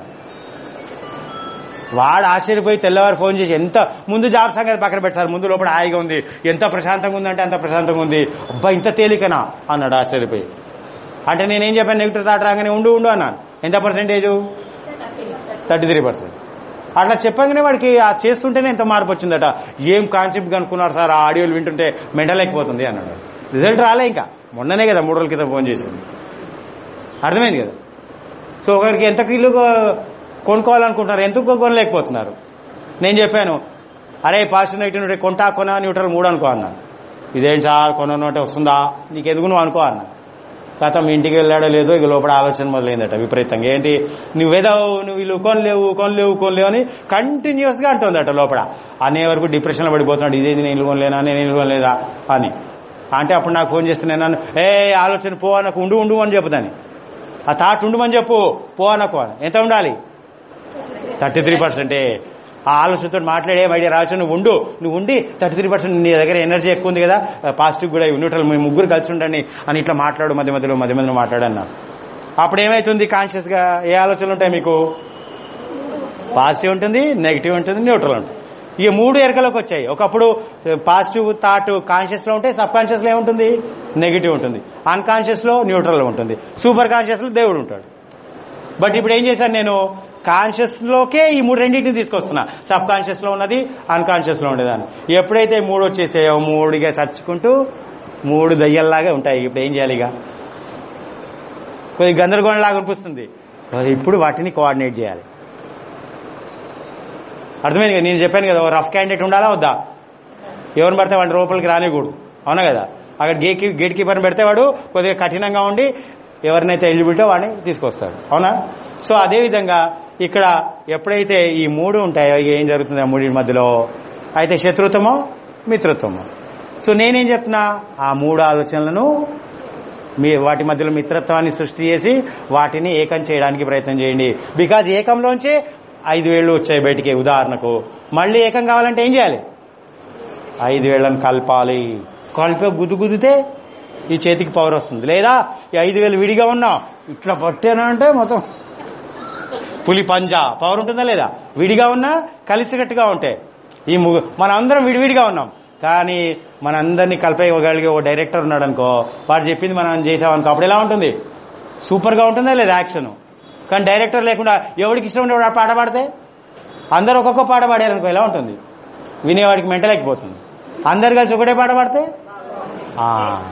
వాడు ఆశ్చర్యపోయి తెల్లవారు ఫోన్ చేసి ఎంత ముందు జాబ్ సంగతి పక్కన పెట్టారు ముందు లోపల హాయిగా ఉంది ఎంత ప్రశాంతంగా ఉందంటే అంత ప్రశాంతంగా ఉంది అబ్బా ఇంత తేలికనా అన్నాడు ఆశ్చర్యపోయి అంటే నేనేం చెప్పాను నెగిటివ్ థాట్ రాగానే ఉండు ఉండు అన్నాను ఎంత పర్సెంటేజ్ థర్టీ త్రీ పర్సెంట్ అట్లా చెప్పగానే వాడికి ఆ చేస్తుంటేనే ఎంత మార్పు వచ్చిందట ఏం కాన్సెప్ట్ కనుక్కున్నారు సార్ ఆ ఆడియోలు వింటుంటే మెంటలైపోతుంది అన్నాడు రిజల్ట్ రాలే ఇంకా మొన్ననే కదా మూడు రోజుల క్రితం ఫోన్ చేసింది అర్థమైంది కదా సో ఒకరికి ఎంత కిలో కొనుక్కోవాలనుకుంటున్నారు ఎందుకు కొనలేకపోతున్నారు నేను చెప్పాను అరే పాజిటివ్ నెగిటివ్ ఉంటే కొంటా కొన న్యూట్రల్ మూడు అనుకో అన్నా ఇదేం సార్ కొనను అంటే వస్తుందా నీకు ఎందుకు నువ్వు అనుకో అన్నా కాక మీ ఇంటికి వెళ్ళాడో లేదో ఇక లోపల ఆలోచన మొదలైందట విపరీతంగా ఏంటి నువ్వేదో నువ్వు వీళ్ళు కొనలేవు కొనలేవు కొనలేవు అని కంటిన్యూస్ గా అంటుందట లోపల అనే వరకు డిప్రెషన్లో పడిపోతున్నాడు ఇదేది నేను ఇల్లు కొనలేనా నేను ఇల్లు కొనలేదా అని అంటే అప్పుడు నాకు ఫోన్ చేస్తే నేను ఏ ఆలోచన పో నాకు ఉండు ఉండు అని చెప్పుదాన్ని ఆ థాట్ ఉండమని చెప్పు పో అనకు అని. ఎంత ఉండాలి థర్టీ త్రీ పర్సెంటే ఆ ఆలోచనతో మాట్లాడే మైడియా రావచ్చు నువ్వు ఉండు నువ్వు ఉండి థర్టీ త్రీ పర్సెంట్ నీ దగ్గర ఎనర్జీ ఎక్కువ ఉంది కదా పాజిటివ్ కూడా న్యూట్రల్ మీ ముగ్గురు కలిసి ఉండండి అని ఇట్లా మాట్లాడు మధ్య మధ్యలో మధ్య మధ్యలో మాట్లాడన్నా అప్పుడు ఏమైతుంది కాన్షియస్ గా ఏ ఆలోచనలు ఉంటాయి మీకు పాజిటివ్ ఉంటుంది నెగిటివ్ ఉంటుంది న్యూట్రల్ ఉంటుంది ఈ మూడు ఎరకలోకి వచ్చాయి ఒకప్పుడు పాజిటివ్ థాట్ కాన్షియస్ లో ఉంటే సబ్ కాన్షియస్ లో ఏముంటుంది నెగిటివ్ ఉంటుంది అన్కాన్షియస్ లో న్యూట్రల్ లో ఉంటుంది సూపర్ కాన్షియస్ లో దేవుడు ఉంటాడు బట్ ఇప్పుడు ఏం చేశాను నేను కాన్షియస్ లోకే ఈ మూడు రెండింటిని తీసుకొస్తున్నా సబ్ కాన్షియస్ లో ఉన్నది అన్కాన్షియస్ లో ఉండేదాన్ని ఎప్పుడైతే ఈ మూడు వచ్చేసాయో మూడుగా చచ్చుకుంటూ మూడు దయ్యల్లాగా ఉంటాయి ఇప్పుడు ఏం చేయాలి ఇక కొద్ది గందరగోళం లాగా అనిపిస్తుంది మరి ఇప్పుడు వాటిని కోఆర్డినేట్ చేయాలి అర్థమైంది కదా నేను చెప్పాను కదా రఫ్ క్యాండిడేట్ ఉండాలా వద్దా ఎవరిని పడితే వాడి లోపలికి రానికూడదు అవునా కదా అక్కడ గేట్ గేట్ కీపర్ని పెడితే వాడు కొద్దిగా కఠినంగా ఉండి ఎవరినైతే ఎలిజిబిలిటో వాడిని తీసుకొస్తాడు అవునా సో అదే విధంగా ఇక్కడ ఎప్పుడైతే ఈ మూడు ఉంటాయో ఇక ఏం జరుగుతుంది ఆ మూడింటి మధ్యలో అయితే శత్రుత్వమో మిత్రత్వమో సో నేనేం చెప్తున్నా ఆ మూడు ఆలోచనలను మీ వాటి మధ్యలో మిత్రత్వాన్ని సృష్టి చేసి వాటిని ఏకం చేయడానికి ప్రయత్నం చేయండి బికాజ్ ఏకంలోంచే ఐదు వేళ్ళు వచ్చాయి బయటికి ఉదాహరణకు మళ్ళీ ఏకం కావాలంటే ఏం చేయాలి ఐదు వేళ్ళని కలపాలి కలిపే గుద్దు గుద్దితే ఈ చేతికి పవర్ వస్తుంది లేదా ఈ ఐదు వేలు విడిగా ఉన్నా ఇట్లా పట్టానా అంటే మొత్తం పులి పంజా పవర్ ఉంటుందా లేదా విడిగా ఉన్నా కలిసికట్టుగా ఉంటాయి ఈ ము మనం అందరం విడివిడిగా ఉన్నాం కానీ మనందరినీ కలిపేయగలిగే ఓ డైరెక్టర్ ఉన్నాడు అనుకో వాడు చెప్పింది మనం చేసామనుకో అప్పుడు ఎలా ఉంటుంది సూపర్ గా ఉంటుందా లేదా యాక్షన్ కానీ డైరెక్టర్ లేకుండా ఎవరికి ఇష్టం ఉండే పాట పాడితే అందరు ఒక్కొక్క పాట పాడారు అనుకో ఎలా ఉంటుంది వినేవాడికి మెంటలేకపోతుంది అందరు కలిసి ఒకటే పాట పాడితే ఆ.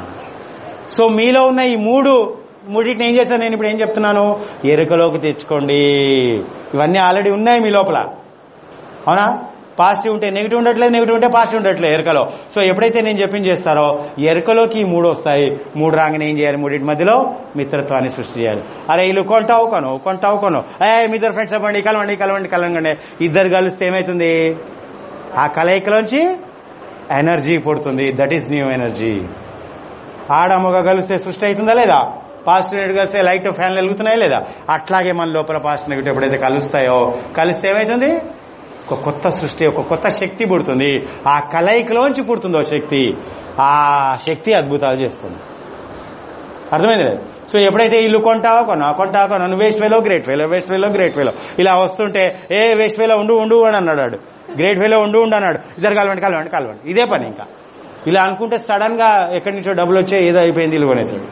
సో మీలో ఉన్న ఈ మూడు మూడింటిని ఏం చేశాను నేను ఇప్పుడు ఏం చెప్తున్నాను ఎరుకలోకి తెచ్చుకోండి ఇవన్నీ ఆల్రెడీ ఉన్నాయి మీ లోపల అవునా పాజిటివ్ ఉంటే నెగిటివ్ ఉండట్లేదు నెగిటివ్ ఉంటే పాజిటివ్ ఉండట్లేదు ఎరుకలో సో ఎప్పుడైతే నేను చెప్పింది చేస్తారో ఎరుకలోకి ఈ మూడు వస్తాయి మూడు రాగానే ఏం చేయాలి మూడింటి మధ్యలో మిత్రత్వాన్ని సృష్టి చేయాలి అరే వీళ్ళు కొంటావు కొను కొంటావు కొను ఏ మీ ఇద్దరు ఫ్రెండ్స్ అవ్వండి కలవండి కలవండి కలవండి ఇద్దరు కలిస్తే ఏమవుతుంది ఆ కలయికలోంచి ఎనర్జీ పుడుతుంది దట్ ఈస్ న్యూ ఎనర్జీ ఆడమ్మగా కలిస్తే సృష్టి అవుతుందా లేదా పాజిటివ్ నెగిటివ్ కలిస్తే లైట్ ఫ్యాన్లు వెలుగుతున్నాయా లేదా అట్లాగే మన లోపల పాజిటివ్ నెగిటివ్ ఎప్పుడైతే కలుస్తాయో కలిస్తే ఏమవుతుంది ఒక కొత్త సృష్టి ఒక కొత్త శక్తి పుడుతుంది ఆ కలయికలోంచి పుడుతుందో శక్తి ఆ శక్తి అద్భుతాలు చేస్తుంది అర్థమైంది లేదు సో ఎప్పుడైతే ఇల్లు కొంటావో కొన్నా కొంటావో కొన్నా నువ్వు వేస్ట్ వేలో గ్రేట్ వేలో వేస్ట్ వేలో గ్రేట్ వేలో ఇలా వస్తుంటే ఏ వేస్ట్ వేలో ఉండు ఉండు అని అన్నాడు వాడు. గ్రేట్ వేలో ఉండు ఉండు అన్నాడు ఇద్దరు కలవండి కలవండి కలవండి ఇదే పని ఇంకా ఇలా అనుకుంటే సడన్ గా ఎక్కడి నుంచో డబ్బులు వచ్చే ఏదో అయిపోయింది ఇల్లు కొనేసాడు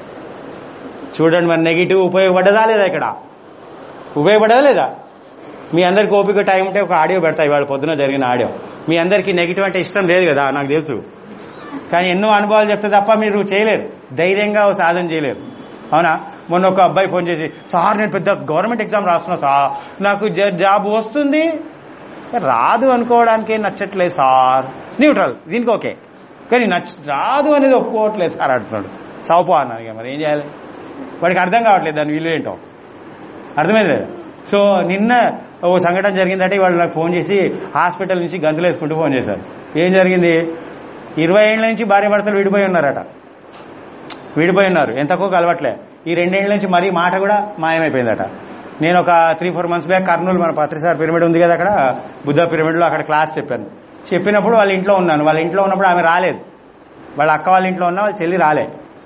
చూడండి మరి నెగిటివ్ ఉపయోగపడ్డదా లేదా ఇక్కడ ఉపయోగపడదా లేదా మీ అందరికి ఓపిక టైం ఉంటే ఒక ఆడియో పెడతా ఇవాళ పొద్దున జరిగిన ఆడియో మీ అందరికీ నెగిటివ్ అంటే ఇష్టం లేదు కదా నాకు తెలుసు కానీ ఎన్నో అనుభవాలు చెప్తే తప్ప మీరు చేయలేరు ధైర్యంగా ఓ సాధన చేయలేరు అవునా మొన్న ఒక అబ్బాయి ఫోన్ చేసి సార్ నేను పెద్ద గవర్నమెంట్ ఎగ్జామ్ రాస్తున్నా సార్ నాకు జ- జాబ్ వస్తుంది రాదు అనుకోవడానికి నచ్చట్లేదు సార్ న్యూట్రల్ దీనికి ఓకే కానీ నచ్చ రాదు అనేది ఒప్పుకోవట్లేదు సార్ అంటున్నాడు సౌపో అన్నాను ఇక మరి ఏం చేయాలి వాడికి అర్థం కావట్లేదు దాని విలువ ఏంటో అర్థమైంది లేదా? సో నిన్న ఓ సంఘటన జరిగిందంటే వాళ్ళు నాకు ఫోన్ చేసి హాస్పిటల్ నుంచి గంతులు వేసుకుంటూ ఫోన్ చేశారు ఏం జరిగింది ఇరవై ఏళ్ళ నుంచి భార్య భర్తలు విడిపోయి ఉన్నారట విడిపోయి ఉన్నారు ఎంతకో కలవట్లే ఈ రెండేళ్ల నుంచి మరీ మాట కూడా మాయమైపోయిందట నేను ఒక three four months back Kurnool మన పత్రిసార్ పిరమిడ్ ఉంది కదా అక్కడ బుద్ధ పిరమిడ్లో అక్కడ క్లాస్ చెప్పాను చెప్పినప్పుడు వాళ్ళ ఇంట్లో ఉన్నాను వాళ్ళ ఇంట్లో ఉన్నప్పుడు ఆమె రాలేదు వాళ్ళ అక్క వాళ్ళ ఇంట్లో ఉన్న వాళ్ళ చెల్లి రాలే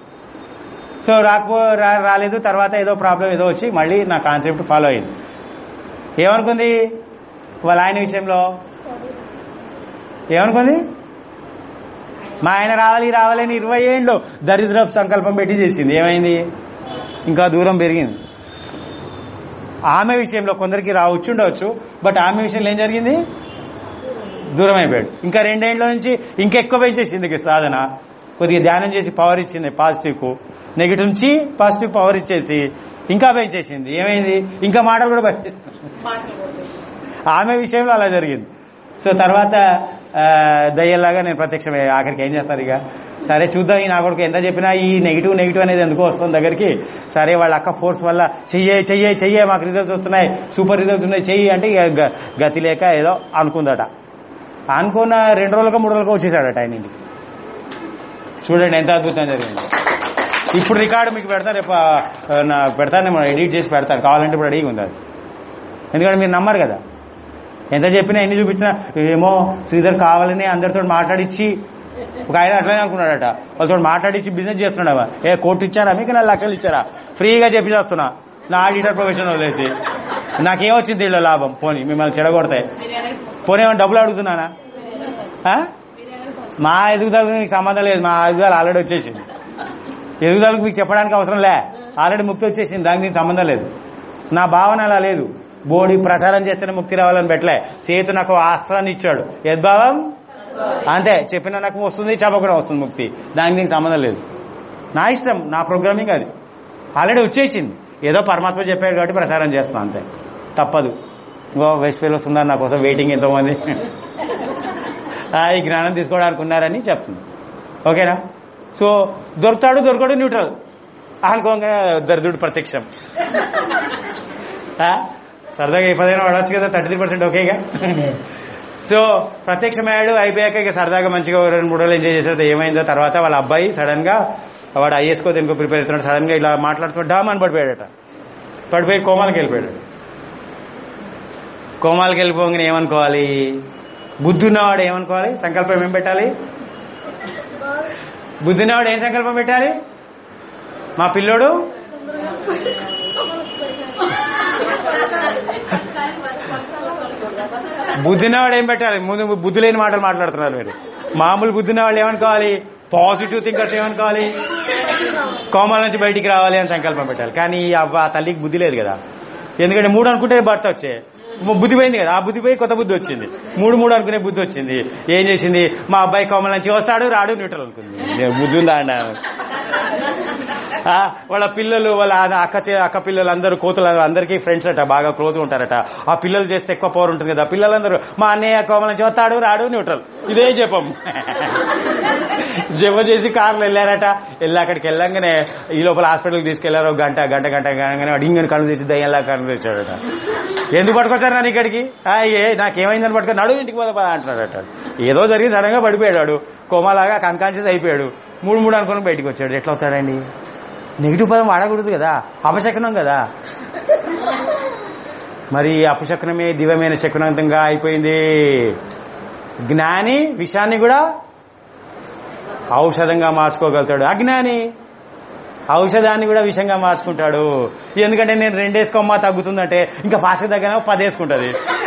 సో రాకపో రా- రాలేదు తర్వాత ఏదో ప్రాబ్లం ఏదో వచ్చి మళ్ళీ నా కాన్సెప్ట్ ఫాలో అయింది ఏమనుకుంది వాళ్ళ ఆయన విషయంలో ఏమనుకుంది మా ఆయన రావాలి రావాలి అని ఇరవై ఏళ్ళు దరిద్రపు సంకల్పం పెట్టి చేసింది ఏమైంది ఇంకా దూరం పెరిగింది ఆమె విషయంలో కొందరికి రావచ్చు ఉండవచ్చు బట్ ఆమె విషయంలో ఏం జరిగింది దూరం అయిపోయాడు ఇంకా రెండేండ్ల నుంచి ఇంకెక్కువ పెంచేసింది ఇక సాధన కొద్దిగా ధ్యానం చేసి పవర్ ఇచ్చింది పాజిటివ్కు నెగిటివ్ నుంచి పాజిటివ్ పవర్ ఇచ్చేసి ఇంకా పెంచేసింది ఏమైంది ఇంకా మాటలు కూడా పెంచేసింది మాట్లాడకూడదు ఆమె విషయంలో అలా జరిగింది సో తర్వాత ఆ, దయ్యంలాగా నేను ప్రత్యక్షమే ఆఖరికి ఏం చేస్తారు ఇక సరే చూద్దాం ఈ నా కొడుకు ఎంత చెప్పినా ఈ నెగిటివ్ నెగిటివ్ అనేది ఎందుకో వస్తుంది దగ్గరికి సరే వాళ్ళ అక్క ఫోర్స్ వల్ల చెయ్యే చెయ్యే చెయ్యే మాకు రిజల్ట్స్ వస్తున్నాయి సూపర్ రిజల్ట్స్ ఉన్నాయి చెయ్యి అంటే ఇక గ- గతి లేక ఏదో అనుకుందట అనుకున్న రెండు రోజులకు మూడు రోజులకు వచ్చేసాడట ఆయన ఇంటికి చూడండి ఎంత అద్భుతం జరిగింది ఇప్పుడు రికార్డు మీకు పెడతాను రేపు ఆ, నా పెడతాను నేను ఎడిట్ చేసి పెడతాను కావాలంటే ఇప్పుడు రెడీగా ఉంది అది ఎందుకంటే మీరు నమ్మరు కదా ఎంత చెప్పినా ఎన్ని చూపించినా ఏమో శ్రీధర్ కావాలని అందరితో మాట్లాడిచ్చి ఒక ఆయన అట్లనే అనుకున్నాడట వాళ్ళతో మాట్లాడిచ్చి బిజినెస్ చేస్తున్నాడా ఏ కోర్టు ఇచ్చారా మీకు నాలుగు లక్షలు ఇచ్చారా ఫ్రీగా చెప్పి చేస్తున్నా నా ఆడిటర్ ప్రొఫెషన్ వదిలేసి నాకేం వచ్చింది దీంట్లో లాభం పోనీ మిమ్మల్ని చెడగొడతాయి మీరు ఎవరైతే పోనీ ఏమైనా డబ్బులు అడుగుతున్నానా ఆ? మా ఎదుగుదలకు మీకు సంబంధం లేదు మా ఎదుగుదల ఆల్రెడీ వచ్చేసింది ఎదుగుదలకు మీకు చెప్పడానికి అవసరం లే ఆల్రెడీ ముక్తి వచ్చేసింది దానికి మీకు సంబంధం లేదు నా భావన అలా లేదు బోడి ప్రచారం చేస్తేనే ముక్తి రావాలని పెట్టలే సేతు నాకు ఆస్త్రాన్ని ఇచ్చాడు యద్భావం అంతే చెప్పిన నాకు వస్తుంది చెప్పకుండా వస్తుంది ముక్తి దానికి నీకు సంబంధం లేదు నా ఇష్టం నా ప్రోగ్రామింగ్ అది ఆల్రెడీ వచ్చేసింది ఏదో పరమాత్మ చెప్పాడు కాబట్టి ప్రచారం చేస్తున్నాను అంతే తప్పదు ఇంకో వెస్ట్ ఫెయిల్ వస్తుందని నా కోసం వెయిటింగ్ ఎంతోమంది ఆ, ఈ జ్ఞానం తీసుకోవడానికి ఉన్నారని చెప్తుంది ఓకేనా సో దొరుకుతాడు దొరకడు న్యూట్రల్ అనుకోగా దరిద్రుడు ప్రత్యక్షం ఆ? సరదాగా ఈ పదిహేను వాడచ్చు కదా థర్టీ త్రీ పర్సెంట్ ఓకేగా సో ప్రత్యక్షమయ్యాడు అయిపోయాక ఇక సరదాగా మంచిగా ఓ రెండు మూడు రోజులు ఎంజాయ్ చేసిన ఏమైందో తర్వాత వాళ్ళ అబ్బాయి సడన్ గా వాడు ఐఎస్కో దేనికో ప్రిపేర్ అవుతున్నాడు సడన్ గా ఇలా మాట్లాడుతూ డామ్ అని పడిపోయాడట పడిపోయి కోమాలకి వెళ్ళిపోయాడు కోమాలకి వెళ్ళిపోగానే ఏమనుకోవాలి బుద్ధి ఉన్నవాడు ఏమనుకోవాలి సంకల్పం ఏం పెట్టాలి బుద్ధి ఉన్నవాడు ఏం సంకల్పం పెట్టాలి మా పిల్లోడు బుద్ధినవాడు ఏం పెట్టాలి ముందు బుద్ధి లేని మాటలు మాట్లాడుతున్నారు మీరు మామూలు బుద్ధిన వాళ్ళు ఏమనుకోవాలి పాజిటివ్ థింకర్స్ ఏమనుకోవాలి కోమల నుంచి బయటికి రావాలి అని సంకల్పం పెట్టాలి కానీ ఈ అవ్వ ఆ తల్లికి బుద్ధి లేదు కదా ఎందుకంటే మూడు అనుకుంటే భర్త వచ్చే బుద్ధి పోయింది కదా ఆ బుద్ధి పోయి కొత్త బుద్ధి వచ్చింది మూడు మూడు అనుకునే బుద్ధి వచ్చింది ఏం చేసింది మా అబ్బాయి కోమల నుంచి వస్తాడు రాడు న్యూట్రల్ అనుకుంది నేను బుద్ధి ఉందా అండి ఆ, వాళ్ళ పిల్లలు వాళ్ళ ఆ- అక్క చే- అక్క పిల్లలు అందరూ కోతులు అందరికీ ఫ్రెండ్స్ అట బాగా క్లోజ్ ఉంటారట ఆ పిల్లలు చేస్తే ఎక్కువ పవర్ ఉంటుంది కదా పిల్లలందరూ మా అన్నయ్య కోమల నుంచి వస్తాడు రాడు న్యూట్రల్ ఇదే చెప్పం జమ చేసి కార్లు వెళ్ళారట వెళ్ళి అక్కడికి వెళ్ళంగానే ఈ లోపల హాస్పిటల్కి తీసుకెళ్లారు ఒక గంట గంట గంట గంటగానే వాడు ఇంగని కళ్ళు తెచ్చి దయ్యంలా కళ్ళు తెచ్చాడట ఎందుకు పట్టుకొచ్చారు నన్ను ఇక్కడికి ఆ, ఏ నాకేమైందని పట్టుకొని నడు ఇంటికి పోదా అంటున్నాడట ఏదో జరిగి సడన్ గా పడిపోయాడు కోమలాగా అన్కాన్షియస్ అయిపోయాడు మూడు మూడు అనుకుని బయటికి వచ్చాడు ఎట్లా అవుతాడండి నెగిటివ్ పదం వాడకూడదు కదా అపశకనం కదా మరి అపశకనమే దివ్యమైన శకునంతంగా అయిపోయింది జ్ఞాని విషయాన్ని కూడా ఔషధంగా మార్చుకోగలుగుతాడు అజ్ఞాని ఔషధాన్ని కూడా విషంగా మార్చుకుంటాడు ఎందుకంటే నేను రెండేసుకోమ్మా తగ్గుతుందంటే ఇంకా ఫాస్ట్గా తగ్గినా పది వేసుకుంటుంది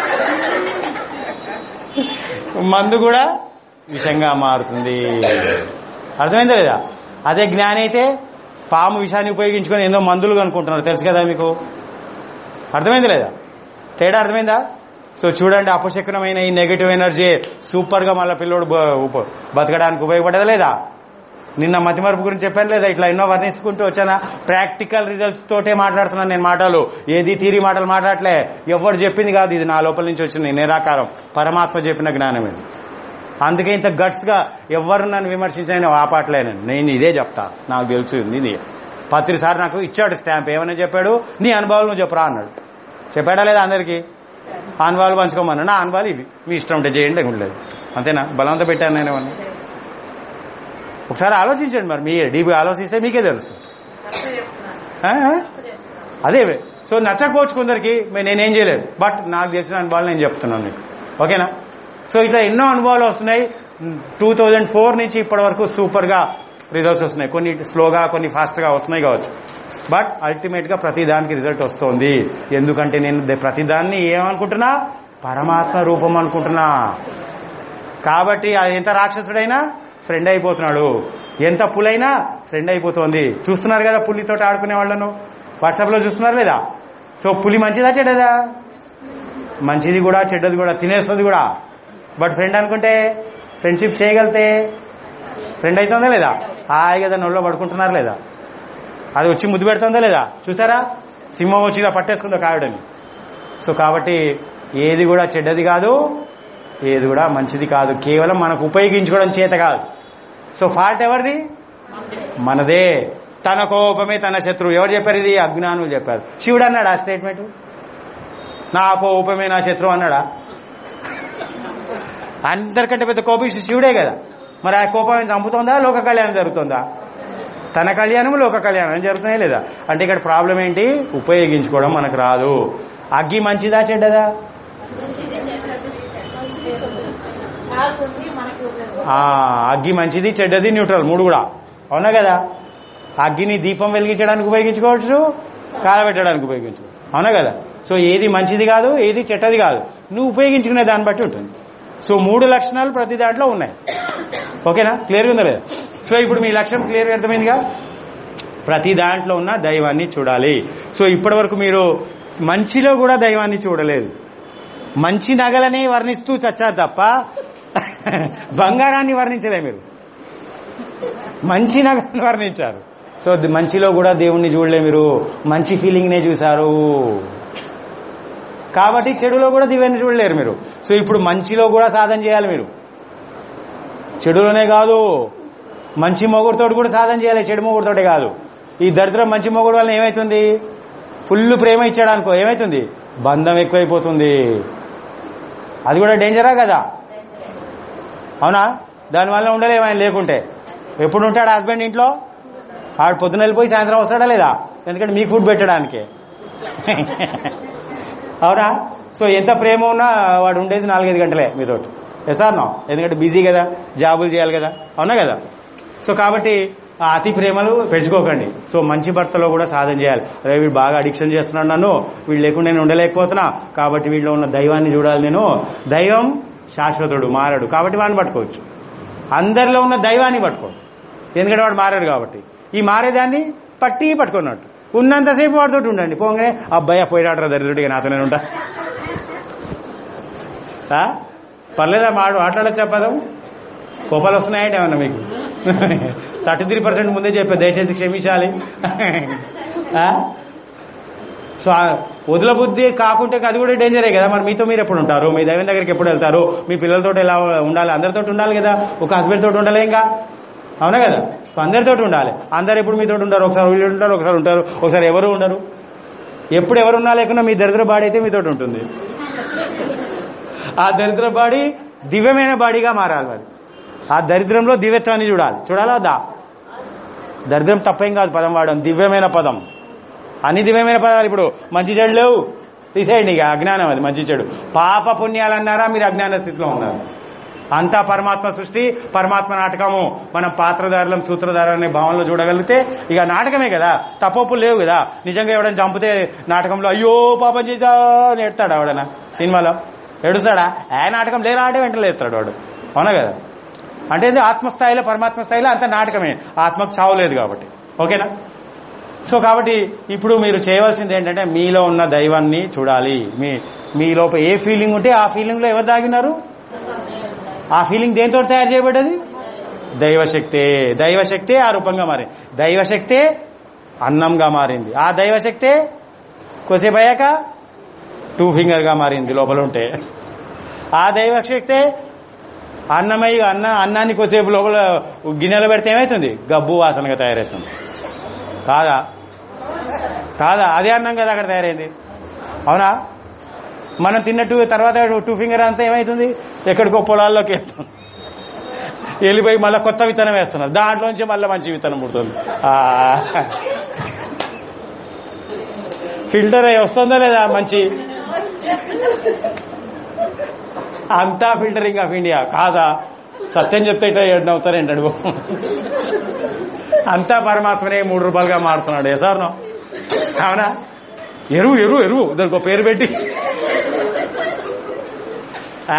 మందు కూడా విషంగా మారుతుంది అర్థమైందా లేదా అదే జ్ఞాని అయితే పాము విషాన్ని ఉపయోగించుకొని ఎన్నో మందులు అనుకుంటున్నారు తెలుసు కదా మీకు అర్థమైంది లేదా తేడా అర్థమైందా సో చూడండి అపశకునమైన ఈ నెగిటివ్ ఎనర్జీ సూపర్ గా మళ్ళీ పిల్లోడు బ- ఉప- బతకడానికి ఉపయోగపడదా లేదా నిన్న మతిమరుపు గురించి చెప్పాను లేదా ఇట్లా ఎన్నో వర్ణించుకుంటూ వచ్చానా ప్రాక్టికల్ రిజల్ట్స్ తోటే మాట్లాడుతున్నాను నేను మాటలు ఏది తీరి మాటలు మాట్లాడలే ఎవరు చెప్పింది కాదు ఇది నా లోపల నుంచి వచ్చింది నిరాకారం పరమాత్మ చెప్పిన జ్ఞానం ఇది అందుకే ఇంత గట్స్ గా ఎవరు నన్ను విమర్శించిన ఆపాట్లేనండి నేను ఇదే చెప్తా నాకు తెలుసు ఇది పత్రిసారి నాకు ఇచ్చాడు స్టాంప్ ఏమని చెప్పాడు నీ అనుభవాలు నువ్వు చెప్పరా అన్నాడు చెప్పాడా లేదా అందరికీ అనుభవాలు పంచుకోమన్నా నా అనుభవాలు ఇవి మీ ఇష్టం ఉంటే చేయండి లేకుంటే లేదు అంతేనా బలవంత పెట్టాను నేను ఏమన్నా ఒకసారి ఆలోచించండి మరి మీరే డీపీ ఆలోచిస్తే మీకే తెలుస్తుంది ఆ? ఆ? అదే సో నచ్చకపోవచ్చు కొందరికి మరి నేనేం చేయలేదు బట్ నాకు తెలిసిన అనుభవాలు నేను చెప్తున్నాను మీకు ఓకేనా సో ఇట్లా ఎన్నో అనుభవాలు వస్తున్నాయి టూ థౌజండ్ ఫోర్ నుంచి ఇప్పటి వరకు సూపర్ గా రిజల్ట్స్ వస్తున్నాయి కొన్ని స్లోగా కొన్ని ఫాస్ట్ గా వస్తున్నాయి కావచ్చు బట్ అల్టిమేట్ గా ప్రతి దానికి రిజల్ట్ వస్తుంది ఎందుకంటే నేను ద- ప్రతి దాన్ని ఏమనుకుంటున్నా పరమాత్మ రూపం అనుకుంటున్నా కాబట్టి అది ఎంత రాక్షసుడైనా ఫ్రెండ్ అయిపోతున్నాడు ఎంత పులైనా ఫ్రెండ్ అయిపోతుంది చూస్తున్నారు కదా పుల్లితో ఆడుకునే వాళ్ళను వాట్సాప్ లో చూస్తున్నారు లేదా సో పులి మంచిదా చెడ్డదా మంచిది కూడా చెడ్డది కూడా తినేస్తుంది కూడా బట్ ఫ్రెండ్ అనుకుంటే ఫ్రెండ్షిప్ చేయగలితే ఫ్రెండ్ అవుతుందా లేదా హాయి కదా నోళ్ళలో పడుకుంటున్నారు లేదా అది వచ్చి ముద్దు పెడుతుందా లేదా చూసారా సింహం వచ్చి ఇలా పట్టేసుకుందో కావిడని సో కాబట్టి ఏది కూడా చెడ్డది కాదు ఏది కూడా మంచిది కాదు కేవలం మనకు ఉపయోగించుకోవడం చేత కాదు సో ఫాల్ట్ ఎవరిది మనదే తన కోపమే తన శత్రువు ఎవరు చెప్పారు ఇది అజ్ఞానులు చెప్పారు శివుడు అన్నాడు ఆ స్టేట్మెంట్ నా కోపమే నా శత్రువు అన్నాడా అందరికంటే పెద్ద కోపిష్టి శివుడే కదా మరి ఆ కోపం ఆయన చంపుతుందా లోక కళ్యాణం జరుగుతుందా తన కళ్యాణం లోక కళ్యాణం జరుగుతున్నాయి లేదా అంటే ఇక్కడ ప్రాబ్లం ఏంటి ఉపయోగించుకోవడం మనకు రాదు అగ్గి మంచిదా చెడ్డదా ఆ, అగ్గి మంచిది చెడ్డది న్యూట్రల్ మూడు కూడా అవునా కదా అగ్గిని దీపం వెలిగించడానికి ఉపయోగించుకోవచ్చు కాలబెట్టడానికి ఉపయోగించుకోవచ్చు అవునా కదా సో ఏది మంచిది కాదు ఏది చెడ్డది కాదు నువ్వు ఉపయోగించుకునే దాన్ని బట్టి ఉంటుంది సో మూడు లక్షణాలు ప్రతి దాంట్లో ఉన్నాయి ఓకేనా క్లియర్గా ఉందా లేదా సో ఇప్పుడు మీ లక్ష్యం క్లియర్గా అర్థమైందిగా ప్రతి దాంట్లో ఉన్న దైవాన్ని చూడాలి సో ఇప్పటి వరకు మీరు మంచిలో కూడా దైవాన్ని చూడలేదు మంచి నగలని వర్ణిస్తూ చచ్చారు తప్ప బంగారాన్ని వర్ణించలే మీరు మంచి నగరాన్ని వర్ణించారు సో ది- మంచిలో కూడా దేవుణ్ణి చూడలే మీరు మంచి ఫీలింగ్ నే చూశారు కాబట్టి చెడులో కూడా దివ్యాన్ని చూడలేరు మీరు సో ఇప్పుడు మంచిలో కూడా సాధన చేయాలి మీరు చెడులోనే కాదు మంచి మొగుడుతోటి కూడా సాధన చేయాలి చెడు మొగుడుతోటే కాదు ఈ దరిద్రం మంచి మొగుడు వల్ల ఏమైతుంది ఫుల్ ప్రేమ ఇచ్చాడు అనుకో ఏమైతుంది బంధం ఎక్కువైపోతుంది అది కూడా డేంజరా కదా అవునా దానివల్ల ఉండలేము ఆయన లేకుంటే ఎప్పుడు ఉంటాడు హస్బెండ్ ఇంట్లో ఆడు పొద్దున వెళ్ళిపోయి సాయంత్రం వస్తాడా లేదా ఎందుకంటే మీకు ఫుడ్ పెట్టడానికి అవునా సో ఎంత ప్రేమ ఉన్నా వాడు ఉండేది నాలుగైదు గంటలే మీతోటి ఎసార్ నో ఎందుకంటే బిజీ కదా జాబులు చేయాలి కదా అవునా కదా సో కాబట్టి ఆ అతి ప్రేమలు పెంచుకోకండి సో మంచి భర్తలో కూడా సాధన చేయాలి అరే వీడు బాగా అడిక్షన్ చేస్తున్నాడు నన్ను వీళ్ళు లేకుండా నేను ఉండలేకపోతున్నా కాబట్టి వీళ్ళలో ఉన్న దైవాన్ని చూడాలి నేను దైవం శాశ్వతుడు మారడు కాబట్టి వాడిని పట్టుకోవచ్చు అందరిలో ఉన్న దైవాన్ని పట్టుకోవచ్చు ఎందుకంటే వాడు మారాడు కాబట్టి ఈ మారేదాన్ని పట్టి పట్టుకున్నట్టు ఉన్నంతసేపు వాడితోటి ఉండండి పోగానే అబ్బాయి పోయినాడు దరిద్రుడిగా నాతో నేను ఉంటా ఆ? పర్లేదా మాడు మాట్లాడచ్చా పదం కోపాలు వస్తున్నాయంటే ఏమన్నా మీకు థర్టీ త్రీ పర్సెంట్ ముందే చెప్పా దయచేసి క్షమించాలి ఆ? సో ఆ వదుల బుద్ధి కాకుంటే అది కూడా డేంజరే కదా మరి మీతో మీరు ఎప్పుడు ఉంటారు మీ దైవం దగ్గరికి ఎప్పుడు వెళ్తారు మీ పిల్లలతో ఎలా ఉండాలి అందరితో ఉండాలి కదా ఒక హస్బెండ్ తోటి ఉండాలి ఇంకా అవునా కదా సో అందరితో ఉండాలి అందరు ఎప్పుడు మీతో ఉంటారు ఒకసారి వీళ్ళు ఉంటారు ఒకసారి ఉంటారు ఒకసారి ఎవరు ఉండరు ఎప్పుడు ఎవరు ఉన్నా లేకున్నా మీ దరిద్ర బాడీ అయితే మీతో ఉంటుంది ఆ దరిద్ర బాడీ దివ్యమైన బాడీగా మారాలి మరి ఆ దరిద్రంలో దివ్యత్వాన్ని చూడాలి చూడాలా వద్దా దరిద్రం తప్పేం కాదు పదం వాడడం దివ్యమైన పదం అన్ని దివ్యమైన పదాలు ఇప్పుడు మంచి చెడు లేవు తీసేయండి ఇక అజ్ఞానం అది మంచి చెడు పాప పుణ్యాలు అన్నారా మీరు అజ్ఞాన స్థితిలో ఉన్నారు అంతా పరమాత్మ సృష్టి పరమాత్మ నాటకము మనం పాత్రధారులం సూత్రధారులు అనే భావనలో చూడగలిగితే ఇక నాటకమే కదా తప్పొప్పులు లేవు కదా నిజంగా ఎవడైనా చంపితే నాటకంలో అయ్యో పాపం చేసా అని ఎడతాడు ఎవడన్నా సినిమాలో ఏడుస్తాడా ఏ నాటకం లేరా అంటే వెంటనే లేస్తాడు వాడు అవునా కదా అంటే ఇది ఆత్మస్థాయిలో పరమాత్మ స్థాయిలో అంత నాటకమే ఆత్మకు చావు లేదు కాబట్టి ఓకేనా సో కాబట్టి ఇప్పుడు మీరు చేయవలసింది ఏంటంటే మీలో ఉన్న దైవాన్ని చూడాలి మీ మీ లోపల ఏ ఫీలింగ్ ఉంటే ఆ ఫీలింగ్లో ఎవరు దాగినారు ఆ ఫీలింగ్ దేంతో తయారు చేయబడ్డది దైవశక్తే దైవశక్తే ఆ రూపంగా మారింది దైవశక్తే అన్నంగా మారింది ఆ దైవశక్తే కొద్దిసేపు అయ్యాక టూ ఫింగర్గా మారింది లోపల ఉంటే ఆ దైవశక్తే అన్నమై అన్న అన్నాన్ని కొద్దిసేపు లోపల గిన్నెలో పెడితే ఏమవుతుంది గబ్బు వాసనగా తయారవుతుంది కాదా కాదా అదే అన్నం కదా అక్కడ తయారైంది అవునా మనం తిన్నట్టు తర్వాత టూ ఫింగర్ అంతా ఏమవుతుంది ఎక్కడికో పొలాల్లోకి వెళ్తుంది వెళ్ళిపోయి మళ్ళీ కొత్త విత్తనం వేస్తున్నారు దాంట్లోంచి మళ్ళీ మంచి విత్తనం పుడుతుంది ఆ. ఫిల్టర్ అయ్యి వస్తుందా లేదా మంచి అంతా ఫిల్టరింగ్ ఆఫ్ ఇండియా కాదా సత్యం చెప్తే ఇట్లా ఏడు అవుతారు ఏంటడు అంతా పరమాత్మనే మూడు రూపాయలుగా మారుతున్నాడు ఏ సార్ అవునా ఎరువు ఎరువు ఎరువు దానికి ఒక పేరు పెట్టి ఆ?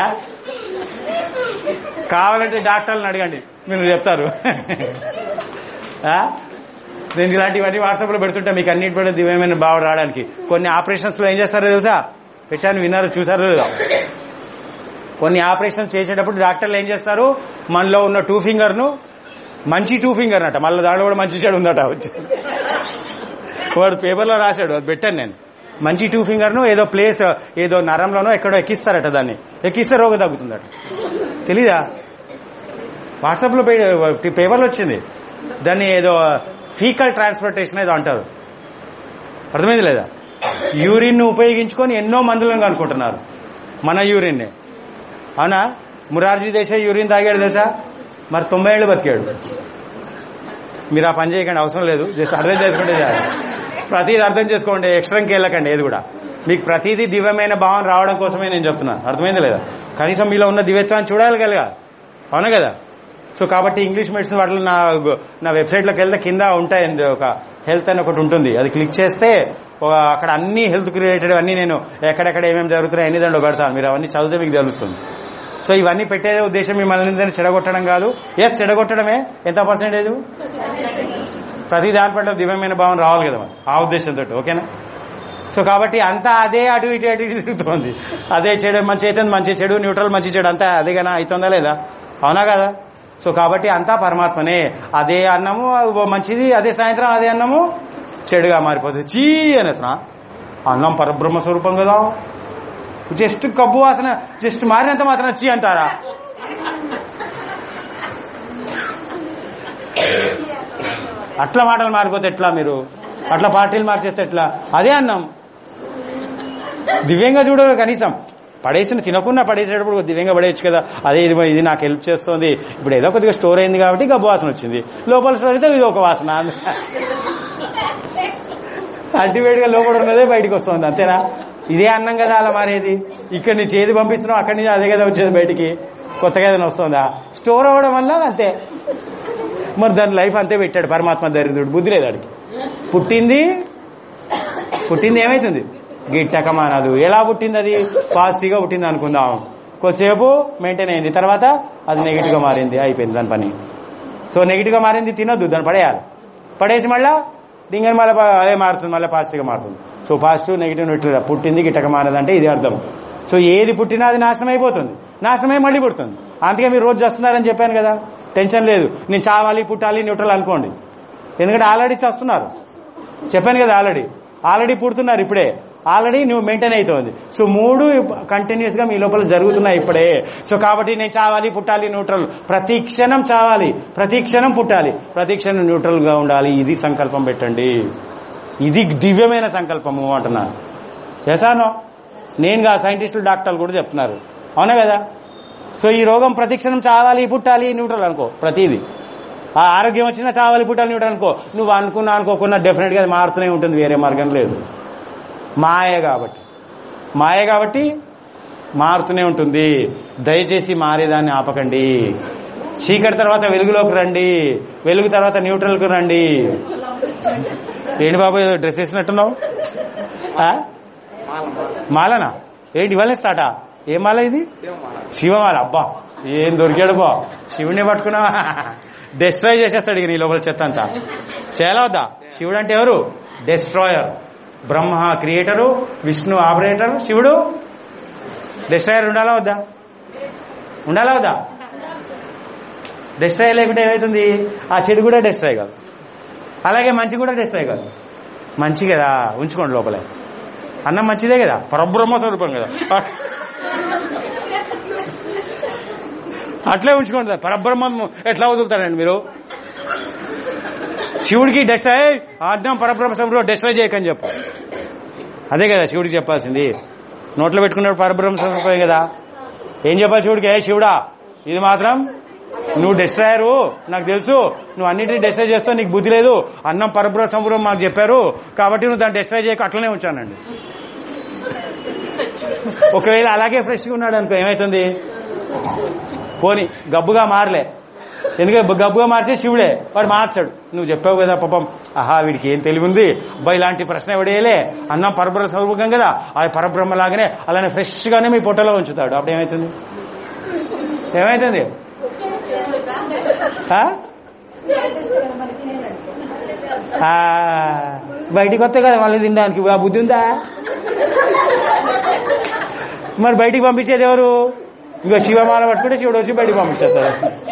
కావాలంటే డాక్టర్లను అడగండి మీరు చెప్తారు ఆ? నేను ఇలాంటివన్నీ వాట్సాప్ లో పెడుతుంటా మీకు అన్నిటి కూడా దివ్యమైన బావ రావడానికి కొన్ని ఆపరేషన్స్ లో ఏం చేస్తారో తెలుసా పెట్టాను విన్నారు చూసారో లేదో కొన్ని ఆపరేషన్స్ చేసేటప్పుడు డాక్టర్లు ఏం చేస్తారు మనలో ఉన్న టూ ఫింగర్ ను మంచి టూ ఫింగర్ అట మళ్ళీ దాంట్లో కూడా మంచి చెడు ఉందట వచ్చి వాడు పేపర్లో రాశాడు అది పెట్టాను నేను మంచి టూ ఫింగర్ ను ఏదో ప్లేస్ ఏదో నరంలోనో ఎక్కడో ఎక్కిస్తారట దాన్ని ఎక్కిస్తే రోగం తగ్గుతుందట తెలీదా వాట్సాప్ లో పే- పేపర్లో వచ్చింది దాన్ని ఏదో ఫీకల్ ట్రాన్స్పోర్టేషన్ ఏదో అంటారు అర్థమైంది లేదా యూరిన్ ను ఉపయోగించుకొని ఎన్నో మందులను కనుక్కుంటున్నారు మన యూరిన్ ని అవునా మురార్జీ దేశాయ్ యూరిన్ తాగాడు తెలుసా మరి తొంభై ఏళ్ళు బతికాడు మీరు ఆ పని చేయకండి అవసరం లేదు జస్ట్ అర్థం చేసుకుంటే చాలు ప్రతిదీ అర్థం చేసుకోండి ఎక్స్ట్రాకి వెళ్ళకండి ఏది కూడా మీకు ప్రతిదీ దివ్యమైన భావం రావడం కోసమే నేను చెప్తున్నాను అర్థమైంది లేదా కనీసం మీలో ఉన్న దివ్యత్వాన్ని చూడాలి కదా అవును కదా సో కాబట్టి ఇంగ్లీష్ మెడిసిన్ వాటిలో నా నా వెబ్సైట్లోకి వెళ్తే కింద ఉంటాయి ఒక హెల్త్ అని ఒకటి ఉంటుంది అది క్లిక్ చేస్తే ఒక అక్కడ అన్ని హెల్త్ రిలేటెడ్ అన్ని నేను ఎక్కడెక్కడ ఏమేమి జరుగుతున్నాయి అన్ని దాంట్లో పెడతాను మీరు అవన్నీ చదివితే మీకు తెలుస్తుంది సో ఇవన్నీ పెట్టే ఉద్దేశం మిమ్మల్ని అందరినీ చెడగొట్టడం కాదు ఎస్ చెడగొట్టడమే ఎంత పర్సెంటేజ్ ప్రతి దాని పట్ల దివ్యమైన భావం రావాలి కదా మరి ఆ ఉద్దేశంతో ఓకేనా సో కాబట్టి అంతా అదే అటు ఇటు అటు ఇటు తిరుగుతోంది అదే చెడు మంచి అయితే మంచి చెడు న్యూట్రల్ మంచి చెడు అంతా అదేగానా అవుతుందా లేదా అవునా కదా సో కాబట్టి అంతా పరమాత్మనే అదే అన్నము ఓ మంచిది అదే సాయంత్రం అదే అన్నము చెడుగా మారిపోతుంది చీ అనేసిన అన్నం పరబ్రహ్మ స్వరూపం కదా జస్ట్ కబ్బు వాసన జస్ట్ మారినంత మాత్రం చీ అంటారా అట్లా మాటలు మారిపోతే ఎట్లా మీరు అట్లా పార్టీలు మార్చేస్తే ఎట్లా అదే అన్నం దివ్యంగా చూడరు కనీసం పడేసిన తినకుండా పడేసేటప్పుడు దివ్యంగా పడేయచ్చు కదా అదే ఇది ఇది నాకు హెల్ప్ చేస్తుంది ఇప్పుడు ఏదో కొద్దిగా స్టోర్ అయింది కాబట్టి గబ్బు వాసన వచ్చింది లోపల స్టోర్ అయితే ఇది ఒక వాసన అల్టిమేట్ గా లోపల ఉన్నదే బయటకు వస్తుంది అంతేనా ఇదే అన్నం కదా అలా మారేది ఇక్కడి నుంచి ఏది పంపిస్తున్నాం అక్కడి నుంచి అదే కదా వచ్చేది బయటికి కొత్తగా ఏదైనా వస్తుందా స్టోర్ అవ్వడం వల్ల అంతే మరి దాని లైఫ్ అంతే పెట్టాడు పరమాత్మ దరిద్రుడు బుద్ధి లేదు వాడికి పుట్టింది పుట్టింది ఏమైతుంది గిట్టకమానదు ఎలా పుట్టింది అది పాజిటివ్గా పుట్టింది అనుకుందాం కొద్దిసేపు మెయింటైన్ అయింది తర్వాత అది నెగిటివ్గా మారింది అయిపోయింది దాని పని సో నెగిటివ్గా మారింది తినొద్దు దాన్ని పడేయాలి పడేసి మళ్ళా డింగని మళ్ళీ అదే మారుతుంది మళ్ళీ పాజిటివ్గా మారుతుంది సో పాజిటివ్ నెగిటివ్ నెగిటివ్ పుట్టింది గిట్టక మారదంటే ఇది అర్థం సో ఏది పుట్టినా అది నాశనం అయిపోతుంది నాశనమై మళ్ళీ పుడుతుంది అందుకే మీరు రోజు చేస్తున్నారని చెప్పాను కదా టెన్షన్ లేదు నేను చావాలి పుట్టాలి న్యూట్రల్ అనుకోండి ఎందుకంటే ఆల్రెడీ చేస్తున్నారు చెప్పాను కదా ఆల్రెడీ ఆల్రెడీ పుడుతున్నారు ఇప్పుడే ఆల్రెడీ నువ్వు మెయింటైన్ అవుతుంది సో మూడు కంటిన్యూస్ గా మీ లోపల జరుగుతున్నాయి ఇప్పుడే సో కాబట్టి నేను చావాలి పుట్టాలి న్యూట్రల్ ప్రతి క్షణం చావాలి ప్రతి క్షణం పుట్టాలి ప్రతి క్షణం న్యూట్రల్ గా ఉండాలి ఇది సంకల్పం పెట్టండి ఇది దివ్యమైన సంకల్పము అంటున్నారు ఎసానో నేనుగా సైంటిస్టులు డాక్టర్లు కూడా చెప్తున్నారు అవునా కదా సో ఈ రోగం ప్రతిక్షణం చావాలి పుట్టాలి న్యూట్రల్ అనుకో ప్రతిదీ ఆ ఆరోగ్యం వచ్చినా చావాలి పుట్టాలి న్యూట్రల్ అనుకో నువ్వు అనుకున్నా అనుకోకున్నా డెఫినెట్ గా అది మారుతూనే ఉంటుంది వేరే మార్గం లేదు మాయ కాబట్టి మాయ కాబట్టి మారుతూనే ఉంటుంది దయచేసి మారేదాన్ని ఆపకండి చీకటి తర్వాత వెలుగులోకి రండి వెలుగు తర్వాత న్యూట్రల్కి రండి ఏంటి బాబు ఏదో డ్రెస్ వేసినట్టున్నావు ఆ? మాలనా ఏంటి ఇవాళ స్టార్టా ఏ మాల ఇది శివమాల అబ్బా ఏం దొరికాడు బా శివుని పట్టుకున్నావా డెస్ట్రాయ్ చేసేస్తాడు ఇక నీ లోపల చెత్త అంతా చేయాలా వద్దా శివుడు అంటే ఎవరు destroyer Brahma creator Vishnu operator శివుడు డెస్ట్రాయర్ ఉండాలా వద్దా ఉండాలా వద్దా డెస్ట్రాయ్ లేకుంటే ఏమవుతుంది ఆ చెడు కూడా డెస్ట్రాయ్ కాదు అలాగే మంచి కూడా డెస్ట్రాయ్ కాదు మంచి కదా ఉంచుకోండి లోపలే అన్నం మంచిదే కదా పరబ్రహ్మ స్వరూపం కదా అట్లే ఉంచుకోండి సార్ పరబ్రహ్మం ఎట్లా వదులుతారండి మీరు శివుడికి డెస్ట్రాయ్ అన్నం పరబ్రహ్మ స్వరూపం డెస్ట్రాయ్ చేయకని చెప్పు అదే కదా శివుడికి చెప్పాల్సింది నోట్లో పెట్టుకున్నాడు పరబ్రహ్మ స్వరూపమే కదా ఏం చెప్పాలి శివుడికి ఏ శివుడా ఇది మాత్రం నువ్వు డెస్ట్రాయరు నాకు తెలుసు నువ్వు అన్నిటిని డెస్ట్రాయ్ చేస్తావు నీకు బుద్ధి లేదు అన్నం పరబ్రహ్మ సంపూర్వం మాకు చెప్పారు కాబట్టి నువ్వు దాన్ని డెస్ట్రాయ్ చేయక అట్లనే ఉంచానండి ఒకవేళ అలాగే ఫ్రెష్గా ఉన్నాడు అనుకో ఏమవుతుంది పోని గబ్బుగా మారలే ఎందుకంటే గబ్బుగా మార్చే శివుడే వాడు మార్చాడు నువ్వు చెప్పావు కదా పాపం ఆహా వీడికి ఏం తెలివి ఉంది అబ్బా ఇలాంటి ప్రశ్న ఎవడేయలే అన్నం పరబ్రహ్మ స్వరూపం కదా అది పరబ్రహ్మ లాగానే అలానే ఫ్రెష్ గానే మీ పొట్టలో ఉంచుతాడు అప్పుడు ఏమవుతుంది ఏమవుతుంది ఆ? ఆ, బయటికి వస్తే కదా మళ్ళీ తినడానికి ఆ బుద్ధి ఉందా మరి బయటికి పంపించేది ఎవరు ఇంకా శివమాల పట్టుకుంటే శివుడు వచ్చి బయటికి పంపించేస్తాడు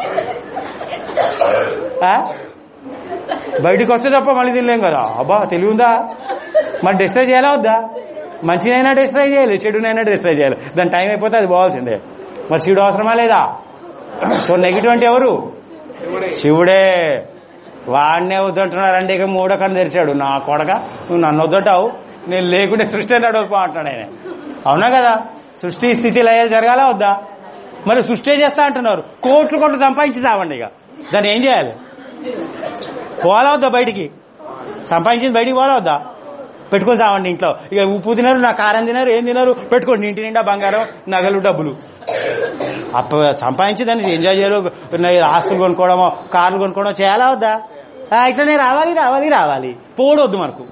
ఆ? బయటికి వస్తే తప్ప మళ్ళీ తినలేం కదా అబ్బా తెలివి ఉందా మరి డిస్ట్రై చేయాలా వద్దా మంచినైనా డిస్ట్రై చేయాలి చెడునైనా డిస్ట్రై చేయాలి దాని టైం అయిపోతే అది పోవాల్సిందే మరి శివుడు అవసరమా లేదా సో నెగిటివ్ అంటే ఎవరు శివుడే వాడినే వద్దంటున్నారంటే ఇక మూడో కన్ను తెరిచాడు నా కొడక నువ్వు నన్ను వద్దంటావు నేను లేకుంటే సృష్టి నడవకు అంటున్నాడు ఆయన అవునా కదా సృష్టి స్థితి లయాలు జరగాల వద్దా మరి సృష్టి చేస్తా అంటున్నారు కోట్లు కోట్లు సంపాదించి సావండి ఇక దాన్ని ఏం చేయాలి పోవాలా వద్దా బయటికి సంపాదించింది బయటికి పోవాలా వద్దా పెట్టుకొని సావండి ఇంట్లో ఇక ఉప్పు తినరు నా కారం తినరు ఏం తినరు పెట్టుకోండి ఇంటి నిండా బంగారం నగలు డబ్బులు అప్ప సంపాదించి దాన్ని ఎంజాయ్ చేయాలి ఆస్తులు కొనుక్కోవడమో కార్లు కొనుక్కోవడం చేయాలా వద్దా ఆ, ఇట్లనే రావాలి రావాలి రావాలి పోవడం వద్దు మనకు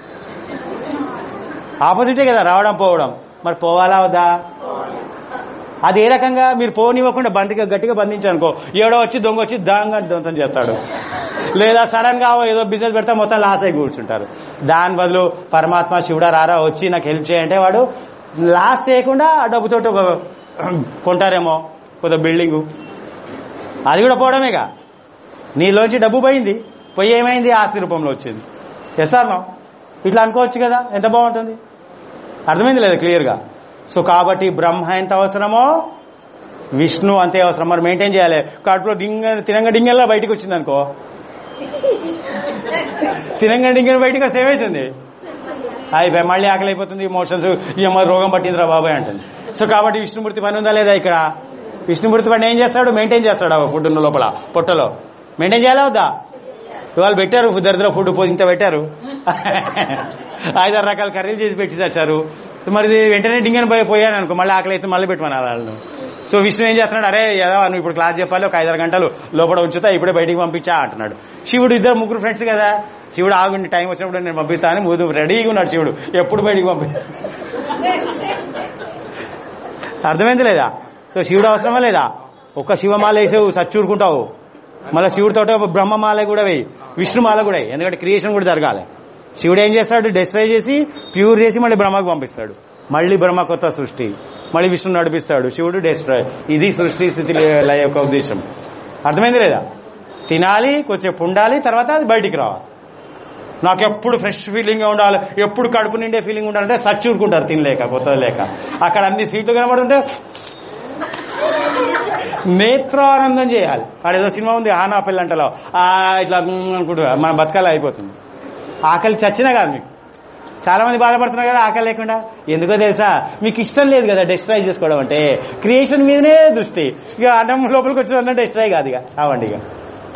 ఆపోజిటే కదా రావడం పోవడం మరి పోవాలా వద్దా అది ఏ రకంగా మీరు పోనివ్వకుండా బండిగా గట్టిగా బంధించానుకో ఎవడో వచ్చి దొంగ వచ్చి దాంగా ధ్వంసం చేస్తాడు లేదా సడన్ గా ఏదో బిజినెస్ పెడితే మొత్తం లాస్ అయి కూర్చుంటారు దాని బదులు పరమాత్మ శివుడా రారా వచ్చి నాకు హెల్ప్ చేయంటే వాడు లాస్ చేయకుండా ఆ డబ్బుతోటి ఒక కొంటారేమో కొత్త బిల్డింగు అది కూడా పోవడమేగా నీలోంచి డబ్బు పోయింది పోయి ఏమైంది ఆస్తి రూపంలో వచ్చింది ఎస్ ఆర్ నో ఇట్లా అనుకోవచ్చు కదా ఎంత బాగుంటుంది అర్థమైంది లేదా క్లియర్గా సో కాబట్టి బ్రహ్మ ఎంత అవసరమో విష్ణు అంతే అవసరం మరి మెయింటైన్ చేయాలి కడుపులో డింగ తినంగ డింగల్లా బయటకు వచ్చింది అనుకో తినంగ డింగ బయటకు వస్తే ఏమవుతుంది అయిపోయి మళ్ళీ ఆకలి అయిపోతుంది మోషన్స్ ఏమో రోగం పట్టిందిరా బాబాయ్ అంటుంది సో కాబట్టి విష్ణుమూర్తి పని ఉందా లేదా ఇక్కడ విష్ణుమూర్తి పని ఏం చేస్తాడు మెయింటైన్ చేస్తాడు ఆ ఫుడ్ లోపల పొట్టలో మెయింటైన్ చేయాలా వద్దా ఇవాళ పెట్టారు దరిద్ర ఫుడ్ పో- ఇంత పెట్టారు ఐదారు రకాల కర్రీలు చేసి పెట్టి తెచ్చారు మరి ఇది వెంటనే డింగని పోయి పోయాను అనుకో మళ్ళీ ఆకలి అయితే మళ్ళీ పెట్టమన్నారు వాళ్ళను సో విష్ణు ఏం చేస్తున్నాడు అరే ఏదో నువ్వు ఇప్పుడు క్లాస్ చెప్పాలి ఒక ఐదారు గంటలు లోపల ఉంచుతా ఇప్పుడే బయటికి పంపించా అంటున్నాడు శివుడు ఇద్దరు ముగ్గురు ఫ్రెండ్స్ కదా శివుడు ఆగుండి టైం వచ్చినప్పుడు నేను పంపిస్తా అని ముందు రెడీగా ఉన్నాడు శివుడు ఎప్పుడు బయటికి పంపి అర్థమైంది లేదా సో శివుడు అవసరమా లేదా ఒక్క శివమాల వేసావు సచ్చూరుకుంటావు మళ్ళీ శివుడితో బ్రహ్మమాల కూడా వేయి విష్ణుమాల కూడా వేయి ఎందుకంటే క్రియేషన్ కూడా జరగాలి శివుడు ఏం చేస్తాడు డిస్ట్రాయ్ చేసి ప్యూర్ చేసి మళ్ళీ బ్రహ్మకు పంపిస్తాడు మళ్ళీ బ్రహ్మ కొత్త సృష్టి మళ్ళీ విష్ణు నడిపిస్తాడు శివుడు డిస్ట్రాయ్ ఇది సృష్టి స్థితి లయ యొక్క ఉద్దేశం అర్థమైంది లేదా తినాలి కొంచెం ఉండాలి తర్వాత అది బయటికి రావాలి నాకు ఎప్పుడు ఫ్రెష్ ఫీలింగ్ ఉండాలి ఎప్పుడు కడుపు నిండే ఫీలింగ్ ఉండాలంటే సచ్చూరుకుంటారు తినలేక కొత్తది లేక అక్కడ అన్ని సీట్లు కనబడుతుంటే నేత్రానందం చేయాలి ఆడేదో సినిమా ఉంది ఆనా పిల్లంటలో ఆ ఇట్లా ఉమ్ అనుకుంటా మన బతకాల అయిపోతుంది ఆకలి చచ్చినా కాదు మీకు చాలా మంది బాధపడుతున్నారు కదా ఆకలి లేకుండా ఎందుకో తెలుసా మీకు ఇష్టం లేదు కదా డిస్ట్రాయ్ చేసుకోవడం అంటే క్రియేషన్ మీదనే దృష్టి ఇక అన్నం లోపలికి వచ్చిందంటే డిస్ట్రాయ్ కాదు ఇక చావండి ఇక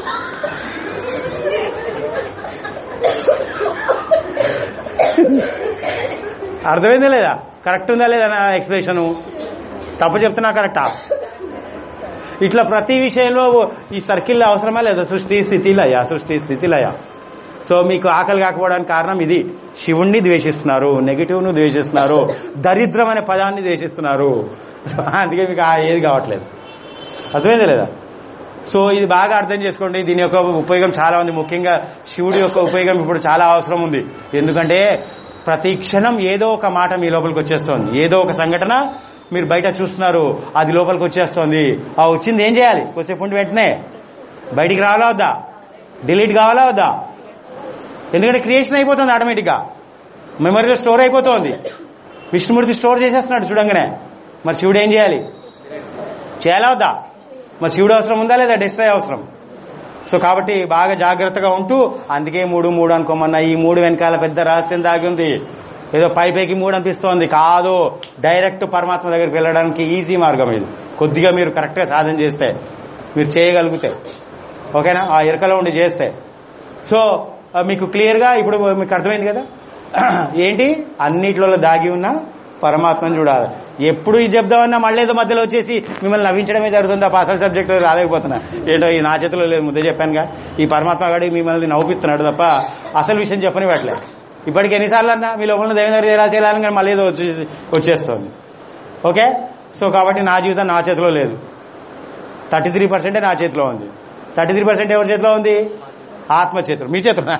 అర్థమైందా లేదా కరెక్ట్ ఉందా లేదా నా ఎక్స్ప్రెషన్ తప్పు చెప్తున్నా కరెక్టా ఇట్లా ప్రతి విషయంలో ఈ సర్కిల్ అవసరమా లేదా సృష్టి స్థితి లయ సృష్టి స్థితి లయ సో మీకు ఆకలి కాకపోవడానికి కారణం ఇది శివుణ్ణి ద్వేషిస్తున్నారు నెగిటివ్ ను ద్వేషిస్తున్నారు దరిద్రం అనే పదాన్ని ద్వేషిస్తున్నారు సో అందుకే మీకు ఆ ఏది కావట్లేదు అర్థమైందా లేదా సో ఇది బాగా అర్థం చేసుకోండి దీని యొక్క ఉపయోగం చాలా ఉంది ముఖ్యంగా శివుడి యొక్క ఉపయోగం ఇప్పుడు చాలా అవసరం ఉంది ఎందుకంటే ప్రతి క్షణం ఏదో ఒక మాట మీ లోపలికి వచ్చేస్తోంది ఏదో ఒక సంఘటన మీరు బయట చూస్తున్నారు అది లోపలికి వచ్చేస్తోంది ఆ వచ్చింది ఏం చేయాలి కొద్దిసేపు ఉండి వెంటనే బయటికి రావాలా వద్దా డిలీట్ కావాలా వద్దా ఎందుకంటే క్రియేషన్ అయిపోతుంది ఆటోమేటిక్గా మెమరీలో స్టోర్ అయిపోతుంది విష్ణుమూర్తి స్టోర్ చేసేస్తున్నాడు చూడంగానే మరి శివుడు ఏం చేయాలి చేయాలా వద్దా మరి శివుడు అవసరం ఉందా లేదా డిస్ట్రాయ్ అవసరం సో కాబట్టి బాగా జాగ్రత్తగా ఉంటూ అందుకే మూడు మూడు అనుకోమన్నా ఈ మూడు వెనకాల పెద్ద రహస్యం దాగి ఉంది ఏదో పై పైకి మూడు అనిపిస్తోంది కాదు డైరెక్ట్ పరమాత్మ దగ్గరికి వెళ్ళడానికి ఈజీ మార్గం ఇది కొద్దిగా మీరు కరెక్ట్గా సాధన చేస్తే మీరు చేయగలిగితే ఓకేనా ఆ ఇరకలో ఉండి చేస్తే సో ఆ, మీకు క్లియర్గా ఇప్పుడు మీకు అర్థమైంది కదా ఏంటి అన్నిట్లో దాగి ఉన్న పరమాత్మని చూడాలి ఎప్పుడు ఇది చెప్దామన్నా మళ్ళీ ఏదో మధ్యలో వచ్చేసి మిమ్మల్ని నవ్వించడమే జరుగుతుంది తప్ప అసలు సబ్జెక్ట్ రాలేకపోతున్నా ఏంటో ఈ నా చేతిలో లేదు ముద్ద చెప్పానుగా ఈ పరమాత్మ గాడి మిమ్మల్ని నవ్వుపిస్తున్నాడు తప్ప అసలు విషయం చెప్పనివ్వట్లే ఇప్పటికి ఎన్నిసార్లు అన్నా మీ లోపల దైవం దగ్గర ఎలా చేయాలని కానీ మళ్ళీ ఏదో వచ్చేసి వచ్చేస్తుంది ఓకే సో కాబట్టి నా జీవితం నా చేతిలో లేదు థర్టీ త్రీ పర్సెంటే నా చేతిలో ఉంది థర్టీ త్రీ పర్సెంట్ ఎవరి చేతిలో ఉంది ఆత్మ చేతులు మీ చేతులు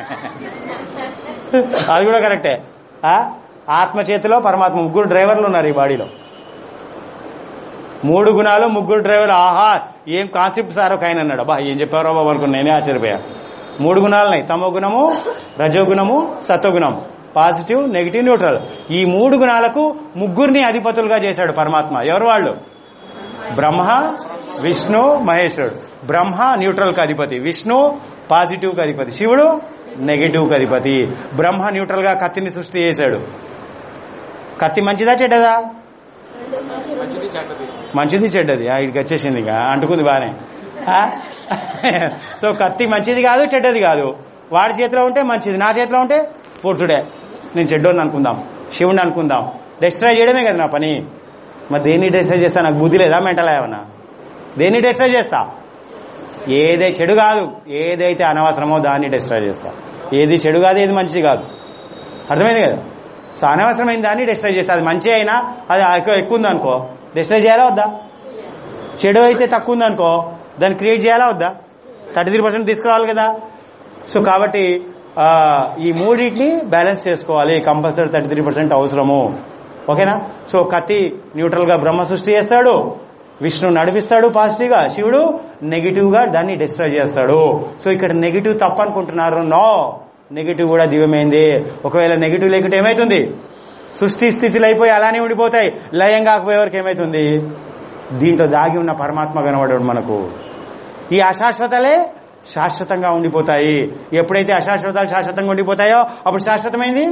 అది కూడా కరెక్టే ఆ? ఆత్మ చేతిలో పరమాత్మ ముగ్గురు డ్రైవర్లు ఉన్నారు ఈ బాడీలో మూడు గుణాలు ముగ్గురు డ్రైవర్లు ఆహా ఏం కాన్సెప్ట్ సార్ ఒక ఆయన అన్నాడు అబ్బా ఏం చెప్పారో బాబు అనుకున్నా నేనే ఆశ్చర్యపోయా మూడు గుణాలున్నాయి తమో గుణము రజోగుణము సత్వగుణం పాజిటివ్ నెగిటివ్ న్యూట్రల్ ఈ మూడు గుణాలకు ముగ్గురిని అధిపతులుగా చేశాడు పరమాత్మ ఎవరు వాళ్ళు బ్రహ్మ విష్ణు మహేశ్వరుడు బ్రహ్మ న్యూట్రల్ కి అధిపతి విష్ణు పాజిటివ్ కి అధిపతి శివుడు నెగిటివ్ కి అధిపతి బ్రహ్మ న్యూట్రల్ గా కత్తిని సృష్టి చేశాడు కత్తి మంచిదా చెడ్డదా మంచిది చెడ్డది మంచిది చెడ్డది ఆ, ఇక్కడికి వచ్చేసింది ఇక అంటుకుంది బానే ఆ? సో కత్తి మంచిది కాదు చెడ్డది కాదు వాడి చేతిలో ఉంటే మంచిది నా చేతిలో ఉంటే పురుషుడే నేను చెడ్డోని అనుకుందాం శివుడిని అనుకుందాం డిస్ట్రాయ్ చేయడమే కదా నా పని మరి దేన్ని డిస్ట్రాయ్ చేస్తా నాకు బుద్ధి లేదా మెంటల్ ఏమన్నా దేన్ని డిస్ట్రాయ్ చేస్తా ఏదే చెడు కాదు ఏదైతే అనవసరమో దాన్ని డిస్ట్రాయ్ చేస్తా ఏది చెడు కాదు ఏది మంచిది కాదు అర్థమైంది కదా సో అనవసరమైన దాన్ని డిస్ట్రాయ్ చేస్తా అది మంచి అయినా అది ఎక్కువ ఎక్కువ ఉందనుకో డిస్ట్రాయ్ చేయాలా వద్దా చెడు అయితే తక్కువ ఉందనుకో దాన్ని క్రియేట్ చేయాలా వద్దా థర్టీ త్రీ పర్సెంట్ తీసుకురావాలి కదా సో కాబట్టి ఆ, ఈ మూడింటిని బ్యాలెన్స్ చేసుకోవాలి కంపల్సరీ థర్టీ త్రీ పర్సెంట్ అవసరము ఓకేనా సో కత్తి న్యూట్రల్ గా బ్రహ్మ సృష్టి చేస్తాడు విష్ణు నడిపిస్తాడు పాజిటివ్ గా శివుడు నెగిటివ్ గా దాన్ని డిస్ట్రాయ్ చేస్తాడు సో ఇక్కడ నెగిటివ్ తప్పు అనుకుంటున్నారు నో నెగిటివ్ కూడా దివ్యమైంది ఒకవేళ నెగిటివ్ లేకుంటే ఏమైతుంది సృష్టి స్థితిలో అయిపోయి అలానే ఉండిపోతాయి లయం కాకపోయే వరకు ఏమైతుంది దీంట్లో దాగి ఉన్న పరమాత్మ కనబడడు మనకు ఈ అశాశ్వతలే శాశ్వతంగా ఉండిపోతాయి ఎప్పుడైతే అశాశ్వతాలు శాశ్వతంగా ఉండిపోతాయో అప్పుడు శాశ్వతమైంది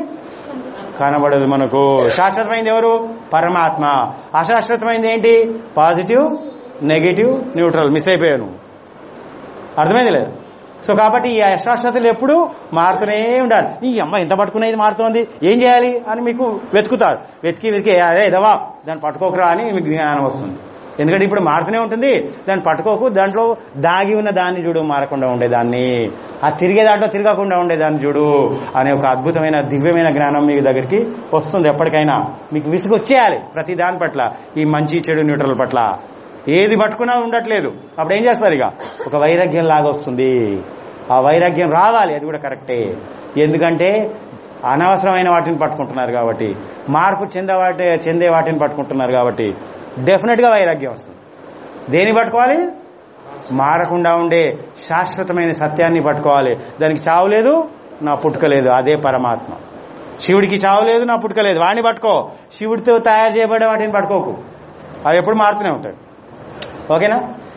కనబడదు మనకు శాశ్వతమైంది ఎవరు పరమాత్మ అశాశ్వతమైంది ఏంటి పాజిటివ్ నెగిటివ్ న్యూట్రల్ మిస్ అయిపోయాను అర్థమైంది లేదు సో కాబట్టి ఈ అశాశ్వతలు ఎప్పుడు మారుతూనే ఉండాలి ఈ అమ్మ ఎంత పట్టుకునేది మారుతోంది ఏం చేయాలి అని మీకు వెతుకుతారు వెతికి వెతికి అదే ఇదవా దాన్ని పట్టుకోకరా అని మీకు జ్ఞానం వస్తుంది ఎందుకంటే ఇప్పుడు మారుతూనే ఉంటుంది దాన్ని పట్టుకోకు దాంట్లో దాగి ఉన్న దాన్ని చూడు మారకుండా ఉండేదాన్ని ఆ తిరిగే దాంట్లో తిరగకుండా ఉండేదాన్ని చూడు అనే ఒక అద్భుతమైన దివ్యమైన జ్ఞానం మీ దగ్గరికి వస్తుంది ఎప్పటికైనా మీకు విసుగు వచ్చేయాలి ప్రతి దాని పట్ల ఈ మంచి చెడు న్యూట్రల్ పట్ల ఏది పట్టుకున్నా ఉండట్లేదు అప్పుడు ఏం చేస్తారు ఇక ఒక వైరాగ్యం లాగా వస్తుంది ఆ వైరాగ్యం రావాలి అది కూడా కరెక్టే ఎందుకంటే అనవసరమైన వాటిని పట్టుకుంటున్నారు కాబట్టి మార్పు చెందే వాటి చెందే వాటిని పట్టుకుంటున్నారు కాబట్టి డెఫినెట్ గా వైరాగ్యం వస్తుంది దేని పట్టుకోవాలి మారకుండా ఉండే శాశ్వతమైన సత్యాన్ని పట్టుకోవాలి దానికి చావు లేదు నా పుట్టుక లేదు అదే పరమాత్మ శివుడికి చావు లేదు నా పుట్టుక లేదు వాడిని పట్టుకో శివుడితో తయారు చేయబడే వాటిని పట్టుకోకు అవి ఎప్పుడు మారుతూనే ఉంటాడు ఓకేనా